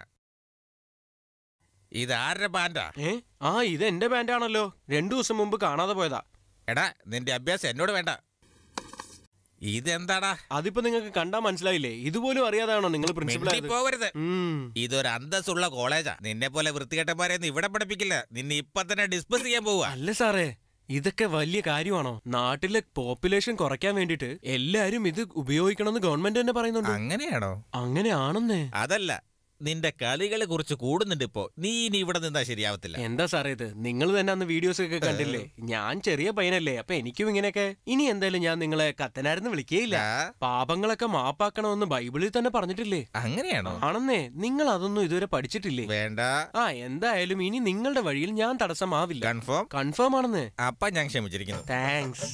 ഇത് ആരുടെ ബാൻഡാ ഏ ആ ഇത് എന്റെ ബാൻഡാണല്ലോ രണ്ടു ദിവസം മുമ്പ് കാണാതെ പോയതാ എടാ നിന്റെ അഭ്യാസം എന്നോട് വേണ്ട ഇതെന്താടാ അതിപ്പോ നിങ്ങൾക്ക് കണ്ടാ മനസ്സിലായില്ലേ ഇതുപോലും അറിയാതാണോ നിങ്ങൾ പ്രിൻസിപ്പൽ മിണ്ടി പോവരുത് ഇതൊരു അന്തസ്സുള്ള കോളേജാ നിന്നെ പോലെ വൃത്തികെട്ടന്മാരെ ഒന്നും ഇവിടെ പഠിപ്പിക്കില്ല നിന്നെ ഇപ്പൊ തന്നെ ഡിസ്പസ് ചെയ്യാൻ പോവാ അല്ല സാറേ ഇതൊക്കെ വലിയ കാര്യമാണോ നാട്ടിലെ പോപ്പുലേഷൻ കുറയ്ക്കാൻ വേണ്ടിട്ട് എല്ലാരും ഇത് ഉപയോഗിക്കണമെന്ന് ഗവൺമെന്റ് തന്നെ പറയുന്നുണ്ട് അങ്ങനെയാണോ അങ്ങനെയാണെന്നേ അതല്ല നിന്റെ കളികളെ കുറിച്ച് കൂടുന്നുണ്ട് ഇപ്പോ നീ ഇനി ഇവിടെ നിന്നാ ശരിയാവത്തില്ല എന്താ സാറേ ഇത് നിങ്ങൾ തന്നെ അന്ന് വീഡിയോസ് ഒക്കെ കണ്ടില്ലേ ഞാൻ ചെറിയ പയ്യനല്ലേ അപ്പൊ എനിക്കും ഇങ്ങനെയൊക്കെ ഇനി എന്തായാലും ഞാൻ നിങ്ങളെ കത്തനാരെന്ന് വിളിക്കേയില്ല പാപങ്ങളൊക്കെ മാപ്പാക്കണമെന്ന് ബൈബിളിൽ തന്നെ പറഞ്ഞിട്ടില്ലേ അങ്ങനെയാണോ ആണെന്നേ നിങ്ങൾ അതൊന്നും ഇതുവരെ പഠിച്ചിട്ടില്ലേ വേണ്ട ആ എന്തായാലും ഇനി നിങ്ങളുടെ വഴിയിൽ ഞാൻ തടസ്സമാവില്ല കൺഫേം കൺഫേം ആണെന്നേ അപ്പൊ ഞാൻ ക്ഷമിച്ചിരിക്കുന്നു താങ്ക്സ്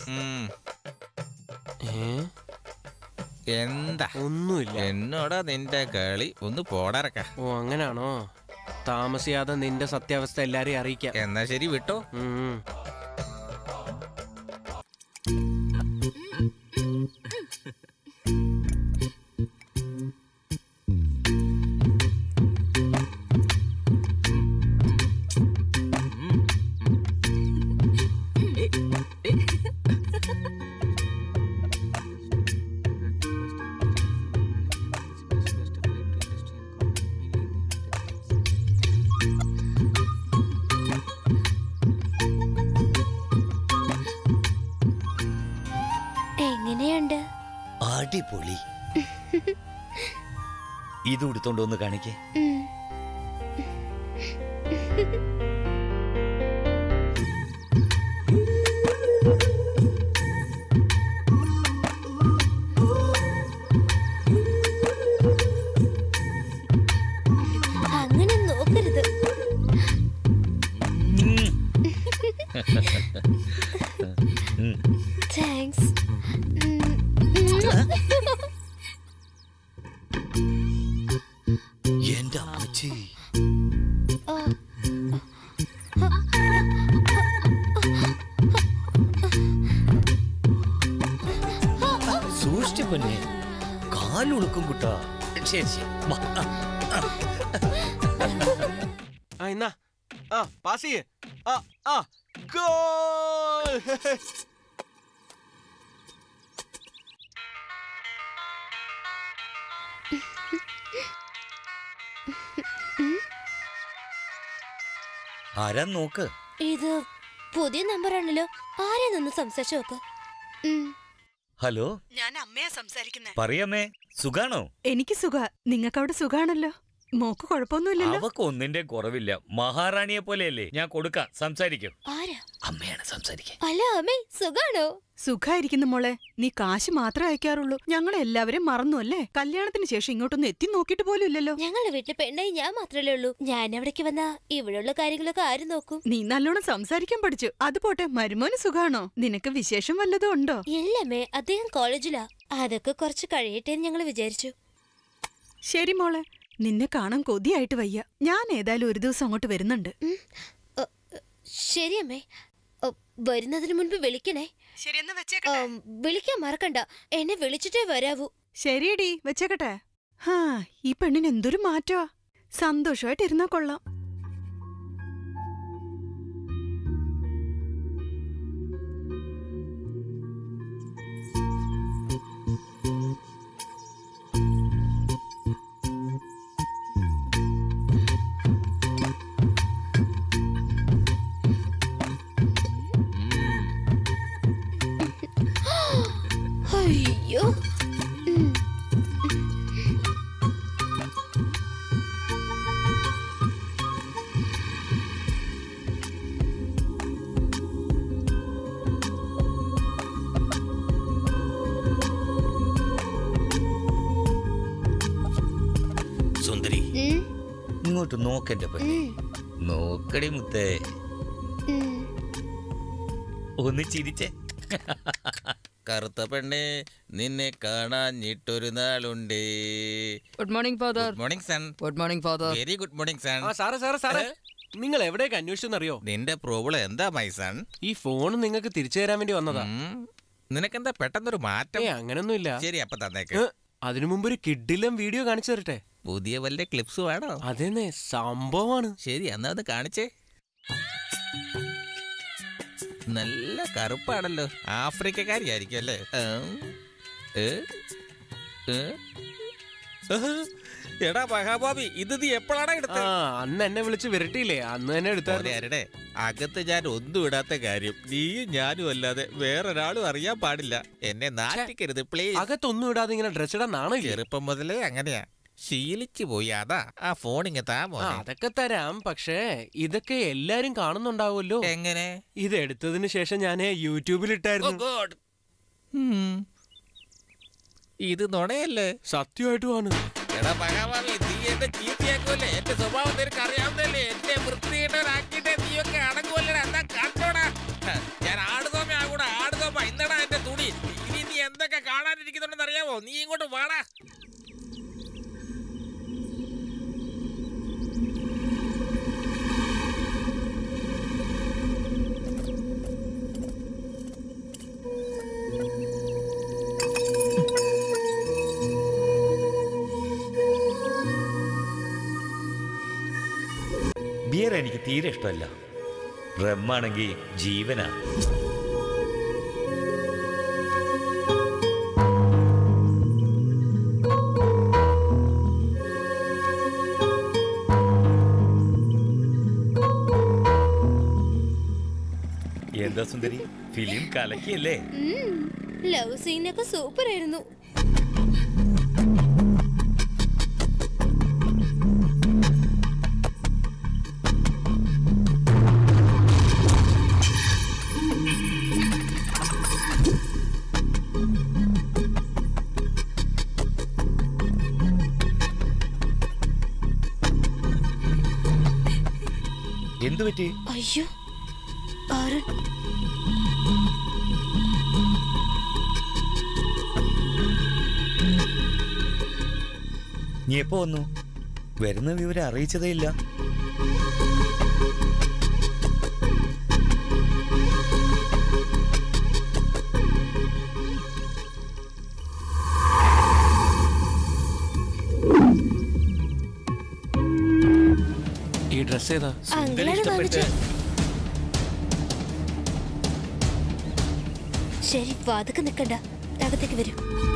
എന്താ ഒന്നുമില്ല എന്നോടാ നിന്റെ കളി ഒന്ന് പോടാറക്ക ഓ അങ്ങനാണോ താമസിയാതെ നിന്റെ സത്യാവസ്ഥ എല്ലാരെയും അറിയിക്കാം എന്നാ ശരി വിട്ടോ ഉം. എങ്ങനെയുണ്ട് അടിപൊളി ഇത് ഉടുത്തോണ്ട് ഒന്ന് കാണിക്കേ ഉം. അങ്ങനെ നോക്കരുത് താങ്ക്സ് എന്റെ അമ്മച്ചി സൂക്ഷിച്ചു പൊന്നെ കാലുളുക്കും കുട്ടാ ശരി ശരി വാ. ആ എന്നാ ആ പാസ് ചെയ്യേ ആ ആ ഗോൾ ആരാ നോക്ക് ഇത് പുതിയ നമ്പറാണല്ലോ ആരെയൊന്ന് സംസാരിച്ചു നോക്ക് ഉം. ഹലോ ഞാൻ അമ്മയാ സംസാരിക്കുന്നേ പറയമ്മേ സുഖാണോ എനിക്ക് സുഖ നിങ്ങൾക്ക് അവിടെ സുഖാണല്ലോ മോക്ക് കുഴപ്പമൊന്നുമില്ലല്ലോ അവക്ക് ഒന്നിന്റെ കുറവില്ല മഹാറാണിയെ പോലെയല്ലേ ഞാൻ കൊടുക്കാം സംസാരിക്കും ആരാ അമ്മയാണ് സംസാരിക്കാൻ അല്ല അമ്മേ സുഖാണോ സുഖായിരിക്കുന്നു മോളെ നീ കാശ് മാത്രമേ അയക്കാറുള്ളൂ ഞങ്ങൾ എല്ലാവരും മറന്നു അല്ലേ കല്യാണത്തിന് ശേഷം ഇങ്ങോട്ടൊന്നും എത്തി നോക്കിയിട്ട് പോലും ഇല്ലല്ലോ ഞങ്ങളുടെ വീട്ടിലെ പെണ്ണായി ഞാൻ മാത്രമല്ലേ ഉള്ളൂ ഞാൻ അവിടേക്ക് വന്നാ ഇവിടെയുള്ള കാര്യങ്ങളൊക്കെ ആര് നോക്കും നീ നല്ലോണം സംസാരിക്കാൻ പഠിച്ചു അത് പോട്ടെ മരുമോന് സുഖാണോ നിനക്ക് വിശേഷം വല്ലതും ഉണ്ടോ ഇല്ലമ്മേ അദ്ദേഹം കോളേജിലാ അതൊക്കെ കുറച്ച് കഴിയട്ടെ എന്ന് ഞങ്ങൾ വിചാരിച്ചു ശരി മോളെ നിന്നെ കാണാൻ കൊതിയായിട്ട് വയ്യ ഞാൻ ഏതായാലും ഒരു ദിവസം അങ്ങോട്ട് വരുന്നുണ്ട് ശരി അമ്മേ ഓ, വരുന്നതിന് മുൻപ് വിളിക്കണേ ഉം, വിളിക്കാൻ മറക്കണ്ട എന്നെ വിളിച്ചിട്ടേ വരാവൂ ശരിയടി വെച്ചേക്കട്ടെ ഹാ ഈ പെണ്ണിന് എന്തൊരു മാറ്റമാ സന്തോഷമായിട്ട് ഇരുന്നാ കൊള്ളാം അയ്യോ സുന്ദരി ഉം, ഇങ്ങോട്ട് നോക്കെന്റെ പെണ്ണെ നോക്കടി മുത്തേ ഉം. ഒന്ന് ചിരിച്ചേ കറുത്ത പെണ്ണെ നിന്നെ കാണാഞ്ഞിട്ടൊരു നാളുണ്ടേ good morning father good morning son good morning father very good morning son ആ സാറേ സാറേ സാറേ നിങ്ങൾ എവിടേക്ക് അന്വേഷിച്ചെന്നറിയോ നിന്റെ പ്രോബ്ലം എന്താ മൈ സൺ ഈ ഫോൺ നിങ്ങൾക്ക് തിരിച്ചു തരാൻ വേണ്ടി വന്നതാ നിനക്കെന്താ പെട്ടെന്നൊരു മാറ്റം ഏ അങ്ങനൊന്നുമില്ല ശരി അപ്പൊ തന്നേക്ക് ഏ, അതിനു മുമ്പ് ഒരു കിഡിലും വീഡിയോ കാണിച്ചു തരട്ടെ പുതിയ വല്ല ക്ലിപ്സ് വേണോ അതെന്നെ സംഭവമാണ് ശരി എന്നാ ഒന്ന് കാണിച്ചേ നല്ല കറുപ്പാണല്ലോ ആഫ്രിക്കക്കാരിയായിരിക്കും അല്ലേ ആ. ഏ? ഏ? ആഹാ. എടാ മഹാബാബി ഇത് നീ എപ്പോഴാണ് ആ എടുത്തത് അന്ന് എന്നെ വിളിച്ച് വിരട്ടിയില്ലേ അന്ന് തന്നെ എടുത്തായിരുന്നു ആരുടെ അകത്ത് ഞാൻ ഒന്നും ഇടാത്ത കാര്യം നീയും ഞാനും അല്ലാതെ വേറൊരാളും അറിയാൻ പാടില്ല എന്നെ നാട്ടിക്കരുത് പ്ലീസ് അകത്തൊന്നും ഇടാതെ ഇങ്ങനെ ഡ്രസ് ഇടാൻ നാണോ ചെറുപ്പം മുതലേ അങ്ങനെയാ ശീലിച്ചു പോയി അതാ ആ ഫോണിങ്ങ താ ആ, മോനെ അതൊക്കെ തരാം പക്ഷേ ഇതൊക്കെ എല്ലാരും കാണുന്നുണ്ടാവുമല്ലോ എങ്ങനെ ഇത് എടുത്തതിന് ശേഷം ഞാൻ യൂട്യൂബിൽ ഇട്ടായിരുന്നു God. ഉം. ഇത് നുണയല്ലേ സത്യമായിട്ടുമാണ് എടാ ഭഗവാമി നീ എന്നെ ചീത്തയാക്കുമല്ലേ എന്റെ സ്വഭാവം നിനക്ക് അറിയാവുന്നല്ലേ എന്നെ വൃത്തിയിട്ടവരാക്കിയിട്ട് നീയൊക്കെ അടങ്ങുമല്ലടാ എന്താ കണ്ടോടാ ഹ, ഞാൻ ആടുതോമ ആകൂടാ ആടുതോമ ഇന്നടാ എന്റെ തുണി ഇനി നീ എന്തൊക്കെ കാണാനിരിക്കുന്നുണ്ടെന്ന് അറിയാമോ നീ ഇങ്ങോട്ട് വാടാ ബിയർ എനിക്ക് തീരെ ഇഷ്ടമല്ല റമ്മാണെങ്കിൽ ജീവനാ എന്താ സുന്ദരി ഫിലിം കലക്കിയല്ലേ ലവ് സീനൊക്കെ സൂപ്പർ ആയിരുന്നു എന്തു പറ്റി അയ്യോ അരുൺ നീ എപ്പോ വന്നു വരുന്ന വിവരം അറിയിച്ചതേ ഇല്ല ഈ ഡ്രസ് ഏതാ അങ്കിളാണ് വാങ്ങിച്ചത് ശരി വാതുക്കെ നിക്കണ്ട അകത്തേക്ക് വരൂ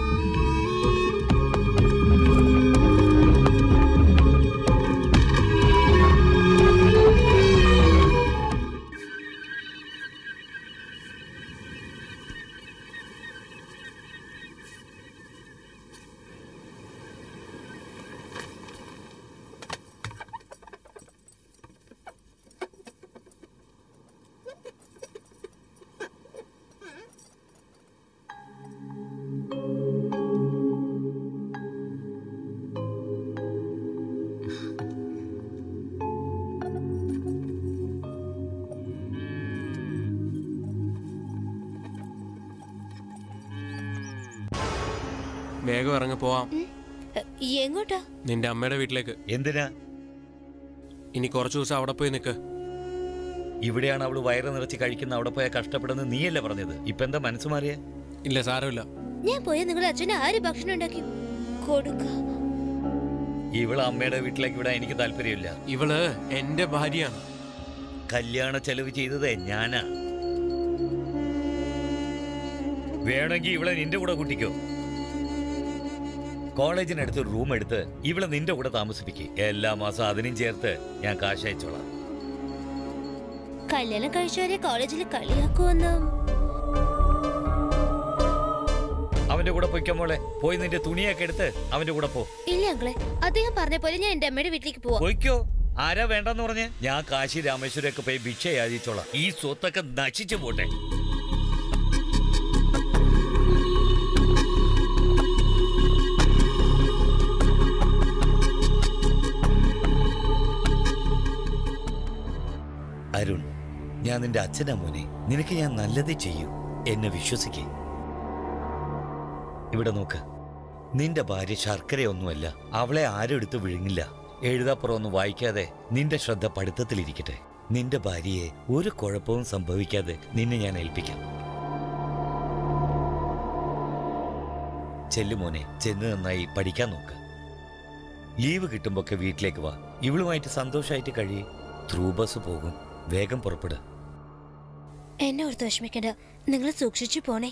വേഗം ഇറങ്ങി പോവാം എ, എങ്ങോട്ടാ നിന്റെ അമ്മയുടെ വീട്ടിലേക്ക് എന്തിനാ ഇനി കുറച്ചു ദിവസം അവിടെ പോയി നിൽക്ക് ഇവിടെയാണ് അവള് വയറ് നിറച്ച് കഴിക്കുന്ന അവിടെ പോയാൽ കഷ്ടപ്പെടുന്നത് നീയല്ലേ പറഞ്ഞത് ഇപ്പൊ എന്താ മനസ്സ് മാറിയ ഇല്ല സാരമില്ല ഞാൻ പോയ നിങ്ങളുടെ അച്ഛന് ആര് ഭക്ഷണം ഉണ്ടാക്കി കൊടുക്ക ഇവള് അമ്മയുടെ വീട്ടിലേക്ക് വിടാൻ എനിക്ക് താല്പര്യമില്ല ഇവള് എന്റെ ഭാര്യയാണ് കല്യാണ ചെലവ് ചെയ്തത് ഞാനാ വേണമെങ്കിൽ ഇവളെ നിന്റെ കൂടെ കൂട്ടിക്കോ കോളേജിനടുത്ത് ഒരു റൂം എടുത്ത് ഇവളെ നിന്റെ കൂടെ താമസിപ്പിക്കുക എല്ലാ മാസം അതിനും ചേർത്ത് ഞാൻ കാശ് അയച്ചോളാം കല്യാണം കഴിച്ചവരെ കോളേജിൽ കളിയാക്കുമെന്നും അവന്റെ കൂടെ പൊയ്ക്കോ മോളെ പോയി നിന്റെ തുണിയൊക്കെ എടുത്ത് അവന്റെ കൂടെ പോ ഇല്ല അങ്കിളെ അദ്ദേഹം പറഞ്ഞ പോലെ ഞാൻ എന്റെ അമ്മയുടെ വീട്ടിലേക്ക് പോവാം പൊയ്ക്കോ ആരാ വേണ്ടെന്ന് പറഞ്ഞ് ഞാൻ കാശി രാമേശ്വരൊക്കെ പോയി ഭിക്ഷ യാചിച്ചോളാം ഈ സ്വത്തൊക്കെ നശിച്ചു പോട്ടെ അരുൺ ഞാൻ നിന്റെ അച്ഛനാ മോനെ നിനക്ക് ഞാൻ നല്ലതേ ചെയ്യൂ എന്നെ വിശ്വസിക്കേ ഇവിടെ നോക്ക് നിന്റെ ഭാര്യ ശർക്കരയൊന്നുമല്ല അവളെ ആരും എടുത്ത് വിഴുങ്ങില്ല എഴുതാപ്പുറം ഒന്നും വായിക്കാതെ നിന്റെ ശ്രദ്ധ പഠിത്തത്തിലിരിക്കട്ടെ നിന്റെ ഭാര്യയെ ഒരു കുഴപ്പവും സംഭവിക്കാതെ നിന്നെ ഞാൻ ഏൽപ്പിക്കാം ചെല്ലു മോനെ ചെന്ന് നന്നായി പഠിക്കാൻ നോക്ക് ലീവ് കിട്ടുമ്പോഴൊക്കെ വീട്ടിലേക്ക് വാ ഇവളുമായിട്ട് സന്തോഷമായിട്ട് കഴിയേ ത്രൂ ബസ് പോകും വേഗം പുറപ്പെടുക എന്നെ ഓർത്ത് വിഷമിക്കണ്ട നിങ്ങൾ സൂക്ഷിച്ചു പോണേ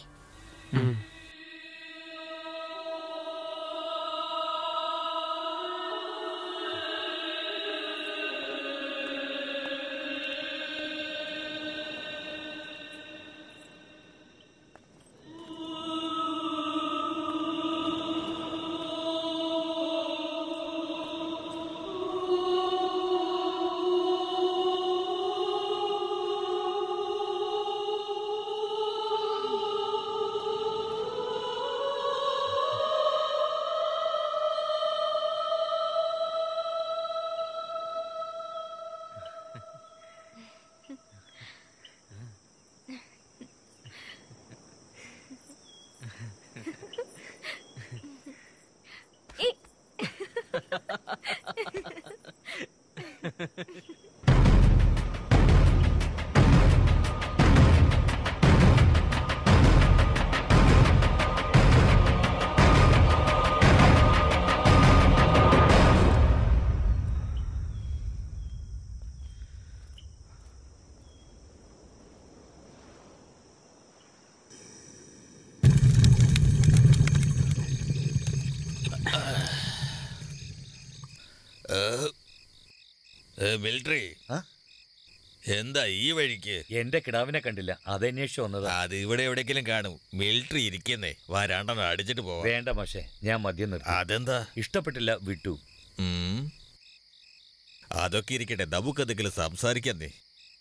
മിലിറ്ററി എന്താ ഈ വഴിക്ക് എന്റെ കിടാവിനെ കണ്ടില്ല അതന്വേഷിച്ചു വന്നതാ അത് ഇവിടെ എവിടെയെങ്കിലും കാണും മിലിറ്ററി ഇരിക്കുന്നേ വാ രണ്ടെണ്ണം അടിച്ചിട്ട് പോവാം വേണ്ട പക്ഷേ ഞാൻ മദ്യം നിർത്തി അതെന്താ ഇഷ്ടപ്പെട്ടില്ല വിട്ടു ഉം. അതൊക്കെ ഇരിക്കട്ടെ നമുക്കെന്തെങ്കിലും സംസാരിക്കുന്നേ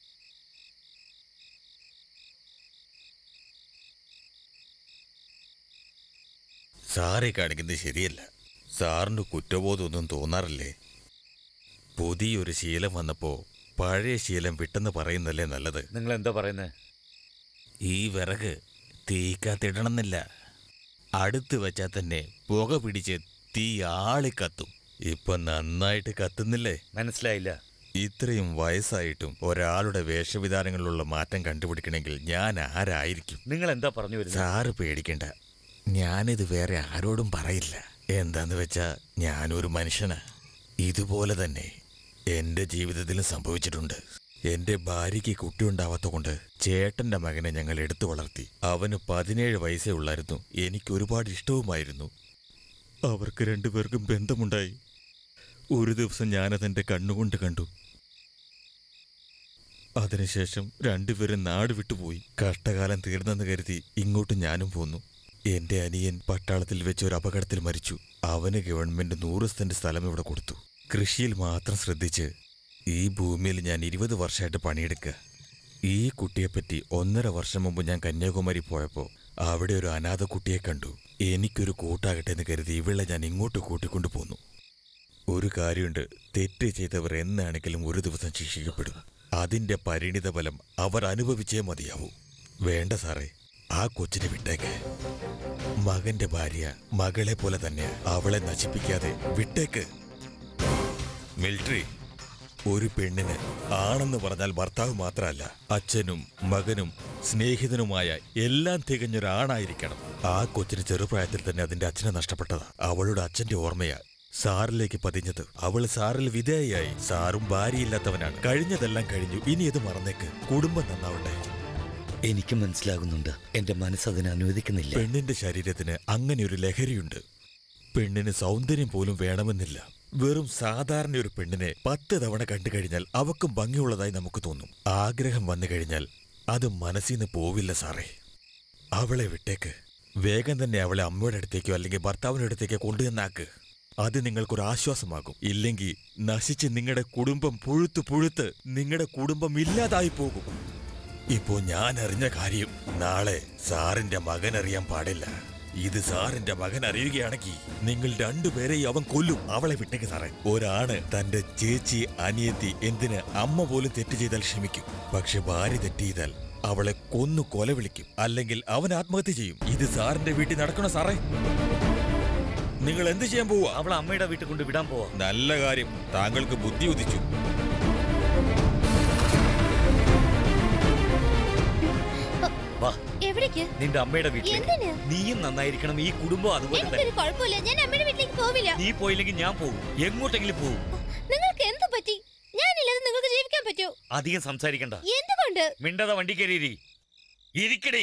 സാറി കാണിക്കുന്നത് ശരിയല്ല സാറിന് കുറ്റബോധമൊന്നും തോന്നാറില്ലേ പുതിയൊരു ശീലം വന്നപ്പോ പഴയ ശീലം വിട്ടെന്ന് പറയുന്നല്ലേ നല്ലത് നിങ്ങൾ എന്താ പറയുന്നത് ഈ വിറക് തീക്കാത്തിടണമെന്നില്ല അടുത്ത് വെച്ചാൽ തന്നെ പുക പിടിച്ച് തീ ആളി കത്തും ഇപ്പൊ നന്നായിട്ട് കത്തുന്നില്ലേ മനസ്സിലായില്ല ഇത്രയും വയസ്സായിട്ടും ഒരാളുടെ വേഷവിധാനങ്ങളിലുള്ള മാറ്റം കണ്ടുപിടിക്കണമെങ്കിൽ ഞാൻ ആരായിരിക്കും നിങ്ങൾ എന്താ പറഞ്ഞു വരുന്നത് സാറ് പേടിക്കണ്ട ഞാനിത് വേറെ ആരോടും പറയില്ല എന്താന്ന് വെച്ചാ ഞാനൊരു മനുഷ്യനാ ഇതുപോലെ തന്നെ എന്റെ ജീവിതത്തിലും സംഭവിച്ചിട്ടുണ്ട് എന്റെ ഭാര്യയ്ക്ക് കുട്ടിയുണ്ടാവാത്ത കൊണ്ട് ചേട്ടന്റെ മകനെ ഞങ്ങൾ എടുത്തു വളർത്തി അവന് പതിനേഴ് വയസ്സേ ഉള്ളായിരുന്നു എനിക്ക് ഒരുപാട് ഇഷ്ടവുമായിരുന്നു അവർക്ക് രണ്ടുപേർക്കും ബന്ധമുണ്ടായി ഒരു ദിവസം ഞാനതെന്റെ കണ്ണുകൊണ്ട് കണ്ടു അതിനുശേഷം രണ്ടുപേരും നാട് വിട്ടുപോയി കഷ്ടകാലം തീർന്നെന്ന് കരുതി ഇങ്ങോട്ട് ഞാനും പോന്നു എന്റെ അനിയൻ പട്ടാളത്തിൽ വെച്ച് ഒരു അപകടത്തിൽ മരിച്ചു അവന് ഗവൺമെന്റ് നൂറ് സെന്റ് സ്ഥലം ഇവിടെ കൊടുത്തു കൃഷിയിൽ മാത്രം ശ്രദ്ധിച്ച് ഈ ഭൂമിയിൽ ഞാൻ ഇരുപത് വർഷമായിട്ട് പണിയെടുക്കുക ഈ കുട്ടിയെപ്പറ്റി ഒന്നര വർഷം മുമ്പ് ഞാൻ കന്യാകുമാരി പോയപ്പോൾ അവിടെ ഒരു അനാഥ കുട്ടിയെ കണ്ടു എനിക്കൊരു കൂട്ടാകട്ടെ എന്ന് കരുതി ഇവളെ ഞാൻ ഇങ്ങോട്ട് കൂട്ടിക്കൊണ്ടു പോന്നു ഒരു കാര്യമുണ്ട് തെറ്റ് ചെയ്തവർ എന്നാണെങ്കിലും ഒരു ദിവസം ശിക്ഷിക്കപ്പെടും അതിന്റെ പരിണിത ഫലം അവർ അനുഭവിച്ചേ മതിയാവൂ വേണ്ട സാറേ ആ കൊച്ചിനെ വിട്ടേക്ക് മകന്റെ ഭാര്യ മകളെ പോലെ തന്നെ അവളെ നശിപ്പിക്കാതെ വിട്ടേക്ക് മിലിറ്ററി ഒരു പെണ്ണിന് ആണെന്ന് പറഞ്ഞാൽ ഭർത്താവ് മാത്രമല്ല അച്ഛനും മകനും സ്നേഹിതനുമായ എല്ലാം തികഞ്ഞൊരാണായിരിക്കണം ആ കൊച്ചിന് ചെറുപ്രായത്തിൽ തന്നെ അതിന്റെ അച്ഛനെ നഷ്ടപ്പെട്ടതാ അവളുടെ അച്ഛന്റെ ഓർമ്മയാ സാറിലേക്ക് പതിഞ്ഞത് അവൾ സാറിൽ വിധേയയായി സാറും ഭാര്യയില്ലാത്തവനാണ് കഴിഞ്ഞതെല്ലാം കഴിഞ്ഞു ഇനി ഇത് മറന്നേക്ക് കുടുംബം നന്നാവട്ടെ എനിക്ക് മനസ്സിലാകുന്നുണ്ട് എന്റെ മനസ്സ് അതിനെ അനുവദിക്കുന്നില്ല പെണ്ണിന്റെ ശരീരത്തിന് അങ്ങനെ ഒരു ലഹരിയുണ്ട് പെണ്ണിന് സൗന്ദര്യം പോലും വേണമെന്നില്ല വെറും സാധാരണ ഒരു പെണ്ണിനെ പത്ത് തവണ കണ്ടു കഴിഞ്ഞാൽ അവക്കും ഭംഗിയുള്ളതായി നമുക്ക് തോന്നും ആഗ്രഹം വന്നു കഴിഞ്ഞാൽ അത് മനസ്സിൽ നിന്ന് പോവില്ല സാറേ അവളെ വിട്ടേക്ക് വേഗം തന്നെ അവളെ അമ്മയുടെ അടുത്തേക്കോ അല്ലെങ്കിൽ ഭർത്താവിന്റെ അടുത്തേക്കോ കൊണ്ടുവന്നാക്ക് അത് നിങ്ങൾക്കൊരു ആശ്വാസമാകും ഇല്ലെങ്കിൽ നശിച്ച് നിങ്ങളുടെ കുടുംബം പുഴുത്ത് പുഴുത്ത് നിങ്ങളുടെ കുടുംബം ഇല്ലാതായി പോകും ഇപ്പോ ഞാൻ അറിഞ്ഞ കാര്യം നാളെ സാറിന്റെ മകൻ അറിയാൻ പാടില്ല ഇത് സാറിന്റെ മകൻ അറിയുകയാണെങ്കിൽ നിങ്ങൾ രണ്ടുപേരെയും അവൻ കൊല്ലും അവളെ വിട്ടേക്ക് സാറേ ഒരാണ് തന്റെ ചേച്ചി അനിയത്തി എന്തിന് അമ്മ പോലും തെറ്റ് ചെയ്താൽ ക്ഷമിക്കും പക്ഷെ ഭാര്യ തെറ്റ് ചെയ്താൽ അവളെ കൊന്നു കൊല വിളിക്കും അല്ലെങ്കിൽ അവൻ ആത്മഹത്യ ചെയ്യും ഇത് സാറിന്റെ വീട്ടിൽ നടക്കണോ സാറേ നിങ്ങൾ എന്ത് ചെയ്യാൻ പോവാ അവളെ അമ്മയുടെ വീട്ടിൽ കൊണ്ട് വിടാൻ പോവാ നല്ല കാര്യം താങ്കൾക്ക് ബുദ്ധി ഉദിച്ചു വാ എവിടേക്ക് നിന്റെ അമ്മയുടെ വീട്ടിൽ എന്തിന് നീയും നന്നായിരിക്കണം ഈ കുടുംബം അതുപോലെ തന്നെ എനിക്കൊരു കുഴപ്പമില്ല ഞാൻ അമ്മയുടെ വീട്ടിലേക്ക് പോവില്ല നീ പോയില്ലെങ്കിൽ ഞാൻ പോകും എങ്ങോട്ടെങ്കിലും പോകും നിങ്ങൾക്ക് എന്ത് പറ്റി ഞാനില്ലാതെ നിങ്ങൾക്ക് ജീവിക്കാൻ പറ്റൂ അധികം സംസാരിക്കണ്ട എന്തുകൊണ്ട് മിണ്ടാതെ വണ്ടി കയറി ഇരിക്കടേ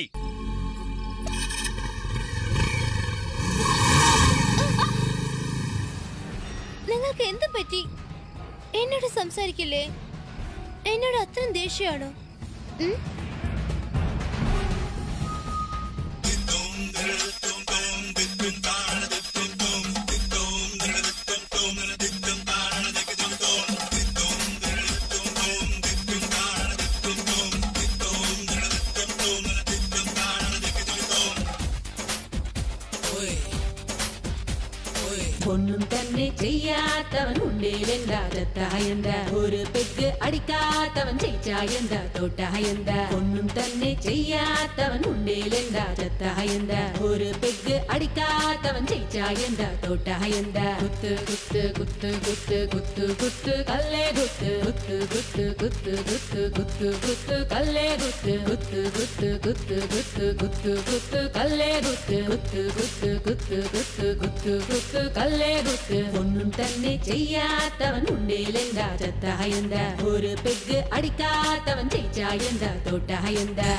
നിങ്ങൾക്ക് എന്ത് പറ്റി എന്നോട് സംസാരിക്കില്ലേ എന്നോട് അത്രയും ദേഷ്യമാണോ ഉം? ഒന്നും തന്നെ ചെയ്യാത്തവൻ ഉണ്ടേലെന്താ ദത്തായെന്താ ഒരു പെഗ് അടിക്കാത്തവൻ ജയിച്ചായെന്താ തോട്ടായെന്താ ഒന്നും തന്നെ ചെയ്യാത്തവൻ ഉണ്ടേലെന്താ ദത്തായെന്താ ഒരു പെഗ് അടിക്കാത്തവൻ ജയിച്ചായെന്താ തോട്ടായെന്താ കുത്ത് കുത്ത് കുത്ത് കുത്ത് കുത്ത് കുത്ത് കല്ലേ കുത്ത് കുത്ത് കുത്ത് കുത്ത് കുത്ത് കുത്ത് കുത്ത് കല്ലേ കുത്ത് കുത്ത് കുത്ത് കുത്ത് കുത്ത് കുത്ത് കുത്ത് കല്ലേ കുത്ത് കുത്ത് കുത്ത് കുത്ത് കുത്ത് കുത്ത് കുത്ത് കല്ലേ കുത്ത് ഒന്നും തന്നെ ചെയ്യാത്തവൻ ഉണ്ടേലെന്താ ചത്തായെന്താ ഒരു പെഗ് അടിക്കാത്തവൻ ജയിച്ചായെന്താ തോട്ടായെന്താ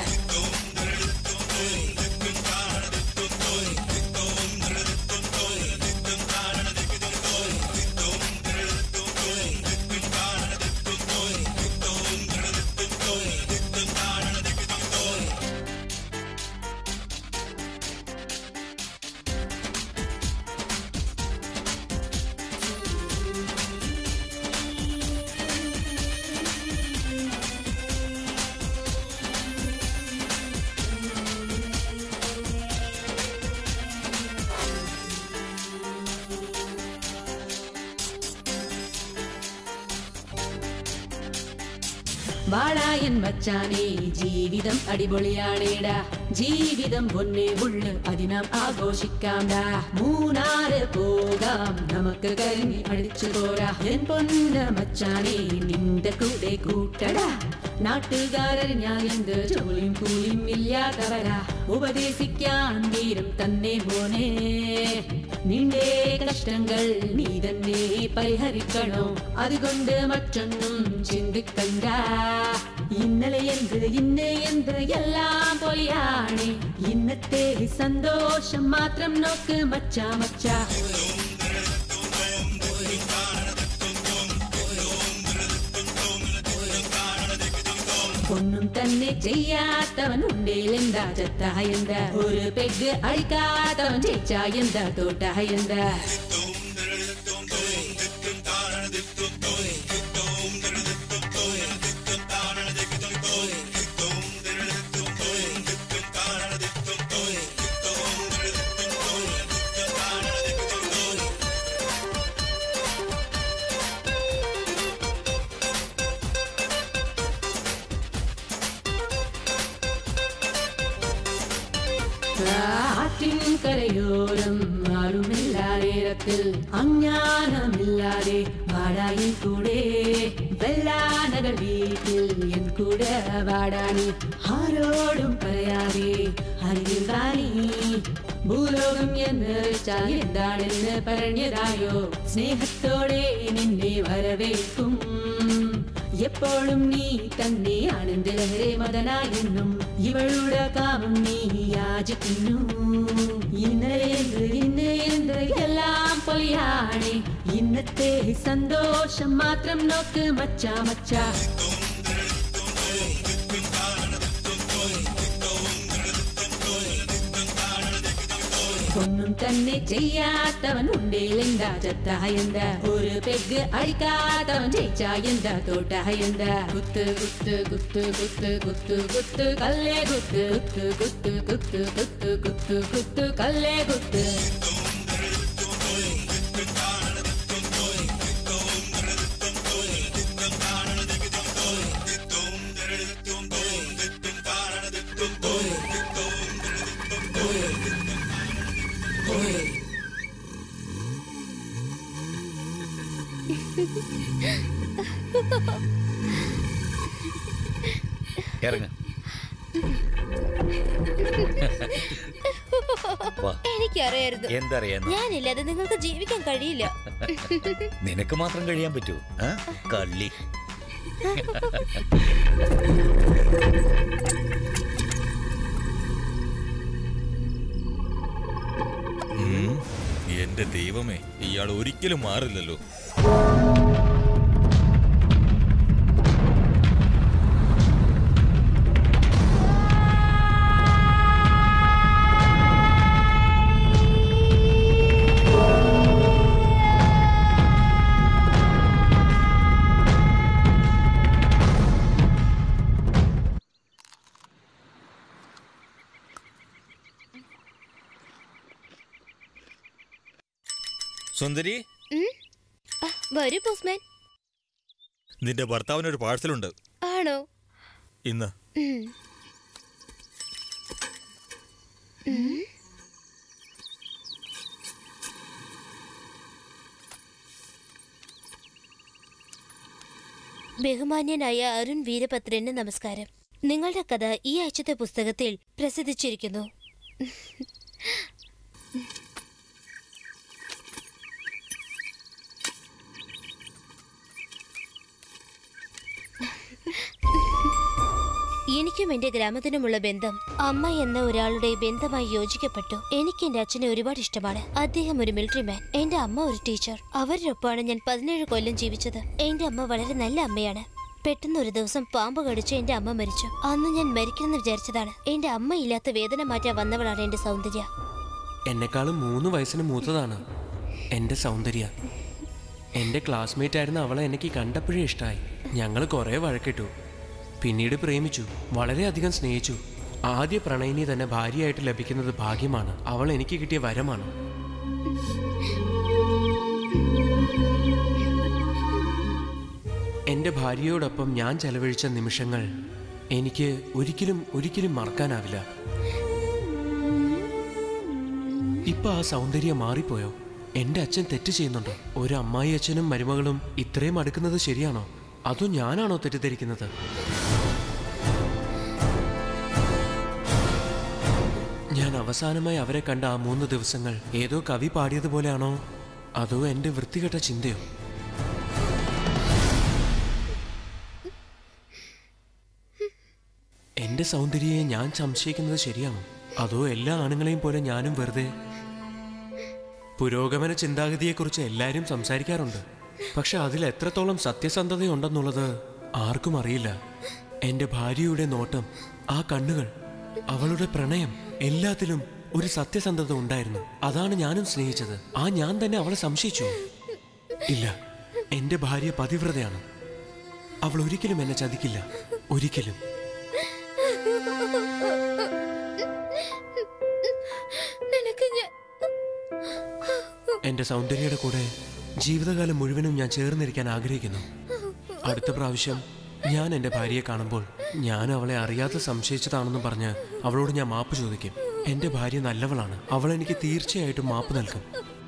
വാഴായൻ മച്ചാനേ ജീവിതം അടിപൊളിയാണേടാ ജീവിതം പൊന്നെ ഉള്ളു അതിനാം ആഘോഷിക്കാംടാ മൂന്നാറ് പോകാം നമുക്ക് കരിഞ്ഞ് അടിച്ചു പോരാ എൻ പൊന്ന മച്ചാനേ നിന്റെ കൂടെ കൂട്ടടാ നാട്ടുകാരറിഞ്ഞാൽ എന്ത് ജോലിയും കൂലിയും ഇല്ലാത്തവരാ ഉപദേശിക്കാൻ വീരം തന്നെ മോനെ നിന്റെ കഷ്ടങ്ങൾ നീ തന്നെ പരിഹരിക്കണോ അതുകൊണ്ട് മറ്റൊന്നും ചിന്തിക്കണ്ട ഇന്നലെ എന്ത് ഇന്ന് എന്ത് എല്ലാം പോലെയാണ് ഇന്നത്തെ സന്തോഷം മാത്രം നോക്ക് മച്ചാ മച്ചാ ഒന്നും തന്നെ ചെയ്യാത്തവൻ ഉണ്ടേലെന്താ ചത്തായെന്താ ഒരു പെഗ് അടിക്കാത്തവൻ ജയിച്ചായെന്താ തോട്ടായെന്താ ആറ്റിൻ കരയോരം ആരുമില്ല നേരത്തിൽ അജ്ഞാനമില്ലാതെ വാടായി കൂടെ വെള്ളാനകൾ വീട്ടിൽ എൻ കൂടെ വാടാനി ആരോടും പറയാതെ അരികിൽ വാണി ഭൂലോകം എന്ന് വെച്ചാൽ എന്താണെന്ന് പറഞ്ഞതായോ സ്നേഹത്തോടെ നിന്നെ വരവേൽക്കും എപ്പോഴും നീ തന്നെയാണെന്റെ ലഹരെ മതനായെന്നും ഇവളുടെ കാമം നീ യാചിക്കുന്നു ഇന്നലെ എന്ത് ഇന്ന് എന്ത് എല്ലാം പൊലിയാണ് ഇന്നത്തെ സന്തോഷം മാത്രം നോക്ക് മച്ചാ മച്ചാ ഒന്നും തന്നെ ചെയ്യാത്തവൻ ഉണ്ടേലെന്താ ചത്തായെന്താ ഒരു പെഗ് അടിക്കാത്തവൻ ജയിച്ചായെന്താ തോട്ടായെന്താ കുത്ത് കുത്ത് കുത്ത് കുത്ത് കുത്ത് കുത്ത് കല്ലേ കുത്ത് കുത്ത് കുത്ത് കുത്ത് കുത്ത് കുത്ത് കുത്ത് കല്ലേ കുത്ത് ഇറങ്ങ വാ എനിക്കറിയായിരുന്നു എന്തറിയാന്ന് ഞാനില്ലാതെ നിങ്ങൾക്ക് ജീവിക്കാൻ കഴിയില്ല നിനക്ക് മാത്രം കഴിയാൻ പറ്റൂ ആ? കള്ളി ഉം, എന്റെ ദൈവമേ ഇയാൾ ഒരിക്കലും മാറില്ലല്ലോ സുന്ദരി ഉം? ആ, വരൂ പോസ്റ്റ്മാൻ നിന്റെ ഭർത്താവിന് ഒരു പാഴ്സലുണ്ട് ആണോ ഇന്ന് ഉം. ഉം. ബഹുമാന്യനായ അരുൺ വീരഭദ്രന് നമസ്കാരം നിങ്ങളുടെ കഥ ഈ ആഴ്ചത്തെ പുസ്തകത്തിൽ പ്രസിദ്ധിച്ചിരിക്കുന്നു എനിക്കും എന്റെ ഗ്രാമത്തിനുമുള്ള ബന്ധം അമ്മ എന്ന ഒരാളുടെ ബന്ധമായി യോജിക്കപ്പെട്ടു എനിക്ക് എന്റെ അച്ഛനെ ഒരുപാട് ഇഷ്ടമാണ് അദ്ദേഹം ഒരു മിലിറ്ററി മാൻ എന്റെ അമ്മ ഒരു ടീച്ചർ അവരുടെ ഒപ്പമാണ് ഞാൻ പതിനേഴ് കൊല്ലം ജീവിച്ചത് എന്റെ അമ്മ വളരെ നല്ല അമ്മയാണ് പെട്ടെന്ന് ഒരു ദിവസം പാമ്പ് കടിച്ച് എന്റെ അമ്മ മരിച്ചു അന്ന് ഞാൻ മരിക്കണമെന്ന് വിചാരിച്ചതാണ് എന്റെ അമ്മ ഇല്ലാത്ത വേദന മാറ്റാൻ വന്നവളാണ് എന്റെ സൗന്ദര്യ എന്നെക്കാളും മൂന്ന് വയസ്സിന് മൂത്തതാണ് എൻ്റെ സൗന്ദര്യ എൻ്റെ ക്ലാസ്മേറ്റ് ആയിരുന്ന അവളെ എനിക്ക് കണ്ടപ്പോഴേ ഇഷ്ടമായി ഞങ്ങൾ കുറേ വഴക്കിട്ടു പിന്നീട് പ്രേമിച്ചു വളരെയധികം സ്നേഹിച്ചു ആദ്യ പ്രണയിനി തന്നെ ഭാര്യയായിട്ട് ലഭിക്കുന്നത് ഭാഗ്യമാണ് അവൾ എനിക്ക് കിട്ടിയ വരമാണ് എൻ്റെ ഭാര്യയോടൊപ്പം ഞാൻ ചെലവഴിച്ച നിമിഷങ്ങൾ എനിക്ക് ഒരിക്കലും ഒരിക്കലും മറക്കാനാവില്ല ഇപ്പൊ ആ സൗന്ദര്യം മാറിപ്പോയോ എന്റെ അച്ഛൻ തെറ്റ് ചെയ്യുന്നുണ്ടോ ഒരു അമ്മായി അച്ഛനും മരുമകളും ഇത്രയും അടുക്കുന്നത് ശരിയാണോ അതോ ഞാനാണോ തെറ്റിദ്ധരിക്കുന്നത് ഞാൻ അവസാനമായി അവരെ കണ്ട ആ മൂന്ന് ദിവസങ്ങൾ ഏതോ കവി പാടിയതുപോലെയാണോ അതോ എന്റെ വൃത്തികെട്ട ചിന്തയോ എന്റെ സൗന്ദര്യയെ ഞാൻ സംശയിക്കുന്നത് ശരിയാണോ അതോ എല്ലാ ആണുങ്ങളെയും പോലെ ഞാനും വെറുതെ പുരോഗമന ചിന്താഗതിയെക്കുറിച്ച് എല്ലാവരും സംസാരിക്കാറുണ്ട് പക്ഷെ അതിൽ എത്രത്തോളം സത്യസന്ധതയുണ്ടെന്നുള്ളത് ആർക്കും അറിയില്ല എന്റെ ഭാര്യയുടെ നോട്ടം ആ കണ്ണുകൾ അവളുടെ പ്രണയം എല്ലാത്തിലും ഒരു സത്യസന്ധത ഉണ്ടായിരുന്നു അതാണ് ഞാനും സ്നേഹിച്ചത് ആ ഞാൻ തന്നെ അവളെ സംശയിച്ചു ഇല്ല എന്റെ ഭാര്യ പതിവ്രതയാണ് അവൾ ഒരിക്കലും എന്നെ ചതിക്കില്ല ഒരിക്കലും നിനക്ക് ഞാൻ എന്റെ സൗന്ദര്യയുടെ കൂടെ ജീവിതകാലം മുഴുവനും ഞാൻ ചേർന്നിരിക്കാൻ ആഗ്രഹിക്കുന്നു അടുത്ത പ്രാവശ്യം ഞാൻ എന്റെ ഭാര്യയെ കാണുമ്പോൾ ഞാൻ അവളെ അറിയാതെ സംശയിച്ചതാണെന്ന് പറഞ്ഞ് അവളോട് ഞാൻ മാപ്പ് ചോദിക്കും എന്റെ ഭാര്യ നല്ലവളാണ് അവൾ എനിക്ക് തീർച്ചയായിട്ടും മാപ്പ് നൽകും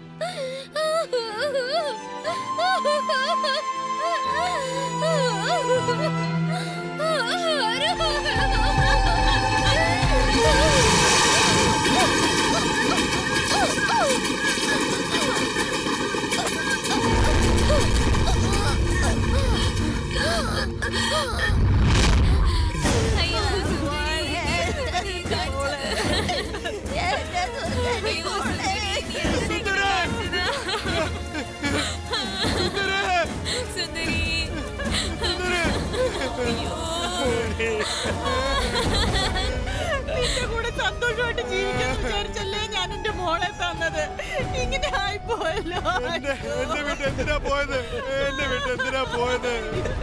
നിന്റെ കൂടെ സന്തോഷമായിട്ട് ജീവിക്കാൻ വിചാരിച്ചല്ലേ ഞാൻ എന്റെ മോളെ തന്നത് ഇങ്ങനെ ആയിപ്പോയല്ലോ എന്റെ വീട്ടിൽ എന്തിനാ പോയത് എന്റെ വീട്ടിൽ എന്തിനാ പോയത്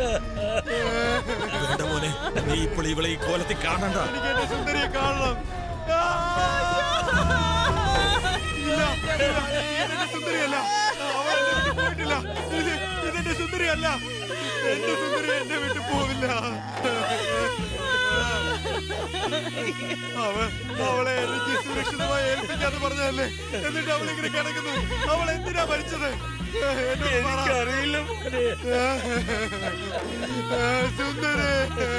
വേണ്ട മോനെ നീ ഇപ്പോൾ ഇവളെ ഈ കോലത്തിൽ കാണണ്ട എനിക്ക് എന്റെ സുന്ദരിയെ കാണണം ആ! ഇല്ല, ഇല്ല, ഇതെന്റെ സുന്ദരിയല്ല അവൾ എന്നെ വിട്ട് പോയിട്ടില്ല ഇത് ഇതെന്റെ സുന്ദരിയല്ല എന്റെ സുന്ദരി എന്നെ വിട്ട് പോവില്ല അവൻ അവളെ എനിക്ക് സുരക്ഷിതമായി ഏൽപ്പിക്കാന്ന് പറഞ്ഞതല്ലേ എന്നിട്ട് അവൾ ഇങ്ങനെ കിടക്കുന്നു അവൾ എന്തിനാ മരിച്ചത് എനിക്കറിയില്ല സുന്ദരേ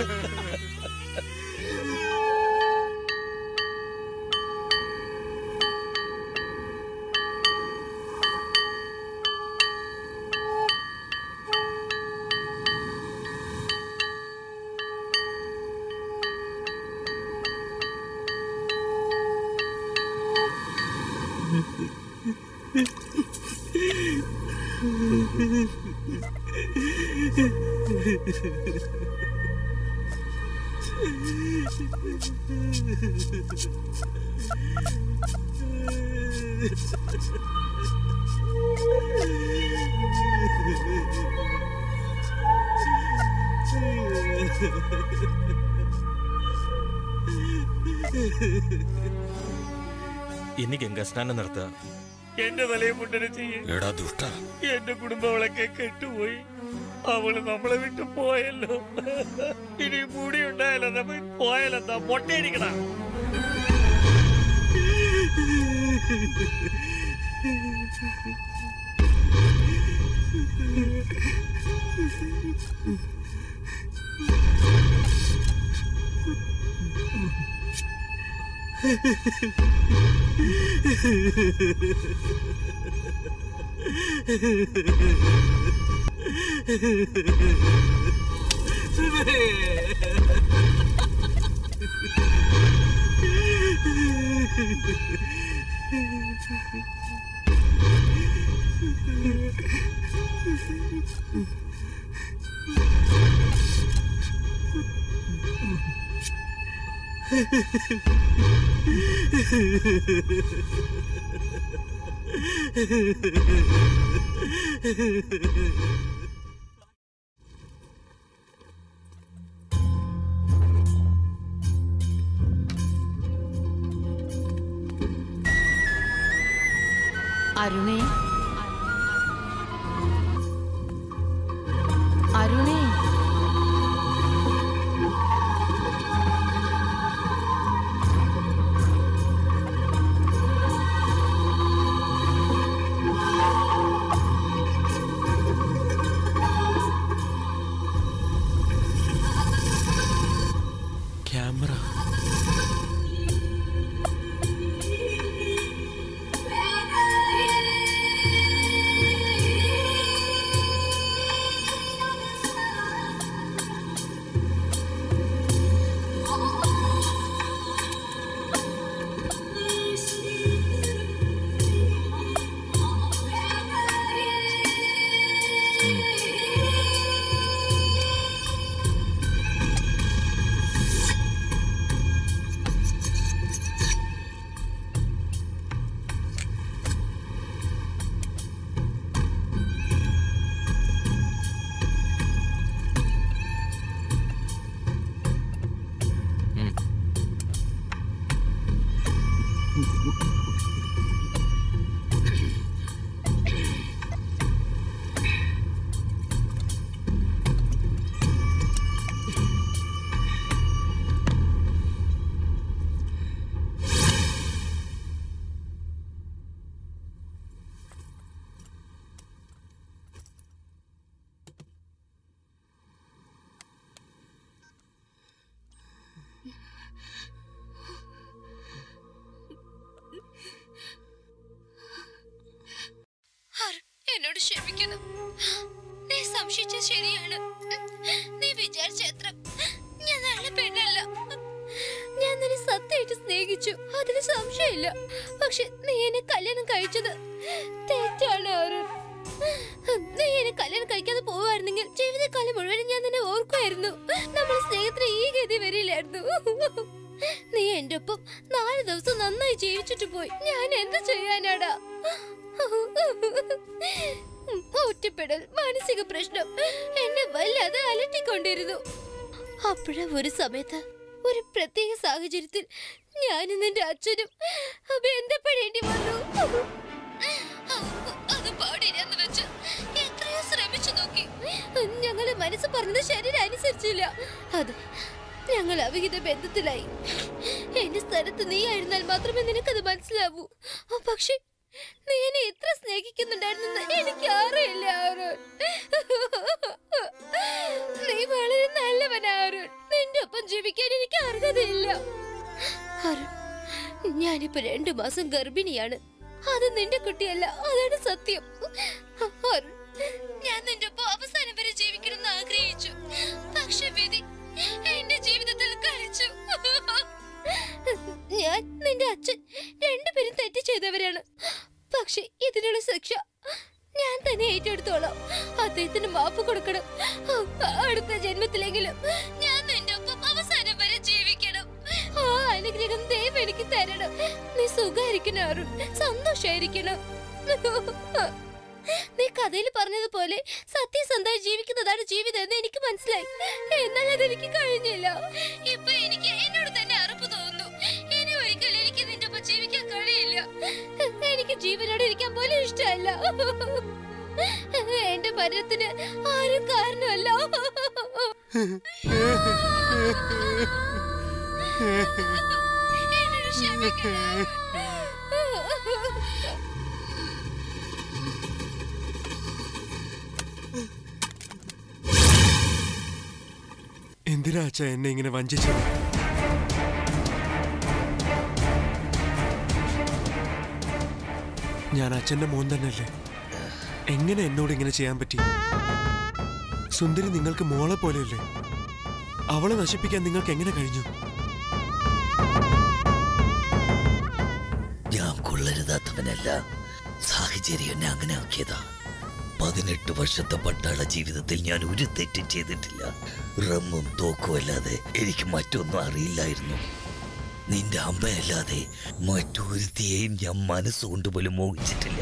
ഇനി ഗംഗാസ്നാനം നടത്തുക എന്റെ തലയെ മുണ്ടന ചെയ്യേ എടാ ദുഷ്ട എന്റെ കുടുംബങ്ങളൊക്കെ കെട്ടുപോയി അവള് നമ്മളെ വിട്ടു പോയല്ലോ ഇനി മുടി ഉണ്ടായാലോ നമ്മൾ പോയാലെന്താ മൊട്ടയടിക്കണ അരുണേ അരുണേ ക്യാമറ അരുൺ, എന്നോട് ക്ഷമിക്കണം നീ സംശയിച്ചത് ശരിയാണ് നീ വിചാരിച്ച എത്ര ഞാൻ നല്ല പെണ്ണല്ല ഞാൻ നിന്നെ സത്യമായിട്ട് സ്നേഹിച്ചു അതിൽ സംശയമില്ല പക്ഷെ നീ എന്നെ കല്യാണം കഴിച്ചത് തെറ്റാണ് അരുൺ നീ എന്നെ കല്യാണം കഴിക്കാതെ പോവായിരുന്നെങ്കിൽ ജീവിതകാലം മുഴുവൻ ഞാൻ നിന്നെ ഓർക്കുമായിരുന്നു നമ്മുടെ സ്നേഹത്തിന് ഈ ഗതി വരില്ലായിരുന്നു നീ എന്റെ ഒപ്പം നാല് ദിവസം നന്നായി ജീവിച്ചിട്ട് പോയി ഞാൻ എന്ത് ചെയ്യാനാടാ ഒറ്റപ്പെടൽ മാനസിക പ്രശ്നം എന്നെ വല്ലാതെ അലട്ടിക്കൊണ്ടിരുന്നു അപ്പോഴാ ഒരു സമയത്ത് ഒരു പ്രത്യേക സാഹചര്യത്തിൽ ഞാനും നിന്റെ അച്ഛനും ബന്ധപ്പെടേണ്ടി വന്നു അത് പാടില്ലെന്ന് വെച്ച് എത്രയോ ശ്രമിച്ചു നോക്കി ഞങ്ങളെ മനസ്സ് പറഞ്ഞത് ശരീരം അനുസരിച്ചില്ല അത് ഞങ്ങൾ അവിഹിത ബന്ധത്തിലായി എന്റെ സ്ഥലത്ത് നീ ആയിരുന്നാൽ മാത്രമേ നിനക്കത് മനസ്സിലാവൂ പക്ഷെ നീ എന്നെ എത്ര സ്നേഹിക്കുന്നുണ്ടായിരുന്നെന്ന് എനിക്ക് അറിയില്ല അരുൺ നീ വളരെ നല്ലവനാ അരുൺ നിന്റെ ഒപ്പം ജീവിക്കാൻ എനിക്ക് അർഹതയില്ല അരുൺ ഞാനിപ്പോ രണ്ടു മാസം ഗർഭിണിയാണ് അത് നിന്റെ കുട്ടിയല്ല അതാണ് സത്യം അരുൺ ഞാൻ നിന്റെ ഒപ്പം അവസാനം വരെ ജീവിക്കണമെന്ന് ആഗ്രഹിച്ചു പക്ഷെ വിധി എന്റെ ജീവിതത്തിൽ കളിച്ചു ഞാൻ നിന്റെ അച്ഛൻ രണ്ടുപേരും തെറ്റ് ചെയ്തവരാണ് പക്ഷെ ഇതിനുള്ള ശിക്ഷ ഞാൻ തന്നെ ഏറ്റെടുത്തോളാം അദ്ദേഹത്തിന് മാപ്പ് കൊടുക്കണം അടുത്ത ജന്മത്തിലെങ്കിലും ഞാൻ നിന്റെ ഒപ്പം അവസാനം വരെ ജീവിക്കണം ആ അനുഗ്രഹം ദൈവം എനിക്ക് തരണം നീ സുഖായിരിക്കണം അരുൺ സന്തോഷായിരിക്കണം നീ കഥയിൽ പറഞ്ഞതുപോലെ സത്യസന്ധമായി ജീവിക്കുന്നതാണ് ജീവിതം എന്ന് എനിക്ക് മനസ്സിലായി എന്നാൽ അതെനിക്ക് കഴിഞ്ഞില്ല ഇപ്പൊ എനിക്ക് എന്നോട് തന്നെ അറപ്പ് തോന്നുന്നു ഇനി ഒരിക്കലും എനിക്ക് നിന്റെ ഒപ്പം ജീവിക്കാൻ കഴിയില്ല എനിക്ക് ജീവനോട് ഇരിക്കാൻ പോലും ഇഷ്ടമല്ല എന്റെ മരണത്തിന് ആരും കാരണമല്ല എന്നോട് ക്ഷമിക്കണം എന്തിനാ അച്ഛ എന്നെ ഇങ്ങനെ വഞ്ചിച്ചത് ഞാൻ അച്ഛന്റെ മോൻ തന്നെയല്ലേ എങ്ങനെ എന്നോട് ഇങ്ങനെ ചെയ്യാൻ പറ്റി സുന്ദരി നിങ്ങൾക്ക് മോളെ പോലെയല്ലേ അവളെ നശിപ്പിക്കാൻ നിങ്ങൾക്ക് എങ്ങനെ കഴിഞ്ഞു ഞാൻ കൊള്ളരുതാത്തവനല്ല സാഹചര്യം എന്നെ അങ്ങനെ ആക്കിയതാ പതിനെട്ട് വർഷത്തെ പട്ടാള ജീവിതത്തിൽ ഞാൻ ഒരു തെറ്റും ചെയ്തിട്ടില്ല റമ്മും തോക്കും അല്ലാതെ എനിക്ക് മറ്റൊന്നും അറിയില്ലായിരുന്നു നിന്റെ അമ്മയല്ലാതെ മറ്റൊരുത്തിയെയും ഞാൻ മനസ്സുകൊണ്ട് പോലും മോഹിച്ചിട്ടില്ല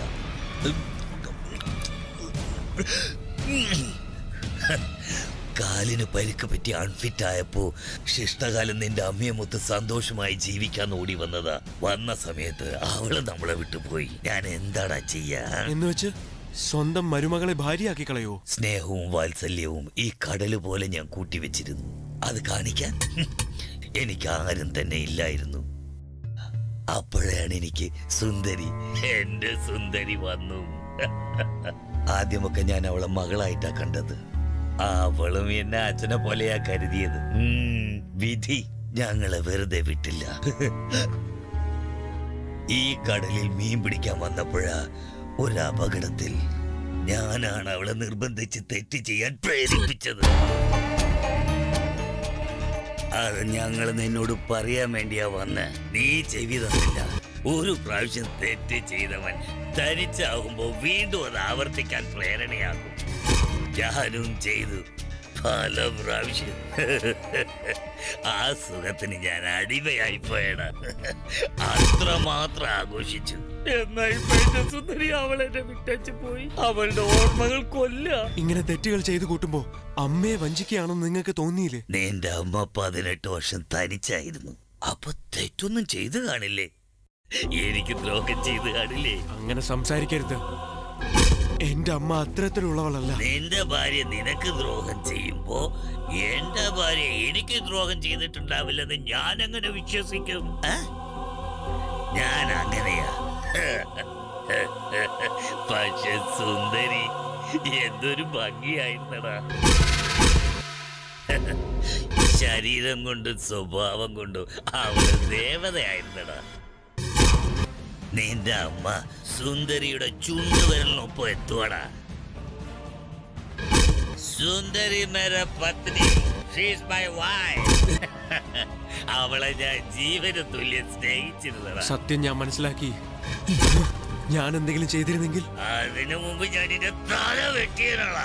കാലിന് പരിക്ക് പറ്റി അൺഫിറ്റ് ആയപ്പോ ശിഷ്ടകാലം നിന്റെ അമ്മയെ മൊത്തം സന്തോഷമായി ജീവിക്കാൻ ഓടി വന്നതാ വന്ന സമയത്ത് അവള് നമ്മളെ വിട്ടുപോയി ഞാൻ എന്താടാ ചെയ്യാ എന്ന് വെച്ച് സ്വന്തം മരുമകളെ ഭാര്യയാക്കി കളയോ സ്നേഹവും വാത്സല്യവും ഈ കടല് പോലെ ഞാൻ കൂട്ടിവെച്ചിരുന്നു അത് കാണിക്കാൻ എനിക്ക് ആരും തന്നെ ഇല്ലായിരുന്നു അപ്പോഴാണ് എനിക്ക് സുന്ദരി എന്റെ സുന്ദരി വന്നു ആദ്യമൊക്കെ ഞാൻ അവളെ മകളായിട്ടാ കണ്ടത് അവളും എന്നെ അച്ഛനെ പോലെയാ കരുതിയത് ഉം, വിധി ഞങ്ങളെ വെറുതെ വിട്ടില്ല ഈ കടലിൽ മീൻ പിടിക്കാൻ വന്നപ്പോഴാ ഒരു അപകടത്തിൽ ഞാനാണ് അവളെ നിർബന്ധിച്ച് തെറ്റ് ചെയ്യാൻ പ്രേരിപ്പിച്ചത് അത് ഞങ്ങൾ നിന്നോട് പറയാൻ വേണ്ടിയാ വന്ന് നീ ചെവി തന്നില്ല ഒരു പ്രാവശ്യം തെറ്റ് ചെയ്തവൻ തനിച്ചാകുമ്പോ വീണ്ടും അത് ആവർത്തിക്കാൻ പ്രേരണയാകും ഞാനും ചെയ്തു പല പ്രാവശ്യം ആ സുഖത്തിന് ഞാൻ അടിമയായി പോയട അത്രമാത്രം ആഘോഷിച്ചു എന്നാ ഇപ്പൊ എന്റെ സുന്ദരി അവൾ എന്നെ വിട്ടച്ചു പോയി അവളുടെ ഓർമ്മകൾ കൊല്ല ഇങ്ങനെ തെറ്റുകൾ ചെയ്തു കൂട്ടുമ്പോ അമ്മയെ വഞ്ചിക്കുകയാണെന്ന് നിങ്ങൾക്ക് തോന്നിയില്ലേ നിന്റെ അമ്മ പതിനെട്ട് വർഷം തനിച്ചായിരുന്നു അപ്പൊ തെറ്റൊന്നും ചെയ്തു കാണില്ലേ എനിക്ക് ദ്രോഹം ചെയ്തു കാണില്ലേ അങ്ങനെ സംസാരിക്കരുത് എന്റെ അമ്മ അത്തരത്തിലുള്ളവളല്ല നിന്റെ ഭാര്യ നിനക്ക് ദ്രോഹം ചെയ്യുമ്പോ എന്റെ ഭാര്യ എനിക്ക് ദ്രോഹം ചെയ്തിട്ടുണ്ടാവില്ലെന്ന് ഞാൻ എങ്ങനെ വിശ്വസിക്കും ഏ? ഞാൻ അങ്ങനെയാ പക്ഷെ സുന്ദരി എന്തൊരു ഭംഗിയായിരുന്നടാ ശരീരം കൊണ്ടും സ്വഭാവം കൊണ്ടും അവള് ദേവതയായിരുന്നടാ നിന്റെ അമ്മ സുന്ദരിയുടെ ചുണ്ടുവിരലിനൊപ്പം എത്തുവാടാ സുന്ദരി മേര പത്നി ഷീസ് മൈ വൈഫ് അവളെ ഞാൻ ജീവന് തുല്യം സ്നേഹിച്ചിരുന്നടാ സത്യം ഞാൻ മനസ്സിലാക്കി ഞാൻ എന്തെങ്കിലും ചെയ്തിരുന്നെങ്കിൽ അതിനു മുമ്പ് ഞാൻ നിന്റെ തല വെട്ടിയതാ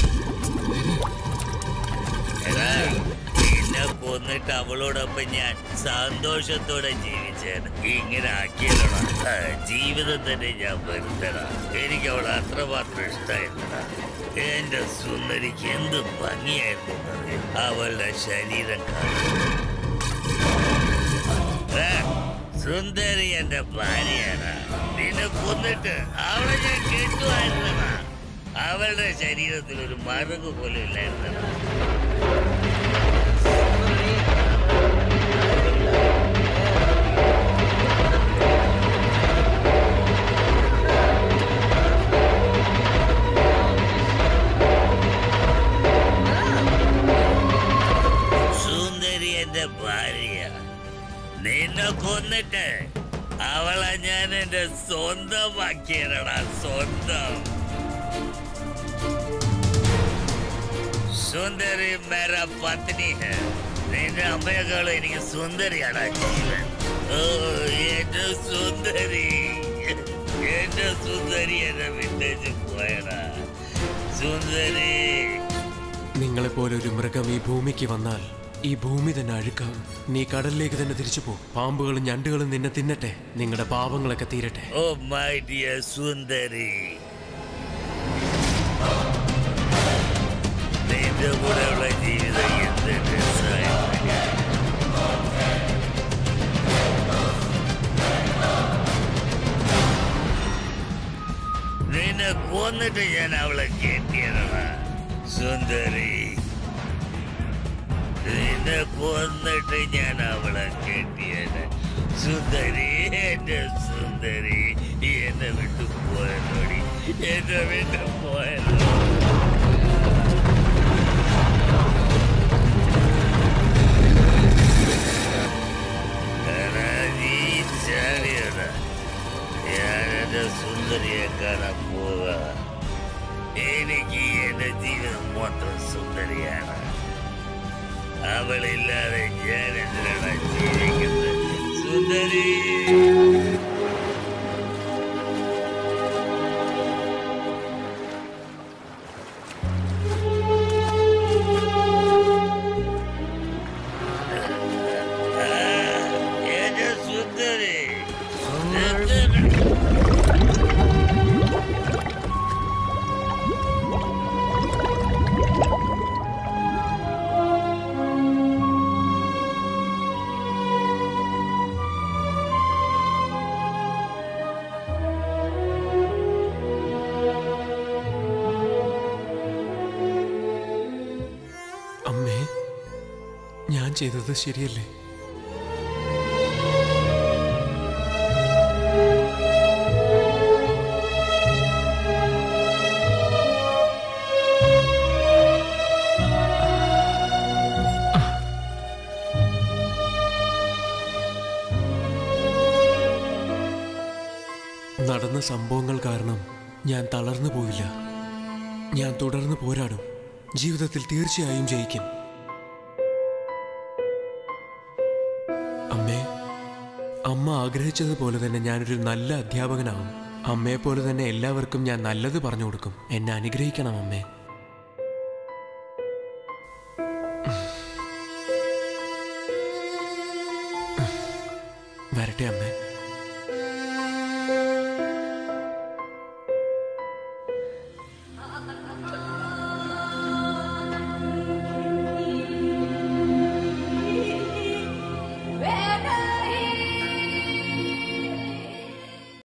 എടാ, നിന്നെ കൊന്നിട്ട് അവളോടൊപ്പം ഞാൻ സന്തോഷത്തോടെ ജീവിച്ചാണ് ഇങ്ങനെ ആക്കിയല്ലടാ ആ, ജീവിതം തന്നെ ഞാൻ വെറുതടാ എനിക്ക് അവൾ അത്രമാത്രം ഇഷ്ടമായിരുന്നടാ എന്റെ സുന്ദരിക്ക് എന്ത് ഭംഗിയായിരുന്നു എന്നറിയോ? അവളുടെ ശരീരം കാണാൻ ഏ, സുന്ദരി എന്റെ ഭാര്യയാണ് നിന്നെ കൊന്നിട്ട് അവളെ ഞാൻ കെട്ടുമായിരുന്നടാ അവളുടെ ശരീരത്തിൽ ഒരു മറുകു പോലും ഇല്ലായിരുന്നടാ സുന്ദരി എന്റെ ഭാര്യ നിന്നെ കൊന്നിട്ട് അവളെ ഞാൻ എന്റെ സ്വന്തമാക്കിയടാ സ്വന്തം സുന്ദരി മേര പത്നി ഹെ. നിന്റെ അമ്മയെക്കാളും എനിക്ക് സുന്ദരിയാണ് ജീവൻ ഓ എന്റെ സുന്ദരി എന്റെ സുന്ദരി എന്നെ വിട്ടേച്ച് പോയടാ സുന്ദരി നിങ്ങളെപ്പോലെ ഒരു മൃഗം ഈ ഭൂമിക്ക് വന്നാൽ ഈ ഭൂമി തന്നെ അഴുക്കാവും നീ കടലിലേക്ക് തന്നെ തിരിച്ചു പോ പാമ്പുകളും ഞണ്ടുകളും നിന്നെ തിന്നട്ടെ നിങ്ങളുടെ പാപങ്ങളൊക്കെ തീരട്ടെ ഓ മൈ ഡിയർ സുന്ദരി നിന്റെ കൂടെയുള്ള ജീവിതം എന്ത് രസമായിരുന്നു നിന്നെ കൊന്നിട്ട് ഞാൻ അവളെ കെട്ടിയതാണ് സുന്ദരി നിന്നെ കൊന്നിട്ട് ഞാൻ അവളെ കെട്ടിയത് സുന്ദരി എന്റെ സുന്ദരി എന്നെ വിട്ടു പോയല്ലോടി എന്നെ വിട്ടു പോയല്ലോ എടാ, നീ ചാടിയടാ. ഞാൻ എന്റെ സുന്ദരിയെ കാണാൻ പോവുക എനിക്ക് എന്റെ ജീവിതം മൊത്തം സുന്ദരിയാണ് അവളില്ലാതെ ഞാൻ എന്തിനാണ് ജീവിക്കുന്നത് സുന്ദരി ആ, എന്റെ സുന്ദരി അമ്മേ ഞാൻ ചെയ്തത് ശരിയല്ലേ നടന്ന സംഭവങ്ങൾ കാരണം ഞാൻ തളർന്നു പോയില്ല ഞാൻ തുടർന്ന് പോരാടും ജീവിതത്തിൽ തീർച്ചയായും ജയിക്കും അമ്മേ അമ്മ ആഗ്രഹിച്ചതുപോലെ തന്നെ ഞാനൊരു നല്ല അധ്യാപകനാവും അമ്മയെ പോലെ തന്നെ എല്ലാവർക്കും ഞാൻ നല്ലത് പറഞ്ഞു കൊടുക്കും എന്നെ അനുഗ്രഹിക്കണം അമ്മേ വരട്ടെ അമ്മേ